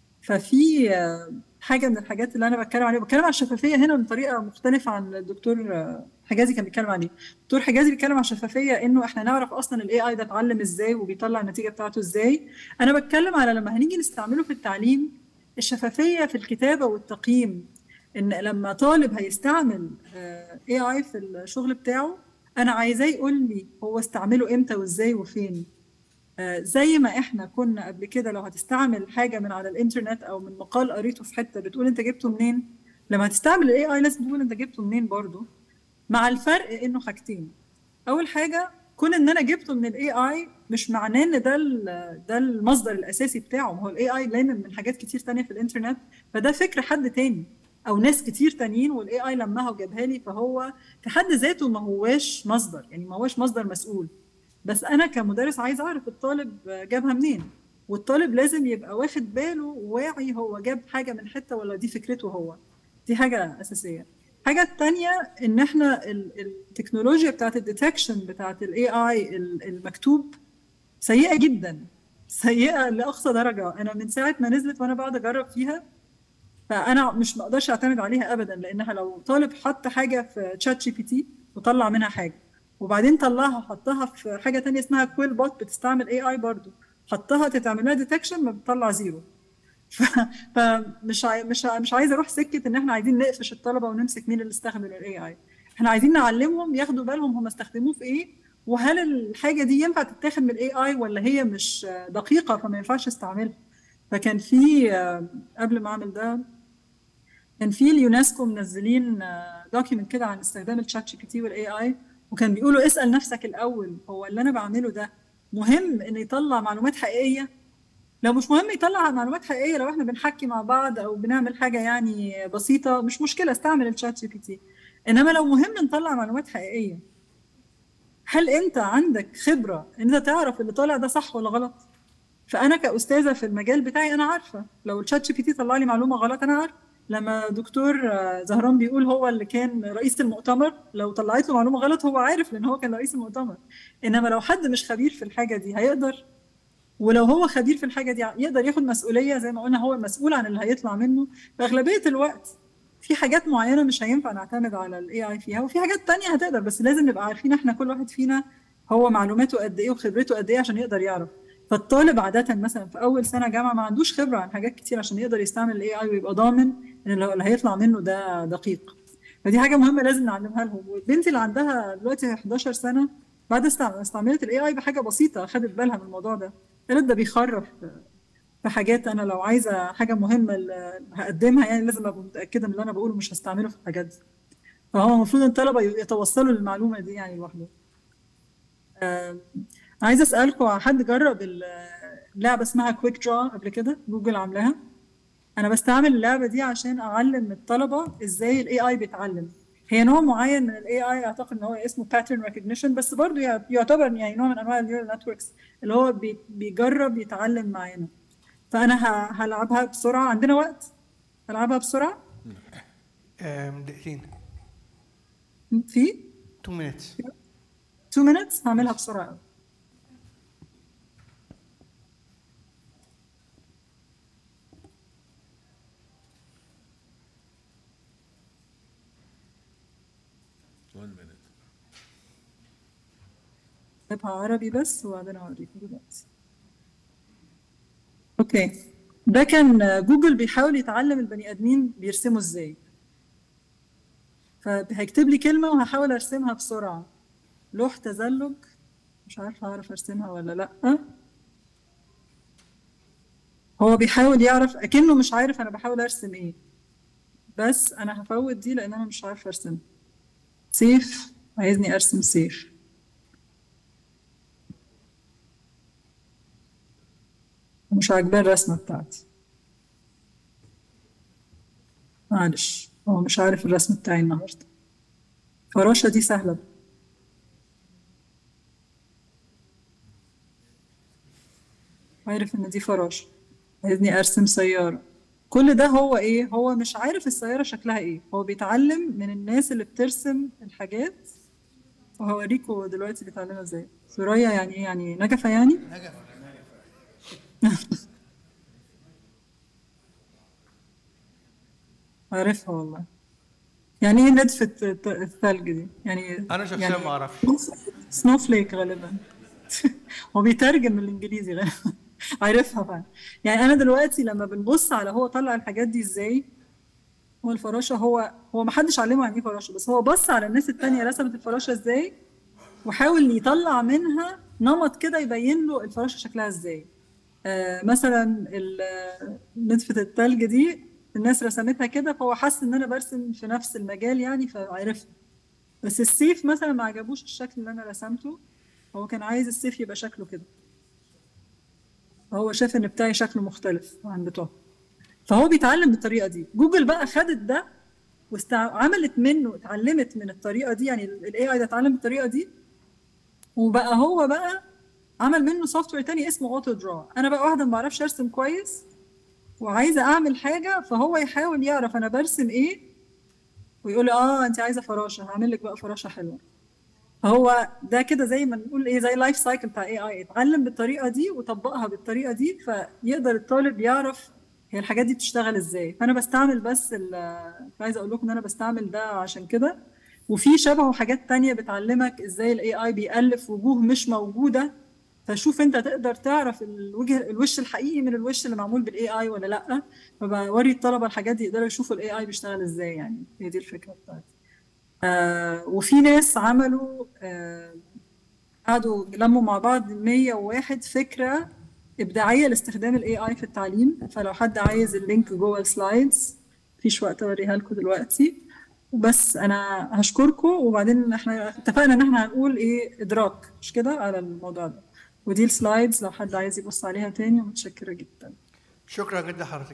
ففي آه، حاجه من الحاجات اللي انا بتكلم عليها بتكلم عن الشفافيه هنا بطريقه مختلفه عن الدكتور آه، حجازي كان بيتكلم عليه الدكتور حجازي بيتكلم عن الشفافيه انه احنا نعرف اصلا الاي اي ده اتعلم ازاي وبيطلع النتيجه بتاعته ازاي انا بتكلم على لما هنيجي نستعمله في التعليم الشفافيه في الكتابه والتقييم ان لما طالب هيستعمل اي اي في الشغل بتاعه انا عايزاه يقول لي هو استعمله امتى وازاي وفين آه، زي ما احنا كنا قبل كده لو هتستعمل حاجه من على الانترنت او من مقال قريته في حته بتقول انت جبته منين لما هتستعمل الاي اي لازم تقول انت جبته منين برضه مع الفرق انه حاجتين اول حاجه كون ان انا جبته من الاي اي مش معناه ان ده ال- ده المصدر الاساسي بتاعه ما هو الاي اي لامم من حاجات كتير تانية في الانترنت فده فكر حد تاني او ناس كتير تانيين والاي اي لمها وجابها لي فهو في حد ذاته ما هواش مصدر يعني ما هواش مصدر مسؤول بس انا كمدرس عايز اعرف الطالب جابها منين والطالب لازم يبقى واخد باله وواعي هو جاب حاجه من حته ولا دي فكرته هو دي حاجه اساسيه الحاجه الثانيه ان احنا ال- التكنولوجيا بتاعت الديتكشن بتاعت الاي اي المكتوب سيئه جدا سيئه لاقصى درجه انا من ساعه ما نزلت وانا بقعد اجرب فيها فانا مش مقدرش اعتمد عليها ابدا لانها لو طالب حط حاجه في تشات جي بي تي وطلع منها حاجه وبعدين طلعها وحطها في حاجه تانية اسمها كويل بوت بتستعمل اي اي برضو حطها تتعمل لها ديتكشن ما بتطلع زيرو ف- فمش عاي... مش عاي... مش عايزه اروح سكه ان احنا عايزين نقفش الطلبه ونمسك مين اللي استخدم الاي اي احنا عايزين نعلمهم ياخدوا بالهم هم استخدموه في ايه وهل الحاجه دي ينفع تتاخد من الاي اي ولا هي مش دقيقه فما ينفعش استعملها فكان في آه، قبل ما اعمل ده كان في اليونسكو منزلين دوكيمنت كده عن استخدام الشات جي بي تي والاي اي وكان بيقولوا اسال نفسك الاول هو اللي انا بعمله ده مهم انه يطلع معلومات حقيقيه لو مش مهم يطلع معلومات حقيقيه لو احنا بنحكي مع بعض او بنعمل حاجه يعني بسيطه مش مشكله استعمل الشات جي بي تي انما لو مهم نطلع معلومات حقيقيه هل انت عندك خبره ان انت تعرف اللي طالع ده صح ولا غلط فانا كاستاذه في المجال بتاعي انا عارفه لو الشات جي بي تي طلع لي معلومه غلط انا عارفه لما دكتور آه، زهران بيقول هو اللي كان رئيس المؤتمر لو طلعت له معلومه غلط هو عارف لان هو كان رئيس المؤتمر انما لو حد مش خبير في الحاجه دي هيقدر ولو هو خبير في الحاجه دي يقدر ياخد مسؤوليه زي ما قلنا هو المسؤول عن اللي هيطلع منه في اغلبيه الوقت في حاجات معينه مش هينفع نعتمد على الاي اي فيها وفي حاجات تانية هتقدر بس لازم نبقى عارفين احنا كل واحد فينا هو معلوماته قد ايه وخبرته قد ايه عشان يقدر يعرف فالطالب عادة مثلا في أول سنة جامعة ما عندوش خبرة عن حاجات كتير عشان يقدر يستعمل ال AI ويبقى ضامن إن اللي اللي هيطلع منه ده دقيق. فدي حاجة مهمة لازم نعلمها لهم، وبنتي اللي عندها دلوقتي 11 سنة بعد استعم- استعملت ال AI بحاجة بسيطة خدت بالها من الموضوع ده. قالت ده بيخرف في حاجات أنا لو عايزة حاجة مهمة اللي هقدمها يعني لازم أبقى متأكدة من اللي أنا بقوله مش هستعمله في الحاجات دي. فهو المفروض الطلبة يتوصلوا للمعلومة دي يعني لوحدهم. آم، عايزه اسالكم عن حد جرب ال- اللعبه اسمها كويك درا قبل كده جوجل عاملاها انا بستعمل اللعبه دي عشان اعلم الطلبه ازاي الاي اي بيتعلم هي نوع معين من الاي اي اعتقد ان هو اسمه باترن ريكوجنيشن بس برضو يع- يعتبر يعني نوع من انواع النيورال نتوركس اللي هو بي- بيجرب يتعلم معانا فانا ه- هلعبها بسرعه عندنا وقت هلعبها بسرعه آم، دقيقتين في 2 minutes 2 minutes هعملها بسرعه قوي اكتبها عربي بس وبعدين اوريكم دلوقتي اوكي ده كان جوجل بيحاول يتعلم البني ادمين بيرسموا ازاي فهيكتب لي كلمه وهحاول ارسمها بسرعه لوح تزلج مش عارفه اعرف ارسمها ولا لا هو بيحاول يعرف اكنه مش عارف انا بحاول ارسم ايه بس انا هفوت دي لان انا مش عارفه ارسم سيف عايزني ارسم سيف مش عاجباه الرسمة بتاعتي معلش هو مش عارف الرسم بتاعي النهاردة فراشة دي سهلة عارف إن دي فراشة عايزني أرسم سيارة كل ده هو ايه هو مش عارف السياره شكلها ايه هو بيتعلم من الناس اللي بترسم الحاجات وهوريكم دلوقتي بيتعلمها ازاي سوريا يعني ايه يعني نجفه يعني عارفها والله يعني ايه نتفة الت- الثلج دي يعني انا شخصيا يعني ما اعرفش سنو فليك غالبا هو بيترجم من الانجليزي غالبا عارفها فعلا يعني انا دلوقتي لما بنبص على هو طلع الحاجات دي ازاي هو الفراشه هو هو ما حدش علمه يعني ايه فراشه بس هو بص على الناس التانية رسمت الفراشه ازاي وحاول يطلع منها نمط كده يبين له الفراشه شكلها ازاي آه مثلا ال- نتفة التلج دي الناس رسمتها كده فهو حس ان انا برسم في نفس المجال يعني فعرفت بس السيف مثلا ما عجبوش الشكل اللي انا رسمته هو كان عايز السيف يبقى شكله كده فهو شاف ان بتاعي شكله مختلف عن بتوعه فهو بيتعلم بالطريقه دي جوجل بقى خدت ده وعملت منه اتعلمت من الطريقه دي يعني الاي اي ده اتعلم بالطريقه دي وبقى هو بقى عمل منه سوفت وير تاني اسمه اوتو درا انا بقى واحده ما بعرفش ارسم كويس وعايزه اعمل حاجه فهو يحاول يعرف انا برسم ايه ويقول لي اه انت عايزه فراشه هعمل لك بقى فراشه حلوه فهو ده كده زي ما نقول ايه زي اللايف سايكل بتاع اي اي اتعلم بالطريقه دي وطبقها بالطريقه دي فيقدر الطالب يعرف هي الحاجات دي بتشتغل ازاي فانا بستعمل بس ال- عايزه اقول لكم ان انا بستعمل ده عشان كده وفي شبهه حاجات تانية بتعلمك ازاي الاي اي بيألف وجوه مش موجوده فشوف انت تقدر تعرف الوجه الوش الحقيقي من الوش اللي معمول بالاي اي ولا لا فبوري الطلبه الحاجات دي يقدروا يشوفوا الاي اي بيشتغل ازاي يعني هي دي الفكره بتاعتي آه وفي ناس عملوا آه قعدوا لموا مع بعض 101 فكره ابداعيه لاستخدام الاي اي في التعليم فلو حد عايز اللينك جوه السلايدز مفيش وقت اوريها لكم دلوقتي بس انا هشكركم وبعدين احنا اتفقنا ان احنا هنقول ايه ادراك مش كده على الموضوع ده ودي السلايدز لو حد عايز يبص عليها تاني متشكره جدا شكرا جدا حضرتك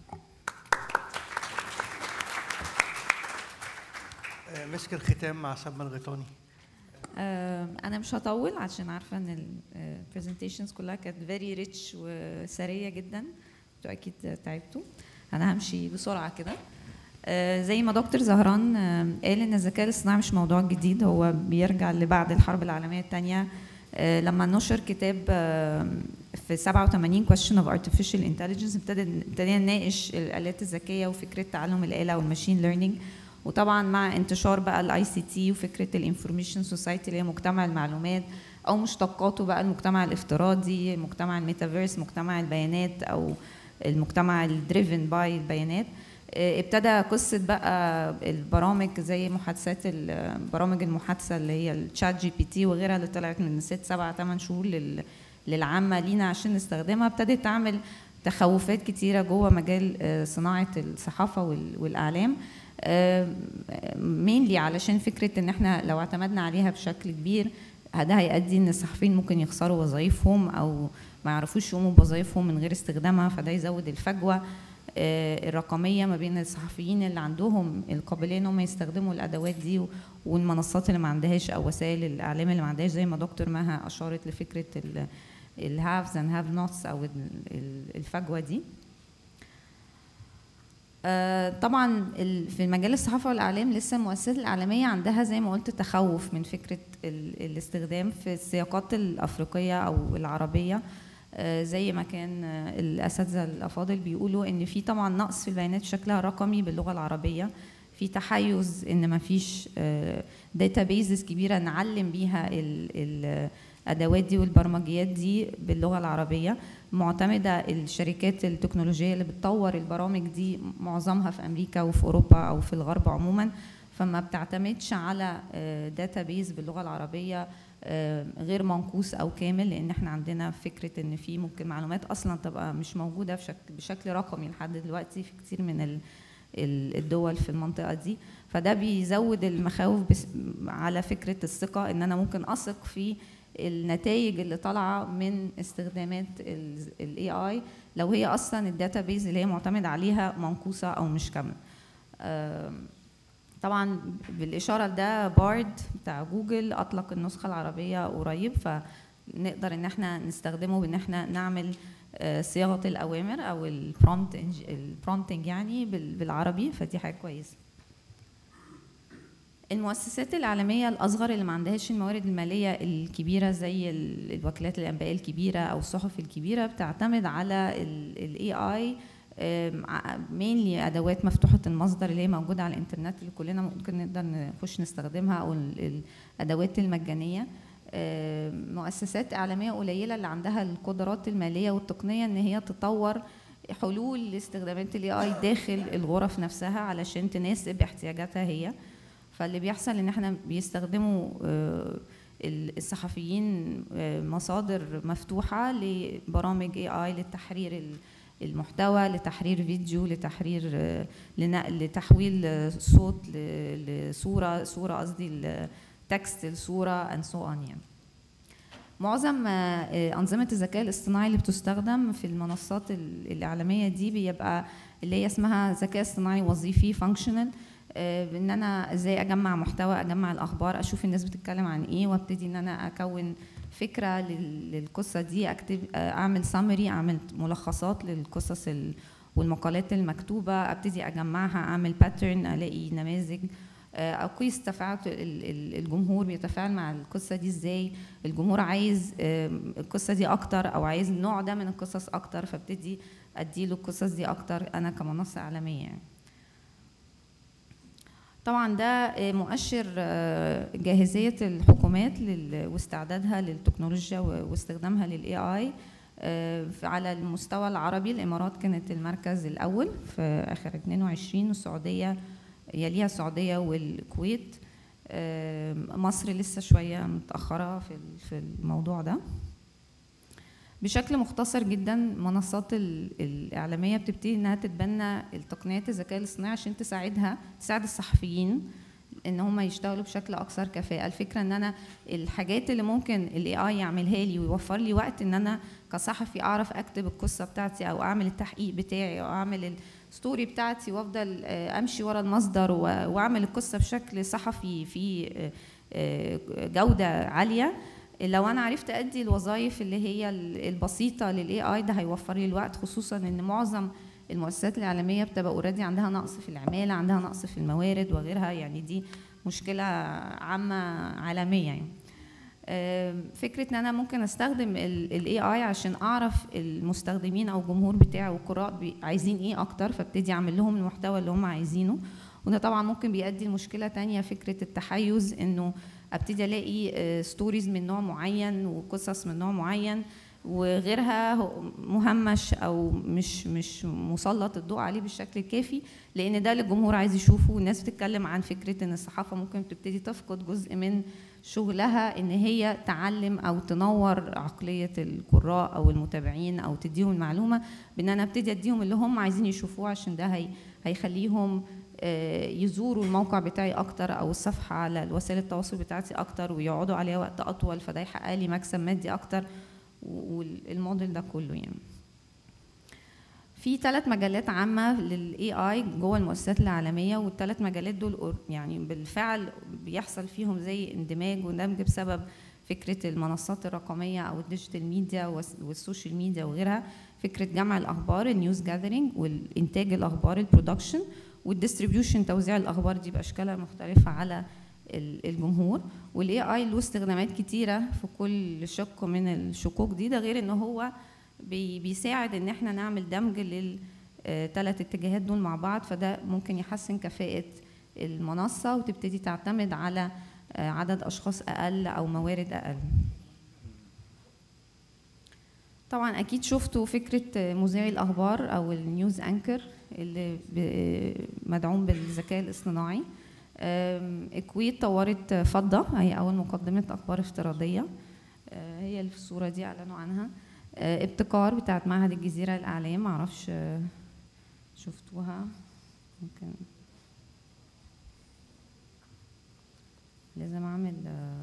آه، مسك الختام مع سلمى الغيطاني آه، انا مش هطول عشان عارفه ان البرزنتيشنز كلها كانت فيري ريتش وسريه جدا انتوا اكيد تعبتوا انا همشي بسرعه كده آه، زي ما دكتور زهران آه، قال ان الذكاء الاصطناعي مش موضوع جديد هو بيرجع لبعد الحرب العالميه الثانيه لما نشر كتاب آه، في 87 question of artificial intelligence ابتدى ابتدينا نناقش الالات الذكيه وفكره تعلم الاله والماشين ليرنينج وطبعا مع انتشار بقى الاي سي تي وفكره الانفورميشن سوسايتي اللي هي مجتمع المعلومات او مشتقاته بقى المجتمع الافتراضي مجتمع الميتافيرس مجتمع البيانات او المجتمع الدريفن باي البيانات آه، ابتدى قصه بقى البرامج زي محادثات البرامج المحادثه اللي هي الشات جي بي تي وغيرها اللي طلعت من ست سبع ثمان شهور لل للعامه لينا عشان نستخدمها ابتدت تعمل تخوفات كتيره جوه مجال آه، صناعه الصحافه وال- والاعلام مينلي علشان فكره ان احنا لو اعتمدنا عليها بشكل كبير ده هيؤدي ان الصحفيين ممكن يخسروا وظائفهم او ما يعرفوش يقوموا بوظائفهم من غير استخدامها فده يزود الفجوه آه، الرقميه ما بين الصحفيين اللي عندهم القابليه ان هم يستخدموا الادوات دي والمنصات اللي ما عندهاش او وسائل الاعلام اللي ما عندهاش زي ما دكتور مها اشارت لفكره الهافز اند هاف نوتس او ال- ال- الفجوه دي آه، طبعا ال- في مجال الصحافه والاعلام لسه المؤسسات الاعلاميه عندها زي ما قلت تخوف من فكره ال- الاستخدام في السياقات الافريقيه او العربيه آه، زي ما كان آه، الاساتذه الافاضل بيقولوا ان في طبعا نقص في البيانات بشكلها رقمي باللغه العربيه في تحيز ان ما فيش داتابيزز كبيره نعلم بيها ال- الادوات دي والبرمجيات دي باللغه العربيه معتمده الشركات التكنولوجيه اللي بتطور البرامج دي معظمها في امريكا وفي اوروبا او في الغرب عموما فما بتعتمدش على داتابيز باللغه العربيه آه، غير منقوص او كامل لان احنا عندنا فكره ان في ممكن معلومات اصلا تبقى مش موجوده بشكل بشكل رقمي لحد دلوقتي في كتير من ال- ال- الدول في المنطقه دي فده بيزود المخاوف بس على فكره الثقه ان انا ممكن اثق في النتائج اللي طالعه من استخدامات الاي اي لو هي اصلا الداتابيز اللي هي معتمد عليها منقوصه او مش كامله آم، طبعا بالاشاره لده بارد بتاع جوجل اطلق النسخه العربيه قريب فنقدر ان احنا نستخدمه بان احنا نعمل آه، صياغه الاوامر او البرومبت البرومبتنج يعني بال- بالعربي فدي حاجه كويسه المؤسسات العالمية الأصغر اللي ما عندهاش الموارد المالية الكبيرة زي ال- الوكالات الأنباء الكبيرة أو الصحف الكبيرة بتعتمد على ال AI مينلي أدوات مفتوحة المصدر اللي هي موجودة على الإنترنت اللي كلنا ممكن نقدر نخش نستخدمها أو ال- الأدوات المجانية آم، مؤسسات إعلامية قليلة اللي عندها القدرات المالية والتقنية إن هي تطور حلول لاستخدامات الاي اي داخل الغرف نفسها علشان تناسب احتياجاتها هي فاللي بيحصل ان احنا بيستخدموا آه، ال- الصحفيين آه، مصادر مفتوحه لبرامج اي اي للتحرير ال- المحتوى لتحرير فيديو لتحرير آه، لنقل لتحويل آه، صوت ل- لصوره صوره قصدي تكست لصوره اند سو اون يعني معظم آه، آه، أنظمة الذكاء الاصطناعي اللي بتستخدم في المنصات ال- الإعلامية دي بيبقى اللي هي اسمها ذكاء اصطناعي وظيفي فانكشنال ان انا ازاي اجمع محتوى اجمع الاخبار اشوف الناس بتتكلم عن ايه وابتدي ان انا اكون فكره لل- للقصه دي اكتب آه، اعمل سامري اعمل ملخصات للقصص ال- والمقالات المكتوبه ابتدي اجمعها اعمل باترن الاقي نماذج آه، اقيس تفاعل ال- ال- الجمهور بيتفاعل مع القصه دي ازاي الجمهور عايز آم، القصه دي اكتر او عايز النوع ده من القصص اكتر فابتدي اديله القصص دي اكتر انا كمنصه اعلاميه يعني طبعا ده آه، مؤشر آه، جاهزيه الحكومات لل- واستعدادها للتكنولوجيا و- واستخدامها للاي اي على المستوى العربي الامارات كانت المركز الاول في اخر 22 والسعوديه يليها السعوديه والكويت آه، مصر لسه شويه متاخره في ال- في الموضوع ده بشكل مختصر جدا منصات ال- الإعلامية بتبتدي إنها تتبنى التقنيات الذكاء الاصطناعي عشان تساعدها تساعد الصحفيين ان هم يشتغلوا بشكل اكثر كفاءه الفكره ان انا الحاجات اللي ممكن الاي اي يعملها لي ويوفر لي وقت ان انا كصحفي اعرف اكتب القصه بتاعتي او اعمل التحقيق بتاعي او اعمل الستوري بتاعتي وافضل آه، امشي ورا المصدر و- واعمل القصه بشكل صحفي في آه، آه، جوده عاليه لو انا عرفت ادي الوظائف اللي هي ال- البسيطه للاي اي ده هيوفر لي الوقت خصوصا ان معظم المؤسسات الاعلاميه بتبقى اوريدي عندها نقص في العماله عندها نقص في الموارد وغيرها يعني دي مشكله عامه عالميه يعني آم، فكره ان انا ممكن استخدم الاي اي عشان اعرف المستخدمين او الجمهور بتاعي والقراء بي- عايزين ايه اكتر فابتدي اعمل لهم المحتوى اللي هم عايزينه وده طبعا ممكن بيؤدي لمشكله تانية فكره التحيز انه ابتدي الاقي ستوريز من نوع معين وقصص من نوع معين وغيرها هو مهمش او مش مش مسلط الضوء عليه بالشكل الكافي لان ده اللي الجمهور عايز يشوفه والناس بتتكلم عن فكره ان الصحافه ممكن تبتدي تفقد جزء من شغلها ان هي تعلم او تنور عقليه القراء او المتابعين او تديهم المعلومه بان انا ابتدي اديهم اللي هم عايزين يشوفوه عشان ده هي هيخليهم آه، يزوروا الموقع بتاعي اكتر او الصفحه على وسائل التواصل بتاعتي اكتر ويقعدوا عليها وقت اطول فده يحقق لي مكسب مادي اكتر والموديل ده كله يعني في ثلاث مجالات عامة للاي اي جوه المؤسسات العالمية والثلاث مجالات دول أور- يعني بالفعل بيحصل فيهم زي اندماج وندمج بسبب فكرة المنصات الرقمية أو الديجيتال ميديا والس- والسوشيال ميديا وغيرها فكرة جمع الأخبار النيوز جاذرينج والإنتاج الأخبار البرودكشن والديستريبيوشن توزيع الأخبار دي بأشكالها المختلفة على ال- الجمهور والاي اي له استخدامات كتيره في كل شق من الشقوق دي ده غير ان هو بي- بيساعد ان احنا نعمل دمج للثلاث اتجاهات دول مع بعض فده ممكن يحسن كفاءه المنصه وتبتدي تعتمد على آه، عدد اشخاص اقل او موارد اقل طبعا اكيد شفتوا فكره مذيع الاخبار او النيوز انكر اللي ب- مدعوم بالذكاء الاصطناعي آم، الكويت طورت فضة هي أول مقدمة أخبار افتراضية آه، هي اللي في الصورة دي أعلنوا عنها آه، ابتكار بتاعت معهد الجزيرة للإعلام معرفش آه، شفتوها ممكن لازم أعمل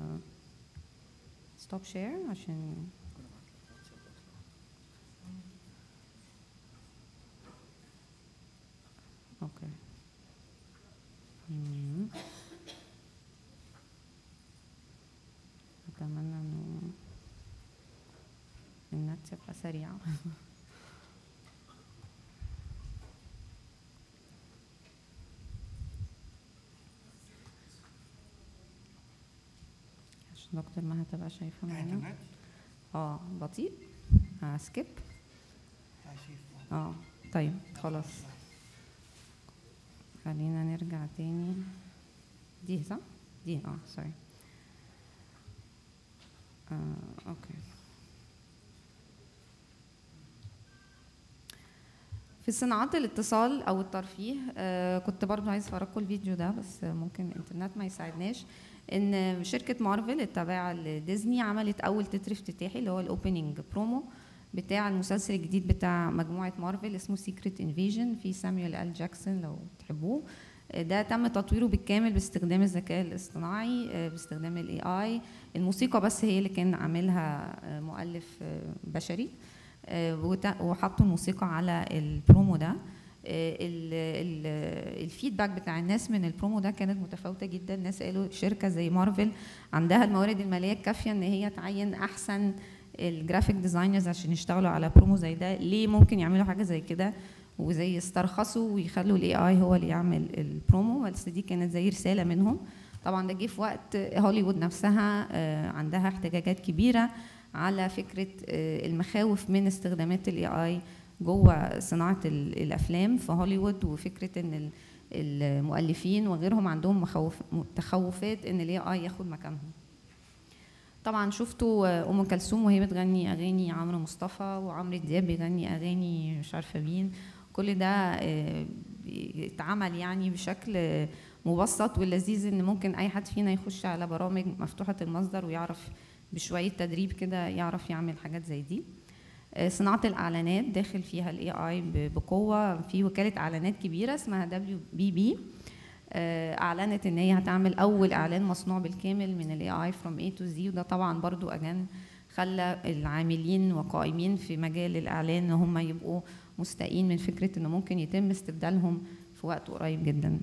ستوب شير عشان اوكي مم. أتمنى إنه النت يبقى سريع عشان دكتور ما هتبقى شايفه معانا انترنت اه بطيء سكيب هشوف. اه طيب خلاص خلينا نرجع تاني دي صح؟ دي اه سوري آه، اوكي في صناعات الاتصال او الترفيه آه كنت برضو عايز افرجكم الفيديو ده بس ممكن الانترنت ما يساعدناش ان شركه مارفل التابعه لديزني عملت اول تتر افتتاحي اللي هو الاوبننج برومو بتاع المسلسل الجديد بتاع مجموعه مارفل اسمه سيكريت انفيجن في سامويل ال جاكسون لو تحبوه آه، ده تم تطويره بالكامل باستخدام الذكاء الاصطناعي آه، باستخدام الاي اي الموسيقى بس هي اللي كان عاملها آه، مؤلف آه، بشري آه، وت- وحطوا الموسيقى على البرومو ده آه، ال- ال- الفيدباك بتاع الناس من البرومو ده كانت متفاوته جدا الناس قالوا شركه زي مارفل عندها الموارد الماليه الكافيه ان هي تعين احسن الجرافيك ديزاينرز عشان يشتغلوا على برومو زي ده ليه ممكن يعملوا حاجه زي كده وزي يسترخصوا ويخلوا الاي اي هو اللي يعمل البرومو بس دي كانت زي رساله منهم طبعا ده جه في وقت هوليوود نفسها آه، عندها احتجاجات كبيره على فكره آه، المخاوف من استخدامات الاي اي جوه صناعه ال- الافلام في هوليوود وفكره ان ال- المؤلفين وغيرهم عندهم مخاوف تخوفات ان الاي اي ياخد مكانهم طبعا شفتوا آه، ام كلثوم وهي بتغني اغاني عمرو مصطفى وعمرو دياب بيغني اغاني مش عارفه مين كل ده آه، اتعمل يعني بشكل آه، مبسط واللذيذ ان ممكن اي حد فينا يخش على برامج مفتوحه المصدر ويعرف بشويه تدريب كده يعرف يعمل حاجات زي دي آه، صناعه الاعلانات داخل فيها الاي اي بقوه في وكاله اعلانات كبيره اسمها دبليو بي بي اعلنت ان هي هتعمل اول اعلان مصنوع بالكامل من الاي اي فروم اي تو زي وده طبعا برضو اجان خلى العاملين وقائمين في مجال الاعلان ان هم يبقوا مستائين من فكره انه ممكن يتم استبدالهم في وقت قريب جدا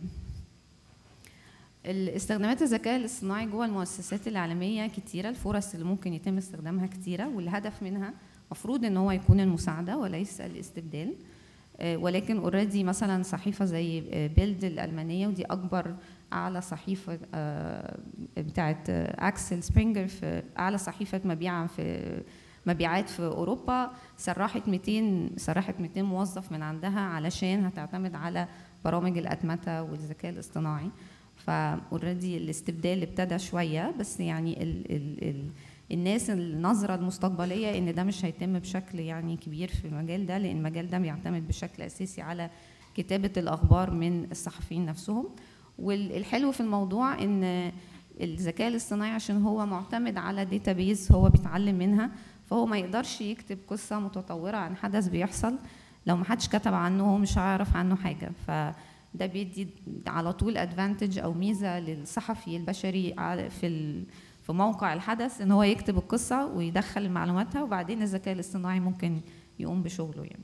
الاستخدامات الذكاء الاصطناعي جوه المؤسسات العالميه كتيره الفرص اللي ممكن يتم استخدامها كتيره والهدف منها مفروض ان هو يكون المساعده وليس الاستبدال آه، ولكن اوريدي مثلا صحيفه زي بيلد الالمانيه ودي اكبر اعلى صحيفه آه، بتاعت آه، اكسل سبرينجر في اعلى صحيفه مبيعا في مبيعات في اوروبا سرحت 200 سرحت 200 موظف من عندها علشان هتعتمد على برامج الاتمته والذكاء الاصطناعي فاوريدي الاستبدال ابتدى شويه بس يعني ال ال ال الناس النظره المستقبليه ان ده مش هيتم بشكل يعني كبير في المجال ده لان المجال ده بيعتمد بشكل اساسي على كتابه الاخبار من الصحفيين نفسهم والحلو في الموضوع ان الذكاء الاصطناعي عشان هو معتمد على داتابيز هو بيتعلم منها فهو ما يقدرش يكتب قصه متطوره عن حدث بيحصل لو ما حدش كتب عنه هو مش هيعرف عنه حاجه فده بيدي على طول ادفانتج او ميزه للصحفي البشري على- في ال- في موقع الحدث ان هو يكتب القصه ويدخل معلوماتها وبعدين الذكاء الاصطناعي ممكن يقوم بشغله يعني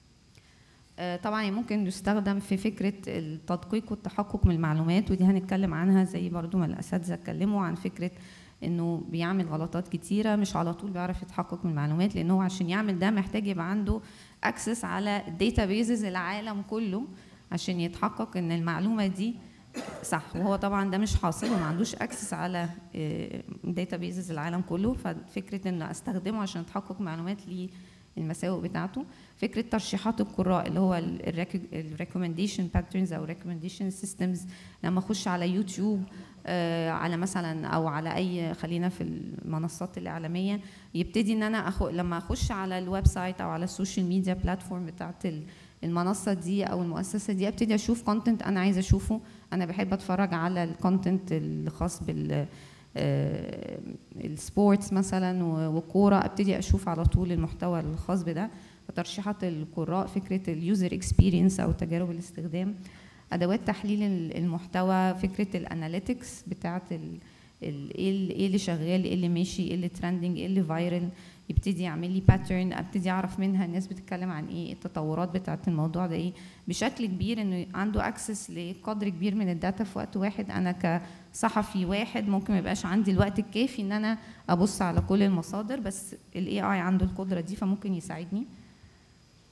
آه، طبعا ممكن يستخدم في فكره التدقيق والتحقق من المعلومات ودي هنتكلم عنها زي برضو ما الاساتذه اتكلموا عن فكره انه بيعمل غلطات كتيره مش على طول بيعرف يتحقق من المعلومات لان هو عشان يعمل ده محتاج يبقى عنده اكسس على بيزز العالم كله عشان يتحقق ان المعلومه دي صح وهو طبعا ده مش حاصل وما عندوش اكسس على بيزز العالم كله ففكره ان استخدمه عشان اتحقق معلومات ليه المساوئ بتاعته فكره ترشيحات القراء اللي هو الريكومنديشن باترنز او ريكومنديشن سيستمز لما اخش على يوتيوب آه، على مثلا او على اي خلينا في المنصات الاعلاميه يبتدي ان انا أخو لما اخش على الويب سايت او على السوشيال ميديا بلاتفورم بتاعت ال- المنصه دي او المؤسسه دي ابتدي اشوف كونتنت انا عايزه اشوفه انا بحب اتفرج على الكونتنت الخاص بال آه، السبورتس مثلا و- والكوره ابتدي اشوف على طول المحتوى الخاص بده فترشيحات القراء فكره اليوزر اكسبيرينس او تجارب الاستخدام ادوات تحليل ال- المحتوى فكره الاناليتكس بتاعت ال- ال- ايه اللي- إيه اللي شغال ايه اللي ماشي ايه اللي ترندنج ايه اللي فايرل يبتدي يعمل لي باترن ابتدي اعرف منها الناس بتتكلم عن ايه التطورات بتاعت الموضوع ده ايه بشكل كبير انه عنده اكسس لقدر كبير من الداتا في وقت واحد انا كصحفي واحد ممكن ما يبقاش عندي الوقت الكافي ان انا ابص على كل المصادر بس الاي اي عنده القدره دي فممكن يساعدني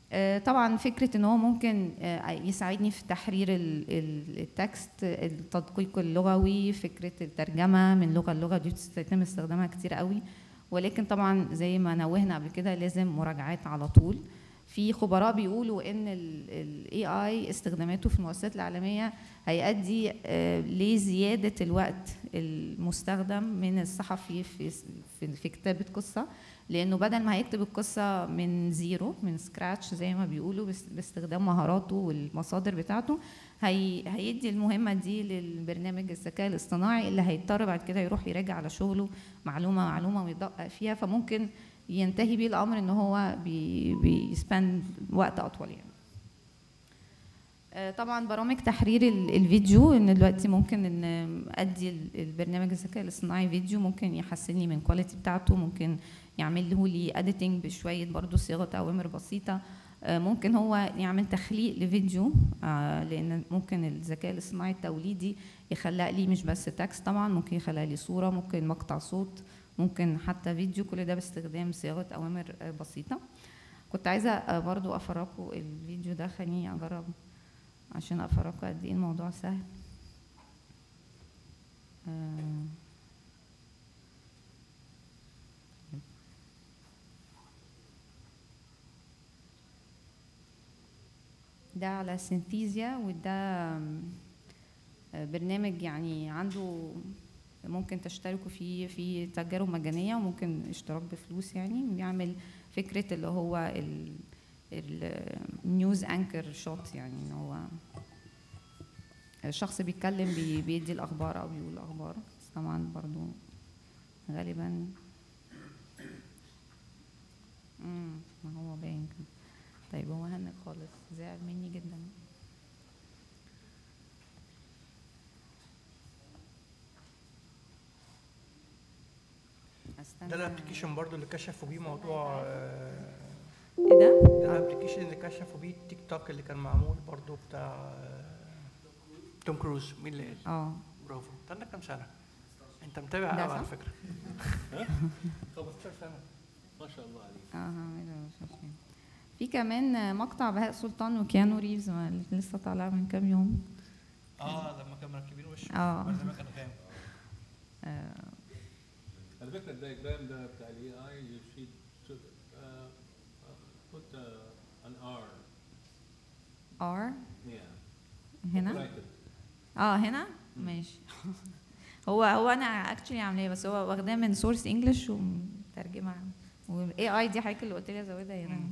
آه، طبعا فكره ان هو ممكن آه، يساعدني في تحرير ال- ال- التكست التدقيق اللغوي فكره الترجمه من لغه للغه دي بتتم استخدامها كتير قوي ولكن طبعا زي ما نوهنا قبل كده لازم مراجعات على طول في خبراء بيقولوا ان الاي اي استخداماته في المؤسسات العالميه هيؤدي آه، لزياده الوقت المستخدم من الصحفي في في, في كتابه قصه لانه بدل ما هيكتب القصه من زيرو من سكراتش زي ما بيقولوا بس- باستخدام مهاراته والمصادر بتاعته هي هيدي المهمه دي للبرنامج الذكاء الاصطناعي اللي هيضطر بعد كده يروح يراجع على شغله معلومه معلومه ويدقق فيها فممكن ينتهي بيه الامر ان هو بي بيسبند وقت اطول يعني آه، طبعا برامج تحرير ال- الفيديو ان دلوقتي ممكن ان ادي ال- البرنامج الذكاء الاصطناعي فيديو ممكن يحسن لي من الكواليتي بتاعته ممكن يعمل له لي اديتنج بشويه برضو صياغه اوامر بسيطه آه، ممكن هو يعمل تخليق لفيديو آه، لان ممكن الذكاء الاصطناعي التوليدي يخلق لي مش بس تكست طبعا ممكن يخلق لي صوره ممكن مقطع صوت ممكن حتى فيديو كل ده باستخدام صياغه اوامر آه، بسيطه كنت عايزه آه، برضو افرجكم الفيديو ده خليني اجرب عشان افرجكم قد ايه الموضوع سهل آه. ده على سينثيزيا وده آم، آه، برنامج يعني عنده ممكن تشتركوا فيه في تجارب مجانية وممكن اشتراك بفلوس يعني بيعمل فكرة اللي هو النيوز انكر شوت يعني ان هو شخص بيتكلم بي- بيدي الاخبار او بيقول الاخبار بس طبعا برضو غالبا امم ما هو باين كده طيب هو هنك خالص زعل مني جدا استنى ده الابلكيشن برضو اللي كشفوا بيه موضوع آه، ايه ده؟ ده الابلكيشن اللي كشفوا بيه التيك توك اللي كان معمول برضو بتاع آه، توم كروز مين اللي قال؟ اه برافو انت عندك كام سنه؟ انت متابع ده قوي على صح؟ فكره 15 سنه ما شاء الله عليك اه هعمله مش عارفة. في كمان مقطع بهاء سلطان وكيانو ريفز ما لسه طالع من كام يوم اه لما كانوا مركبين وشه اه زمان كان غامق آه، على فكره الدايجرام ده بتاع الاي اي you should should, uh, uh, put uh, an R ار yeah هنا write it. اه هنا ماشي هو هو انا اكشلي عاملاه بس هو واخداه من سورس انجلش ومترجمه والاي اي دي حضرتك اللي قلت لي ازودها هنا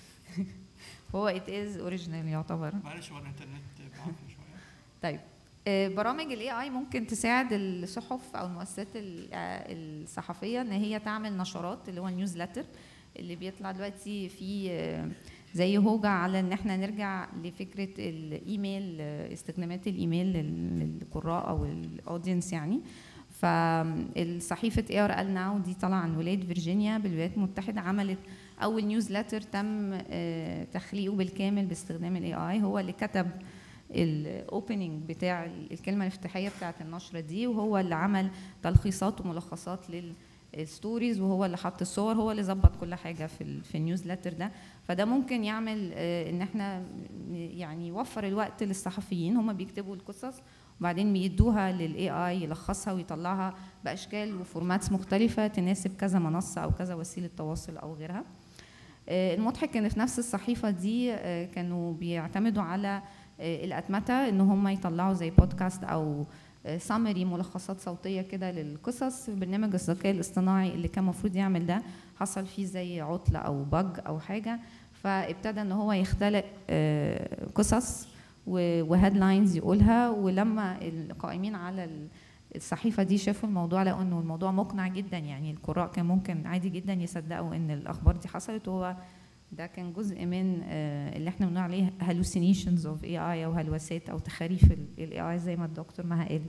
هو ات از اوريجينال يعتبر معلش هو الانترنت بعافيه شويه طيب آه، برامج الاي اي ممكن تساعد الصحف او المؤسسات ال- آه، الصحفيه ان هي تعمل نشرات اللي هو النيوزلتر اللي بيطلع دلوقتي في آه، زي هوجة على ان احنا نرجع لفكره الايميل آه، استخدامات الايميل لل- للقراء او الاودينس يعني فالصحيفه اي ار ال ناو دي طالعه عن ولايه فيرجينيا بالولايات المتحده عملت اول نيوزلتر تم آه، تخليقه بالكامل باستخدام الاي اي هو اللي كتب الاوبننج بتاع الكلمه الافتتاحيه بتاعه النشره دي وهو اللي عمل تلخيصات وملخصات للستوريز وهو اللي حط الصور هو اللي ظبط كل حاجه في ال في النيوزلتر ده فده ممكن يعمل آه، ان احنا ن- يعني يوفر الوقت للصحفيين هم بيكتبوا القصص وبعدين بيدوها للاي اي يلخصها ويطلعها باشكال وفورماتس مختلفه تناسب كذا منصه او كذا وسيله تواصل او غيرها آه، المضحك ان في نفس الصحيفه دي آه، كانوا بيعتمدوا على آه، الاتمته ان هم يطلعوا زي بودكاست او سامري ملخصات صوتيه كده للقصص برنامج الذكاء الاصطناعي اللي كان المفروض يعمل ده حصل فيه زي عطله او بج او حاجه فابتدى ان هو يختلق آه، قصص وهيدلاينز يقولها ولما القائمين على ال- الصحيفه دي شافوا الموضوع لقوا انه الموضوع مقنع جدا يعني القراء كان ممكن عادي جدا يصدقوا ان الاخبار دي حصلت وهو ده كان جزء من آه، اللي احنا بنقول عليه hallucinations of AI او هلوسات او تخاريف الاي اي زي ما الدكتور مها قالت.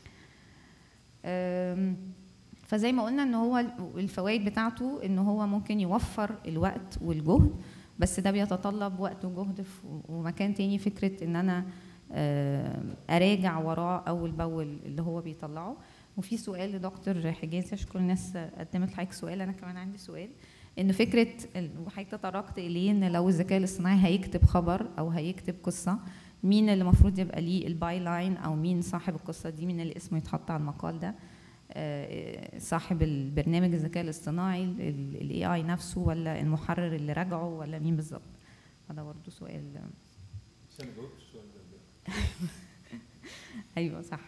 آم، فزي ما قلنا ان هو الفوائد بتاعته ان هو ممكن يوفر الوقت والجهد بس ده بيتطلب وقت وجهد في- ومكان تاني فكره ان انا آم، اراجع وراه اول باول اللي هو بيطلعه وفي سؤال لدكتور حجازي اشكر الناس قدمت لحضرتك سؤال انا كمان عندي سؤال ان فكره ال- وحضرتك تطرقت اليه ان لو الذكاء الاصطناعي هيكتب خبر او هيكتب قصه مين اللي المفروض يبقى ليه الباي لاين او مين صاحب القصه دي مين اللي اسمه يتحط على المقال ده آه، صاحب البرنامج الذكاء الاصطناعي الاي اي نفسه ولا المحرر اللي راجعه ولا مين بالظبط هذا برضه سؤال ايوه صح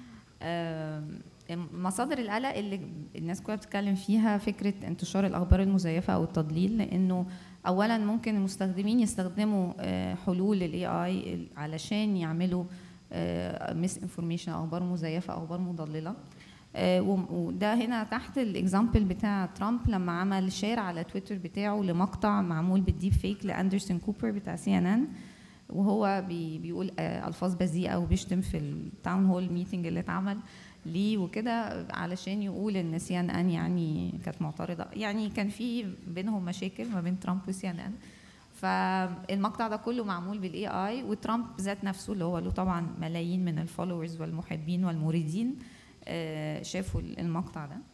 آم، مصادر القلق اللي الناس كلها بتتكلم فيها فكره انتشار الاخبار المزيفه او التضليل لانه اولا ممكن المستخدمين يستخدموا آه، حلول الاي اي علشان يعملوا ميس انفورميشن اخبار مزيفه اخبار مضلله آه، وم- وده هنا تحت الاكزامبل بتاع ترامب لما عمل شير على تويتر بتاعه لمقطع معمول بالديب فيك لاندرسون كوبر بتاع سي ان ان وهو بي بيقول آه، الفاظ بذيئه وبيشتم في التاون هول ميتنج اللي اتعمل ليه وكده علشان يقول ان سي ان ان يعني كانت معترضه يعني كان في بينهم مشاكل ما بين ترامب وسي ان ان فالمقطع ده كله معمول بالاي اي وترامب ذات نفسه اللي هو له طبعا ملايين من الفولورز والمحبين والمريدين آه، شافوا المقطع ده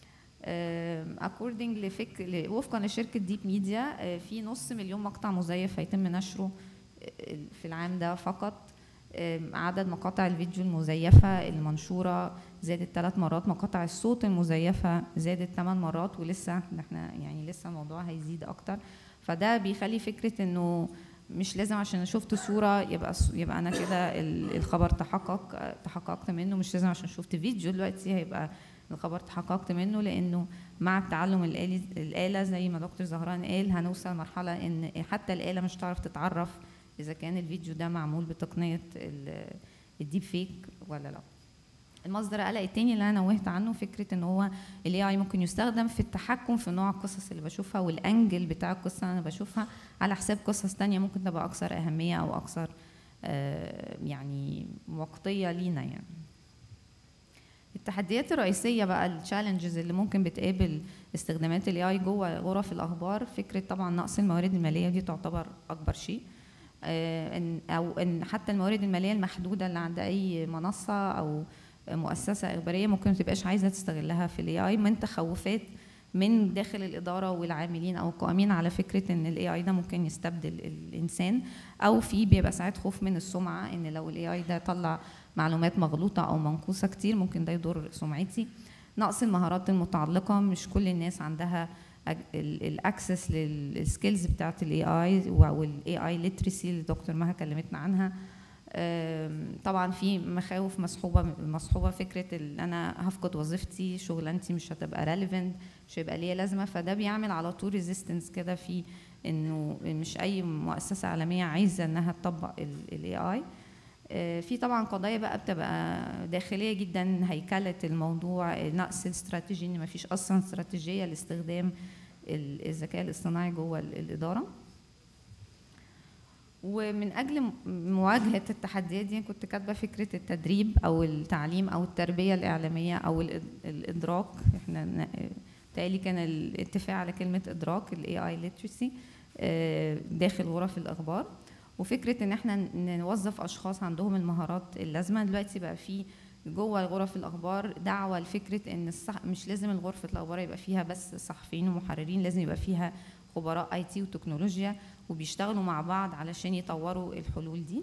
اكوردنج لفك ل- وفقا لشركه ديب ميديا آه، في نص مليون مقطع مزيف هيتم نشره آه، في العام ده فقط آم، عدد مقاطع الفيديو المزيفة المنشورة زادت ثلاث مرات مقاطع الصوت المزيفة زادت ثمان مرات ولسه احنا يعني لسه الموضوع هيزيد أكتر فده بيخلي فكرة إنه مش لازم عشان شفت صورة يبقى يبقى أنا كده ال- الخبر تحقق تحققت منه مش لازم عشان شفت فيديو دلوقتي هيبقى الخبر تحققت منه لأنه مع التعلم الآلي الآلة زي ما دكتور زهران قال هنوصل مرحلة إن حتى الآلة مش هتعرف تتعرف اذا كان الفيديو ده معمول بتقنيه ال- الديب فيك ولا لا المصدر القلق التاني اللي انا نوهت عنه فكره ان هو الاي اي ممكن يستخدم في التحكم في نوع القصص اللي بشوفها والانجل بتاع القصه اللي انا بشوفها على حساب قصص تانية ممكن تبقى اكثر اهميه او اكثر آه، يعني وقتيه لينا يعني التحديات الرئيسيه بقى التشالنجز اللي ممكن بتقابل استخدامات الاي اي جوه غرف الاخبار فكره طبعا نقص الموارد الماليه دي تعتبر اكبر شيء آه، ان او ان حتى الموارد الماليه المحدوده اللي عند اي منصه او مؤسسه اخباريه ممكن ما تبقاش عايزه تستغلها في الاي اي من تخوفات من داخل الاداره والعاملين او القائمين على فكره ان الاي اي ده ممكن يستبدل الانسان او في بيبقى ساعات خوف من السمعه ان لو الاي اي ده طلع معلومات مغلوطه او منقوصه كتير ممكن ده يضر سمعتي نقص المهارات المتعلقه مش كل الناس عندها الاكسس للسكيلز بتاعت الاي اي والاي اي ليترسي اللي دكتور مها كلمتنا عنها آم، طبعا في مخاوف مصحوبه مصحوبه فكره ان انا هفقد وظيفتي شغلانتي مش هتبقى ريليفنت مش هيبقى ليا لازمه فده بيعمل على طول ريزيستنس كده في انه مش اي مؤسسه عالميه عايزه انها تطبق الاي اي في طبعا قضايا بقى بتبقى داخليه جدا هيكله الموضوع نقص الاستراتيجي ان مفيش اصلا استراتيجيه لاستخدام ال- الذكاء الاصطناعي جوه ال- الاداره ومن اجل م- مواجهه التحديات دي كنت كاتبه فكره التدريب او التعليم او التربيه الاعلاميه او الإد- الادراك احنا ن- تالي كان الاتفاق على كلمه ادراك الاي اي ليترسي داخل غرف الاخبار وفكره ان احنا ن- نوظف اشخاص عندهم المهارات اللازمه دلوقتي بقى في جوه غرف الاخبار دعوه لفكره ان الصح مش لازم غرفه الاخبار يبقى فيها بس صحفيين ومحررين لازم يبقى فيها خبراء اي تي وتكنولوجيا وبيشتغلوا مع بعض علشان يطوروا الحلول دي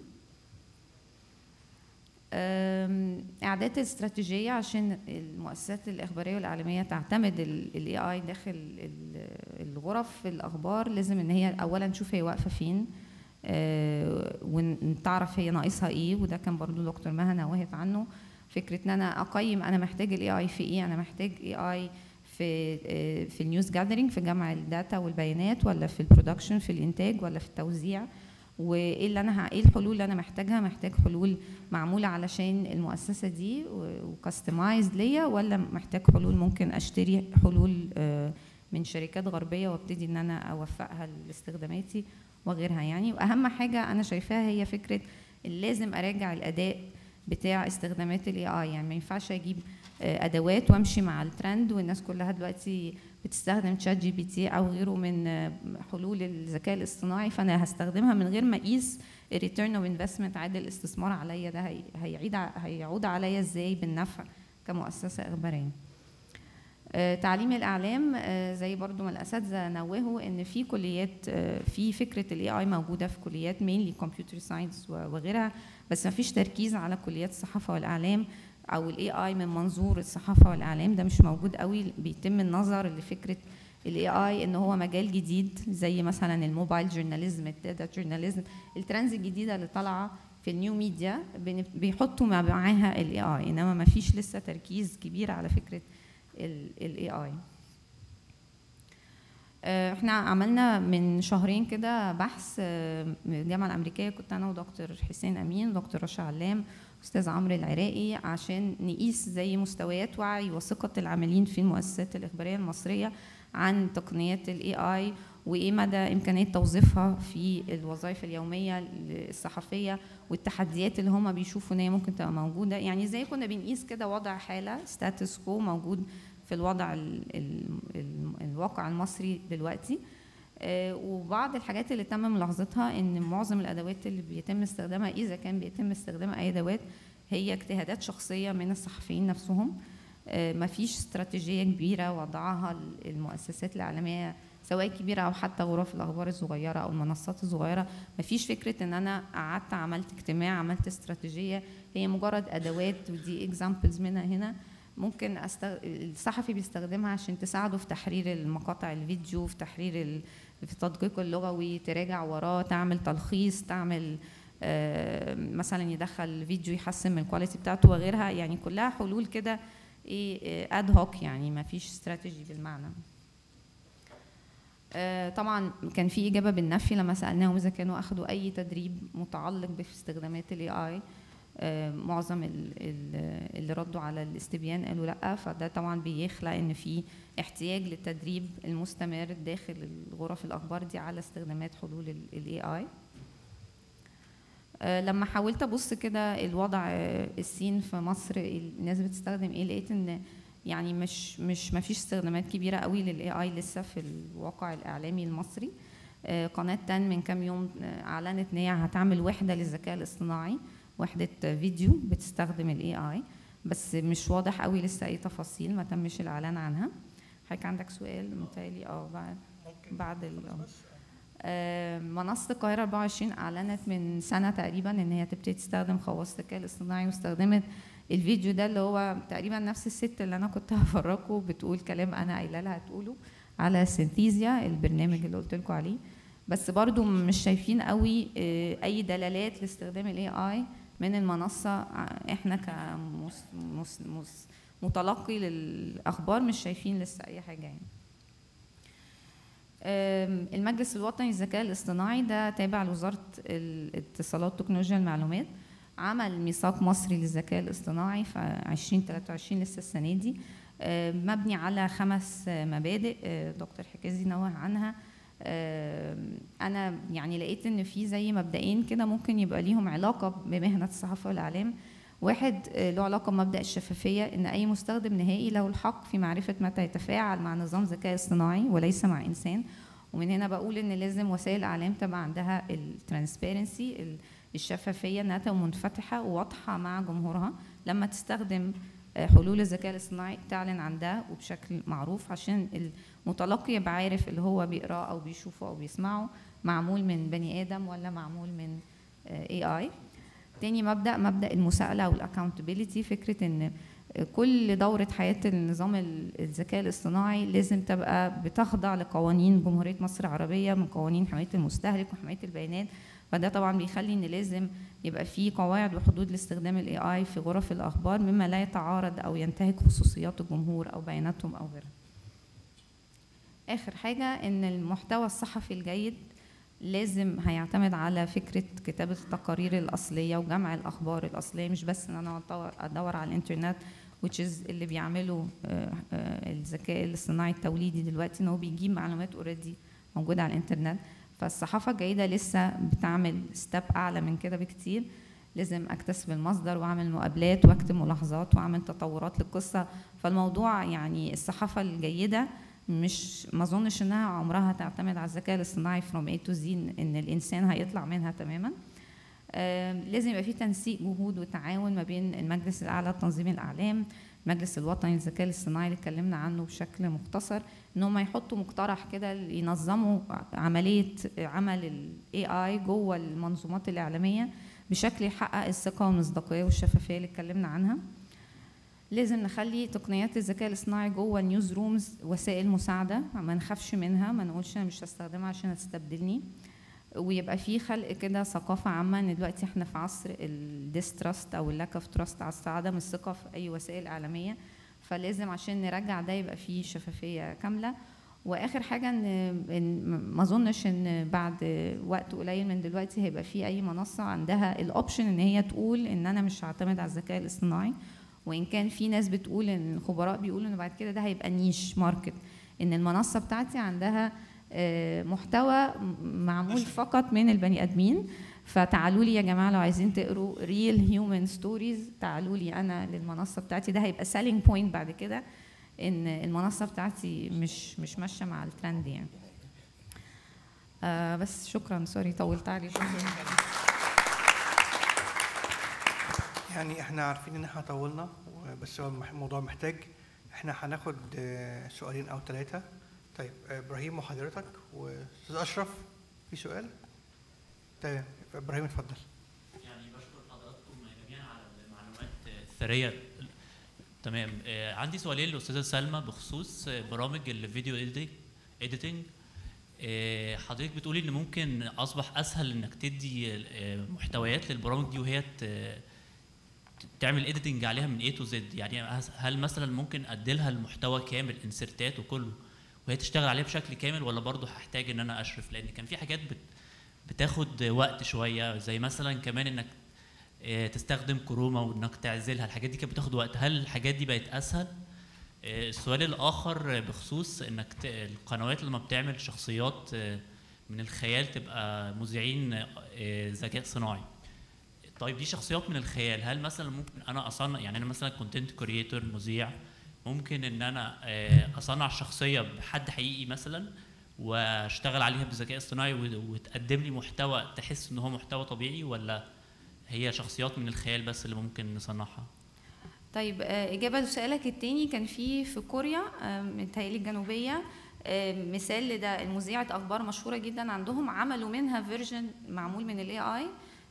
أم، اعداد استراتيجيه عشان المؤسسات الاخباريه والاعلاميه تعتمد الاي اي داخل ال- الغرف الاخبار لازم ان هي اولا تشوف هي واقفه فين آه، وتعرف هي ناقصها ايه وده كان برضو دكتور مها نوهت عنه فكره ان انا اقيم انا محتاج الاي اي في ايه انا محتاج اي اي في آه، في النيوز جاذرينج في جمع الداتا والبيانات ولا في البرودكشن في الانتاج ولا في التوزيع وايه اللي انا ه- ايه الحلول اللي انا محتاجها محتاج حلول معموله علشان المؤسسه دي وكاستمايز ليا ولا محتاج حلول ممكن اشتري حلول آه، من شركات غربيه وابتدي ان انا اوفقها لاستخداماتي وغيرها يعني واهم حاجه انا شايفاها هي فكره لازم اراجع الاداء بتاع استخدامات الاي اي يعني ما ينفعش اجيب آه، ادوات وامشي مع الترند والناس كلها دلوقتي بتستخدم تشات جي بي تي او غيره من آه، حلول الذكاء الاصطناعي فانا هستخدمها من غير ما اقيس الريتيرن اوف انفستمنت عائد الاستثمار عليا ده هي- هيعيد ع- هيعود عليا ازاي بالنفع كمؤسسه اخباريه آه، تعليم الاعلام آه، زي برضو ما الاساتذه نوهوا ان في كليات آه، في فكره الاي اي موجوده في كليات مينلي كمبيوتر ساينس وغيرها بس ما فيش تركيز على كليات الصحافه والاعلام او الاي اي من منظور الصحافه والاعلام ده مش موجود قوي بيتم النظر لفكره الاي اي ان هو مجال جديد زي مثلا الموبايل جورناليزم الداتا جورناليزم الترندز الجديده اللي طالعه في النيو ميديا بن- بيحطوا مع- معاها الاي اي انما ما فيش لسه تركيز كبير على فكره الاي اي احنا عملنا من شهرين كده بحث آه، من الجامعه الامريكيه كنت انا ودكتور حسين امين ودكتور رشا علام استاذ عمرو العراقي عشان نقيس زي مستويات وعي وثقه العاملين في المؤسسات الاخباريه المصريه عن تقنيات الاي اي وايه مدى امكانيه توظيفها في الوظائف اليوميه الصحفيه والتحديات اللي هم بيشوفوا ان هي ممكن تبقى موجوده يعني زي كنا بنقيس كده وضع حاله ستاتس كو موجود في الوضع ال ال ال الواقع المصري دلوقتي آه، وبعض الحاجات اللي تم ملاحظتها ان معظم الادوات اللي بيتم استخدامها اذا كان بيتم استخدام اي ادوات هي اجتهادات شخصيه من الصحفيين نفسهم آه، مفيش استراتيجيه كبيره وضعها المؤسسات الاعلاميه سواء كبيره او حتى غرف الاخبار الصغيره او المنصات الصغيره مفيش فكره ان انا قعدت عملت اجتماع عملت استراتيجيه هي مجرد ادوات ودي اكزامبلز منها هنا ممكن أستغ... الصحفي بيستخدمها عشان تساعده في تحرير المقاطع الفيديو في تحرير ال... في التدقيق اللغوي تراجع وراه تعمل تلخيص تعمل آه، مثلا يدخل فيديو يحسن من الكواليتي بتاعته وغيرها يعني كلها حلول كده ايه اد هوك يعني ما فيش استراتيجي بالمعنى آه، طبعا كان في اجابه بالنفي لما سالناهم اذا كانوا اخذوا اي تدريب متعلق باستخدامات الاي اي معظم ال- ال- اللي ردوا على الاستبيان قالوا لا فده طبعا بيخلق ان في احتياج للتدريب المستمر داخل غرف الاخبار دي على استخدامات حلول الاي اي لما حاولت ابص كده الوضع آه، الصين في مصر الناس بتستخدم ايه لقيت ان يعني مش مش ما فيش استخدامات كبيره قوي للاي اي لسه في الواقع الاعلامي المصري آه، قناه تان من كام يوم آه، اعلنت ان هي هتعمل وحده للذكاء الاصطناعي وحده فيديو بتستخدم الاي اي بس مش واضح قوي لسه اي تفاصيل ما تمش الاعلان عنها حضرتك عندك سؤال متهيألي اه بعد بعد ال آه. آه، منصة القاهرة 24 أعلنت من سنة تقريبا إن هي تبتدي تستخدم خواص الذكاء الاصطناعي واستخدمت الفيديو ده اللي هو تقريبا نفس الست اللي أنا كنت هفرجه بتقول كلام أنا قايلة لها تقوله على سينثيزيا البرنامج اللي قلت لكم عليه بس برضو مش شايفين قوي آه، أي دلالات لاستخدام الاي اي من المنصة ع- احنا كمس مس مس متلقي للأخبار مش شايفين لسه أي حاجة يعني آم، المجلس الوطني للذكاء الاصطناعي ده تابع لوزارة الاتصالات وتكنولوجيا المعلومات عمل ميثاق مصري للذكاء الاصطناعي في 2023 لسه السنة دي آم، مبني على خمس آه، مبادئ آه، دكتور حجازي نوه عنها آم، انا يعني لقيت ان في زي مبدئين كده ممكن يبقى ليهم علاقه بمهنه الصحافه والاعلام واحد آه، له علاقه بمبدا الشفافيه ان اي مستخدم نهائي له الحق في معرفه متى يتفاعل مع نظام ذكاء اصطناعي وليس مع انسان ومن هنا بقول ان لازم وسائل الاعلام تبقى عندها الترانسبيرنسي الشفافيه انها تبقى منفتحه وواضحه مع جمهورها لما تستخدم آه، حلول الذكاء الاصطناعي تعلن عن ده وبشكل معروف عشان المتلقي يبقى عارف اللي هو بيقراه او بيشوفه او بيسمعه معمول من بني ادم ولا معمول من اي اي تاني مبدا مبدا المساءله والاكاونتبيلتي فكره ان كل دورة حياة النظام ال- الذكاء الاصطناعي لازم تبقى بتخضع لقوانين جمهورية مصر العربية من قوانين حماية المستهلك وحماية البيانات فده طبعا بيخلي ان لازم يبقى في قواعد وحدود لاستخدام الاي اي في غرف الاخبار مما لا يتعارض او ينتهك خصوصيات الجمهور او بياناتهم او غيرها. اخر حاجه ان المحتوى الصحفي الجيد لازم هيعتمد على فكره كتابه التقارير الاصليه وجمع الاخبار الاصليه مش بس ان انا ادور ادور على الانترنت which is اللي بيعمله آه، آه، الذكاء الاصطناعي التوليدي دلوقتي ان هو بيجيب معلومات اوريدي موجوده على الانترنت فالصحافه الجيده لسه بتعمل ستيب اعلى من كده بكتير لازم اكتسب المصدر واعمل مقابلات واكتب ملاحظات واعمل تطورات للقصه فالموضوع يعني الصحافه الجيده مش ما اظنش انها عمرها تعتمد على الذكاء الاصطناعي from A to Z ان الانسان هيطلع منها تماما آم، لازم يبقى في تنسيق جهود وتعاون ما بين المجلس الاعلى لتنظيم الاعلام المجلس الوطني للذكاء الاصطناعي اللي اتكلمنا عنه بشكل مختصر ان هم يحطوا مقترح كده ينظموا عمليه عمل الاي اي جوه المنظومات الاعلاميه بشكل يحقق الثقه والمصداقيه والشفافيه اللي اتكلمنا عنها لازم نخلي تقنيات الذكاء الاصطناعي جوه النيوز رومز وسائل مساعده ما نخافش منها ما نقولش انا مش هستخدمها عشان هتستبدلني ويبقى في خلق كده ثقافه عامه ان دلوقتي احنا في عصر الديستراست او اللاك اوف تراست عصر عدم الثقه في اي وسائل اعلاميه فلازم عشان نرجع ده يبقى فيه شفافيه كامله واخر حاجه ان إن ما اظنش ان بعد وقت قليل من دلوقتي هيبقى في اي منصه عندها الاوبشن ان هي تقول ان انا مش هعتمد على الذكاء الاصطناعي وان كان في ناس بتقول ان الخبراء بيقولوا ان بعد كده ده هيبقى نيش ماركت ان المنصه بتاعتي عندها آه، محتوى معمول فقط من البني ادمين فتعالوا لي يا جماعه لو عايزين تقروا ريل هيومن ستوريز تعالوا لي انا للمنصه بتاعتي ده هيبقى سيلينج بوينت بعد كده ان المنصه بتاعتي مش مش ماشيه مع الترند يعني آه بس شكرا سوري طولت عليكم يعني احنا عارفين ان احنا طولنا بس هو المح- الموضوع محتاج احنا هناخد آه، سؤالين او ثلاثه طيب آه، ابراهيم وحضرتك واستاذ اشرف في سؤال تمام ابراهيم اتفضل يعني بشكر حضراتكم جميعا على المعلومات الثريه تمام آه، عندي سؤالين للاستاذه سلمى بخصوص آه، برامج الفيديو اديتنج حضرتك بتقولي ان ممكن اصبح اسهل انك تدي آه، محتويات للبرامج دي وهي ت- تعمل اديتنج عليها من A to Z يعني هل مثلا ممكن ادي لها المحتوى كامل انسرتات وكله وهي تشتغل عليه بشكل كامل ولا برضه هحتاج ان انا اشرف لان كان في حاجات بت بتاخد وقت شويه زي مثلا كمان انك آه، تستخدم كروما وانك تعزلها الحاجات دي كانت بتاخد وقت هل الحاجات دي بقت اسهل آه، السؤال الاخر بخصوص انك ت- القنوات لما بتعمل شخصيات آه، من الخيال تبقى مذيعين آه، ذكاء صناعي طيب دي شخصيات من الخيال هل مثلا ممكن انا اصنع يعني انا مثلا كونتنت كريتور مذيع ممكن ان انا آه، اصنع شخصيه بحد حقيقي مثلا واشتغل عليها بالذكاء اصطناعي وت- وتقدم لي محتوى تحس ان هو محتوى طبيعي ولا هي شخصيات من الخيال بس اللي ممكن نصنعها طيب آه، إجابة لسؤالك التاني كان في في كوريا آه، متهيألي الجنوبية آه، مثال لده المذيعة أخبار مشهورة جدا عندهم عملوا منها فيرجن معمول من الاي اي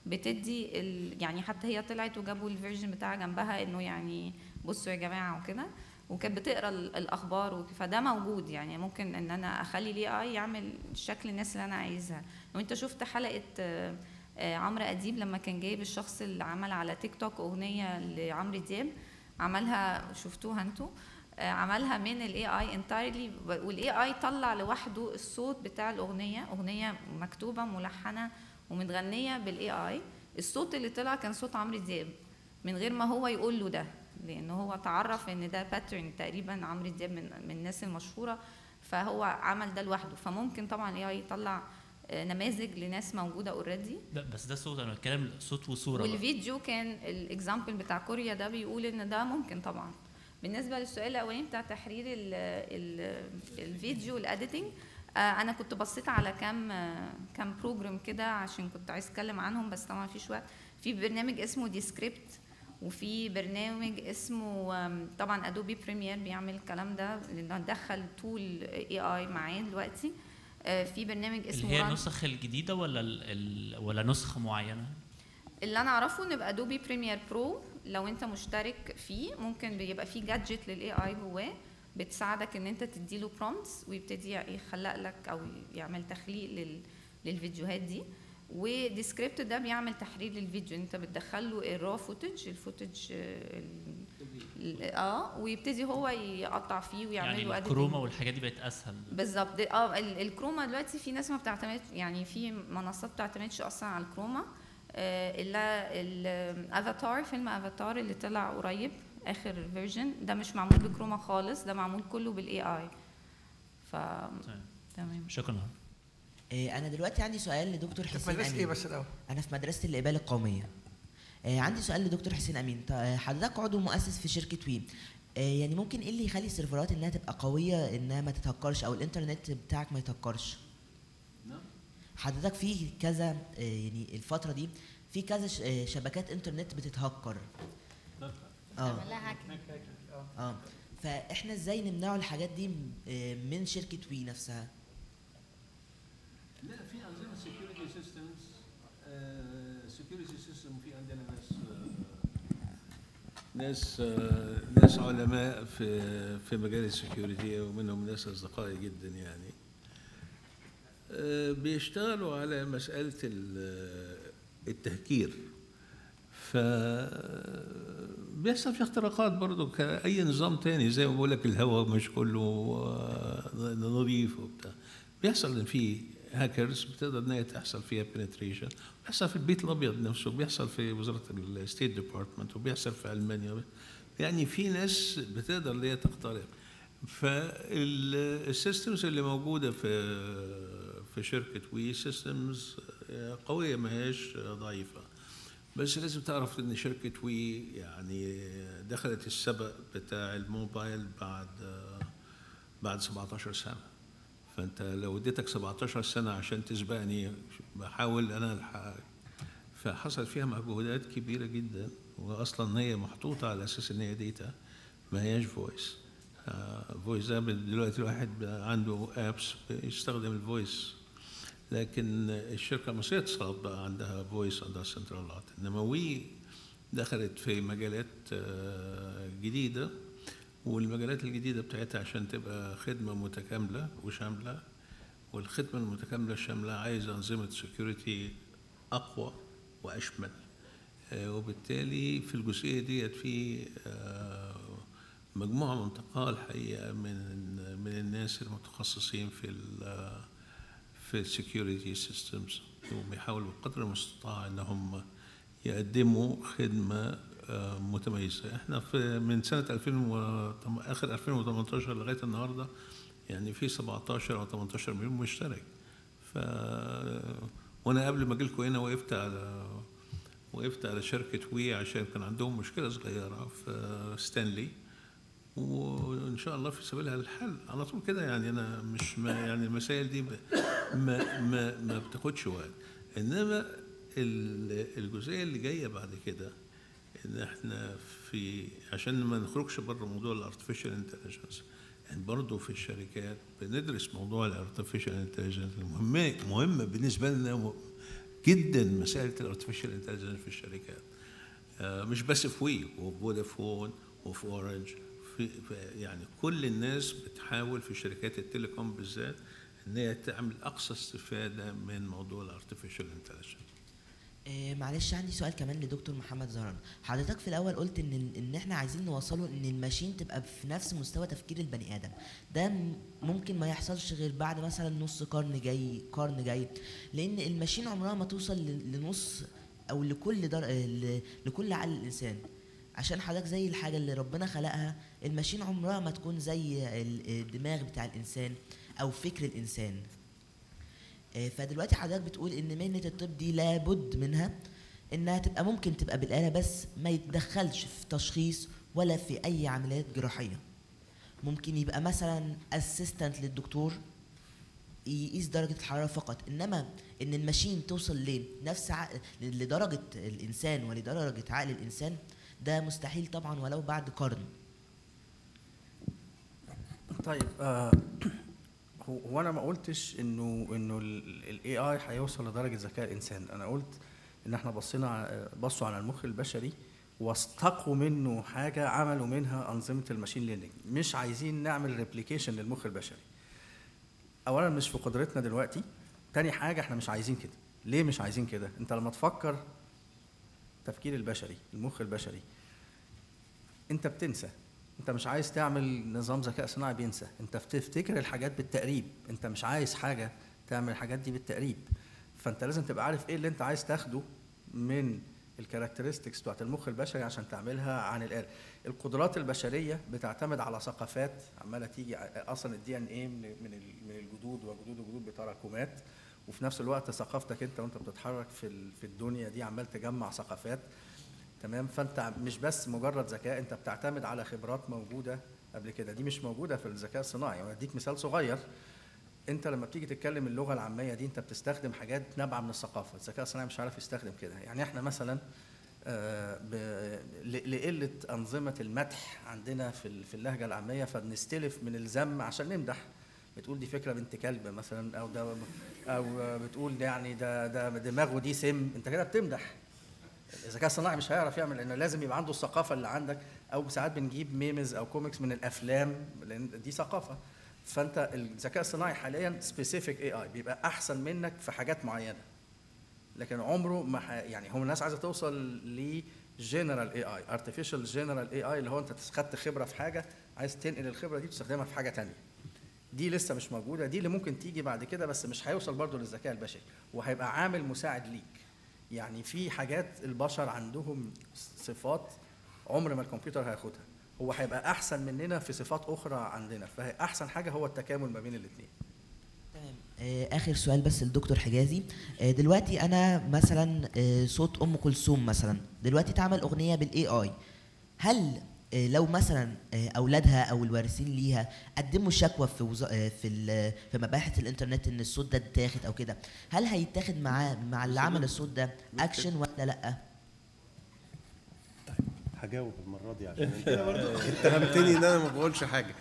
بتدي ال... يعني حتى هي طلعت وجابوا الفيرجن بتاعها جنبها انه يعني بصوا يا جماعه وكده وكانت بتقرا ال- الاخبار وك- فده موجود يعني ممكن ان انا اخلي الاي اي يعمل شكل الناس اللي انا عايزها لو انت شفت حلقه آه، آه، عمرو اديب لما كان جايب الشخص اللي عمل على تيك توك اغنيه لعمرو دياب عملها شفتوها انتوا آه، عملها من الاي اي انتايرلي والاي اي طلع لوحده الصوت بتاع الاغنيه اغنيه مكتوبه ملحنه ومتغنيه بالاي اي الصوت اللي طلع كان صوت عمرو دياب من غير ما هو يقول له ده لان هو تعرف ان ده باترن تقريبا عمرو دياب من من الناس المشهوره فهو عمل ده لوحده فممكن طبعا الاي اي يطلع آه، نماذج لناس موجوده اوريدي لا بس ده صوت انا بتكلم صوت وصوره بقى. والفيديو كان الاكزامبل بتاع كوريا ده بيقول ان ده ممكن طبعا بالنسبه للسؤال الاولاني بتاع تحرير ال ال الفيديو الاديتنج انا كنت بصيت على كام آه، كام بروجرام كده عشان كنت عايز اتكلم عنهم بس طبعا مفيش وقت في برنامج اسمه ديسكريبت وفي برنامج اسمه آم، طبعا ادوبي بريمير بيعمل الكلام ده لانه دخل تول اي اي معاه دلوقتي آه، في برنامج اسمه اللي هي ران- النسخ الجديده ولا ال ال ولا نسخه معينه اللي انا اعرفه ان ادوبي بريمير برو لو انت مشترك فيه ممكن بيبقى فيه جادجت للاي اي جواه بتساعدك ان انت تديله برومتس ويبتدي يخلق لك او يعمل تخليق لل للفيديوهات دي وديسكريبت ده بيعمل تحرير للفيديو انت بتدخل له الرو فوتج الفوتج اه ويبتدي هو يقطع فيه ويعمل يعني له الكروما editing. والحاجات دي بقت اسهل بالظبط ده- اه ال- الكروما دلوقتي في ناس ما بتعتمد يعني في منصات ما بتعتمدش اصلا على الكروما آه، الا الافاتار فيلم افاتار اللي طلع قريب اخر فيرجن ده مش معمول بكروما خالص ده معمول كله بالاي اي ف تمام. تمام شكرا آه، انا دلوقتي عندي سؤال لدكتور في حسين مدرسه ايه امين بس الاول انا في مدرسه الاباله القوميه آه، عندي سؤال لدكتور حسين امين ط- آه، حضرتك عضو مؤسس في شركه وي آه، يعني ممكن ايه اللي يخلي السيرفرات انها تبقى قويه انها ما تتهكرش او الانترنت بتاعك ما يتهكرش حضرتك في كذا آه، يعني الفتره دي في كذا ش- آه، شبكات انترنت بتتهكر اه اه فاحنا ازاي نمنعوا الحاجات دي آه، من شركه وي نفسها لا في عندنا سكيورتي سيستمز سكيورتي سيستم في عندنا ناس ناس آه، ناس علماء في في مجال السكيورتي ومنهم ناس اصدقائي جدا يعني آه، بيشتغلوا على مساله ال- التهكير ف بيحصل في اختراقات برضه كأي نظام تاني زي ما بقول لك الهواء مش كله آه، نظيف وبتاع بيحصل ان في هاكرز بتقدر ان هي تحصل فيها بنتريشن بيحصل في البيت الابيض نفسه بيحصل في وزاره الستيت ديبارتمنت وبيحصل في المانيا يعني في ناس بتقدر ان هي تخترق فالسيستمز اللي موجوده في في شركه وي سيستمز قويه ما هياش ضعيفه بس لازم تعرف ان شركه وي يعني دخلت السبق بتاع الموبايل بعد بعد 17 سنه فانت لو اديتك 17 سنه عشان تسبقني بحاول انا الحقك فحصل فيها مجهودات كبيره جدا واصلا هي محطوطه على اساس ان هي ديتا ما هياش فويس فويس ده دلوقتي الواحد بقى عنده ابس بيستخدم الفويس لكن الشركه المصريه اتصالات بقى عندها فويس عندها سنترالات انما وي دخلت في مجالات آه، جديده والمجالات الجديده بتاعتها عشان تبقى خدمه متكامله وشامله والخدمه المتكامله الشامله عايزه انظمه سكيورتي اقوى واشمل آه، وبالتالي في الجزئيه ديت في آه، مجموعه منتقاه الحقيقه من من الناس المتخصصين في ال- في السكيورتي سيستمز وبيحاولوا بقدر المستطاع ان هم يقدموا خدمه آه، متميزه احنا في من سنه 2000 و... اخر 2018 لغايه النهارده يعني في 17 او 18 مليون مشترك ف وانا قبل ما اجي لكم هنا وقفت على وقفت على شركه وي عشان كان عندهم مشكله صغيره في ستانلي وان شاء الله في سبيلها الحل على طول كده يعني انا مش ما يعني المسائل دي ب- ما ما ما بتاخدش وقت انما ال- الجزئيه اللي جايه بعد كده ان احنا في عشان ما نخرجش بره موضوع الارتفيشال انتليجنس يعني برضه في الشركات بندرس موضوع الارتفيشال انتليجنس مهمه مهمه بالنسبه لنا جدا مساله الارتفيشال انتليجنس في الشركات آه، مش بس في وي وفي فودافون وفي اورنج في في- يعني كل الناس بتحاول في شركات التليكوم بالذات ان هي تعمل اقصى استفاده من موضوع الارتفيشال انتليجنس آه، معلش عندي سؤال كمان لدكتور محمد زهران حضرتك في الاول قلت ان ان احنا عايزين نوصله ان الماشين تبقى في نفس مستوى تفكير البني ادم ده م- ممكن ما يحصلش غير بعد مثلا نص قرن جاي قرن جاي لان الماشين عمرها ما توصل ل- لنص او لكل در... آه، ل- لكل عقل الانسان عشان حضرتك زي الحاجه اللي ربنا خلقها الماشين عمرها ما تكون زي ال- الدماغ بتاع الانسان او فكر الانسان آه، فدلوقتي حضرتك بتقول ان مهنه الطب دي لابد منها انها تبقى ممكن تبقى بالاله بس ما يتدخلش في تشخيص ولا في اي عمليات جراحيه ممكن يبقى مثلا اسيستنت للدكتور يقيس درجه الحراره فقط انما ان الماشين توصل لنفس عقل لدرجه الانسان ولدرجه عقل الانسان ده مستحيل طبعا ولو بعد قرن طيب آه هو هو انا ما قلتش انه انه الاي اي هيوصل لدرجه ذكاء الانسان انا قلت ان احنا بصينا ع- بصوا على المخ البشري واستقوا منه حاجه عملوا منها انظمه الماشين ليرنينج مش عايزين نعمل ريبليكيشن للمخ البشري اولا مش في قدرتنا دلوقتي تاني حاجه احنا مش عايزين كده ليه مش عايزين كده انت لما تفكر التفكير البشري المخ البشري انت بتنسى انت مش عايز تعمل نظام ذكاء صناعي بينسى انت بتفتكر الحاجات بالتقريب انت مش عايز حاجه تعمل الحاجات دي بالتقريب فانت لازم تبقى عارف ايه اللي انت عايز تاخده من الكاركترستكس بتاعت المخ البشري عشان تعملها عن الآلة القدرات البشرية بتعتمد على ثقافات عمالة تيجي أصلا الدي ان ايه من من ال- من الجدود وجدود وجدود بتراكمات وفي نفس الوقت ثقافتك انت وانت بتتحرك في ال- في الدنيا دي عمال تجمع ثقافات تمام فانت مش بس مجرد ذكاء انت بتعتمد على خبرات موجوده قبل كده دي مش موجوده في الذكاء الصناعي وانا اديك مثال صغير انت لما بتيجي تتكلم اللغه العاميه دي انت بتستخدم حاجات نابعه من الثقافه الذكاء الصناعي مش عارف يستخدم كده يعني احنا مثلا آه، ب- ل- لقله انظمه المدح عندنا في ال- في اللهجه العاميه فبنستلف من الذم عشان نمدح بتقول دي فكره بنت كلب مثلا او ده او بتقول ده يعني ده ده دماغه دي سم انت كده بتمدح الذكاء الصناعي مش هيعرف يعمل لانه لازم يبقى عنده الثقافه اللي عندك او ساعات بنجيب ميمز او كوميكس من الافلام لان دي ثقافه فانت الذكاء الصناعي حاليا سبيسيفيك اي اي بيبقى احسن منك في حاجات معينه لكن عمره ما ح... يعني هم الناس عايزه توصل ل جنرال اي اي ارتفيشال جنرال اي اي اللي هو انت خدت خبره في حاجه عايز تنقل الخبره دي تستخدمها في حاجه تانية دي لسه مش موجوده دي اللي ممكن تيجي بعد كده بس مش هيوصل برضه للذكاء البشري وهيبقى عامل مساعد ليك يعني في حاجات البشر عندهم صفات عمر ما الكمبيوتر هياخدها هو هيبقى احسن مننا في صفات اخرى عندنا فهي احسن حاجه هو التكامل ما بين الاثنين تمام آه، اخر سؤال بس للدكتور حجازي آه، دلوقتي انا مثلا آه، صوت ام كلثوم مثلا دلوقتي تعمل اغنيه بالاي اي هل آه، لو مثلا آه، اولادها او الوارثين ليها قدموا شكوى في وز... آه، في ال- في مباحث الانترنت ان الصوت ده اتاخد او كده هل هيتاخد معاه مع اللي عمل الصوت ده اكشن ولا لا هجاوب المره دي عشان انت اتهمتني ان انا ما بقولش حاجه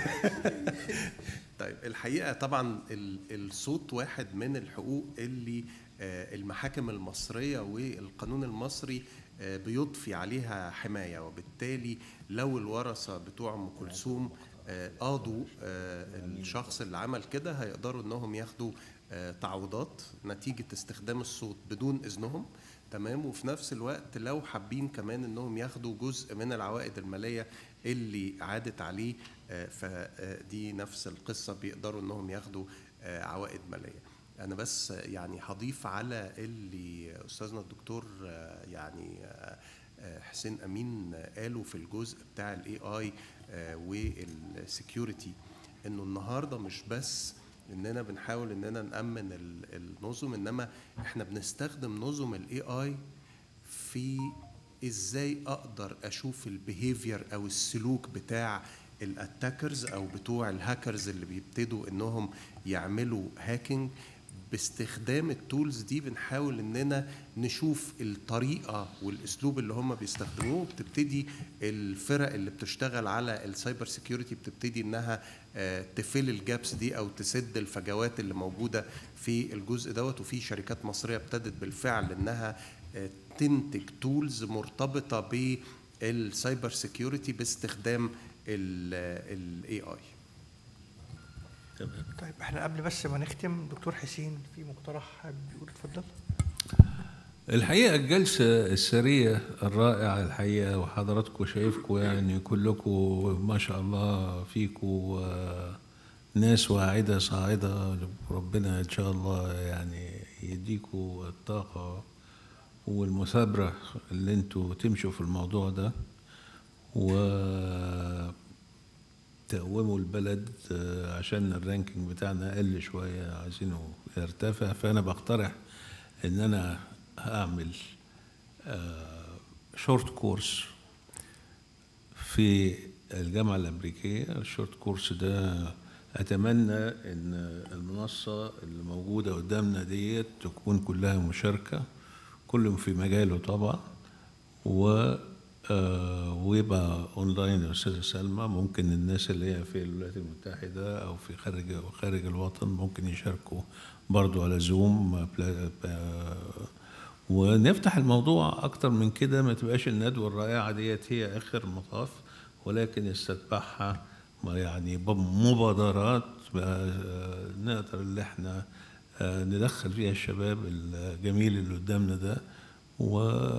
طيب الحقيقه طبعا ال- الصوت واحد من الحقوق اللي آه، المحاكم المصريه والقانون المصري آه، بيضفي عليها حمايه وبالتالي لو الورثه بتوع ام كلثوم آه، قاضوا آه، الشخص اللي عمل كده هيقدروا انهم ياخدوا آه، تعويضات نتيجه استخدام الصوت بدون اذنهم تمام وفي نفس الوقت لو حابين كمان انهم ياخدوا جزء من العوائد الماليه اللي عادت عليه آه، فدي نفس القصه بيقدروا انهم ياخدوا آه، عوائد ماليه انا بس آه، يعني هضيف على اللي استاذنا الدكتور آه، يعني آه، آه، حسين امين آه، قاله في الجزء بتاع الاي اي والسكيورتي انه النهارده مش بس اننا بنحاول اننا نامن ال- النظم انما احنا بنستخدم نظم الاي اي في ازاي اقدر اشوف البيهيفير او السلوك بتاع الاتاكرز او بتوع الهاكرز اللي بيبتدوا انهم يعملوا هاكينج باستخدام التولز دي بنحاول اننا نشوف الطريقه والاسلوب اللي هم بيستخدموه بتبتدي الفرق اللي بتشتغل على السايبر سيكيورتي بتبتدي انها آه، تفل الجابس دي او تسد الفجوات اللي موجوده في الجزء دوت وفي شركات مصريه ابتدت بالفعل انها آه، تنتج تولز مرتبطه بالسايبر سيكيورتي باستخدام الاي اي تمام طيب احنا قبل بس ما نختم دكتور حسين في مقترح حابب يقول اتفضل الحقيقة الجلسة السرية الرائعة الحقيقة وحضراتكم شايفكم يعني كلكم ما شاء الله فيكم آه، ناس واعدة صاعدة ربنا إن شاء الله يعني يديكوا الطاقة والمثابرة اللي انتوا تمشوا في الموضوع ده و تقوموا البلد آه، عشان الرانكينج بتاعنا قل شوية عايزينه يرتفع فأنا بقترح إن أنا هعمل شورت كورس في الجامعة الأمريكية الشورت كورس ده أتمنى إن المنصة اللي موجودة قدامنا ديت تكون كلها مشاركة كل في مجاله طبعا و آه، ويبقى اونلاين يا استاذه سلمى ممكن الناس اللي هي في الولايات المتحده او في خارج خارج الوطن ممكن يشاركوا برضو على زوم بلا- ب- ونفتح الموضوع اكتر من كده ما تبقاش الندوه الرائعه ديت هي اخر المطاف ولكن يستتبعها ما يعني ب- مبادرات آه، نقدر اللي احنا آه، ندخل فيها الشباب الجميل اللي قدامنا ده و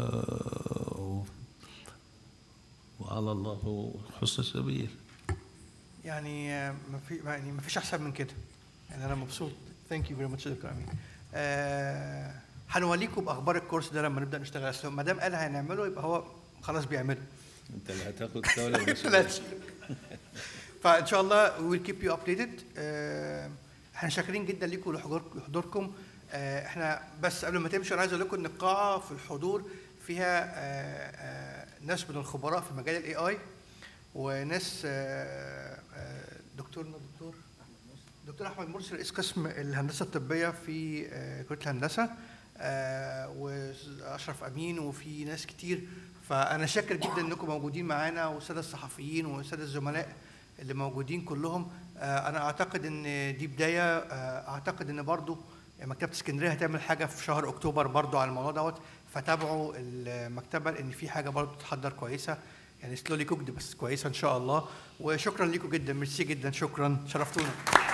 وعلى الله حسن السبيل يعني آه، ما في يعني ما فيش احسن من كده يعني انا مبسوط ثانك يو فيري ماتش دكتور امين آه، هنوليكم باخبار الكورس ده لما نبدا نشتغل اصل ما دام قال هنعمله يبقى هو خلاص بيعمله انت اللي هتاخد الدوله لا فان شاء الله ويل كيب يو ابديتد احنا شاكرين جدا ليكم لحضور- لحضوركم آه، احنا بس قبل ما تمشوا انا عايز اقول لكم ان القاعه في الحضور فيها آه، آه، ناس من الخبراء في مجال الاي اي وناس آه، آه، دكتورنا دكتور دكتور احمد مرسي رئيس قسم الهندسه الطبيه في آه، كليه الهندسه آه، واشرف امين وفي ناس كتير فانا شاكر جدا انكم موجودين معانا والساده الصحفيين والساده الزملاء اللي موجودين كلهم آه، انا اعتقد ان دي بدايه آه، اعتقد ان برضو مكتبه اسكندريه هتعمل حاجه في شهر اكتوبر برضو على الموضوع دوت فتابعوا المكتبه لان في حاجه برضو بتتحضر كويسه يعني سلولي كوكد بس كويسه ان شاء الله وشكرا لكم جدا ميرسي جدا شكرا شرفتونا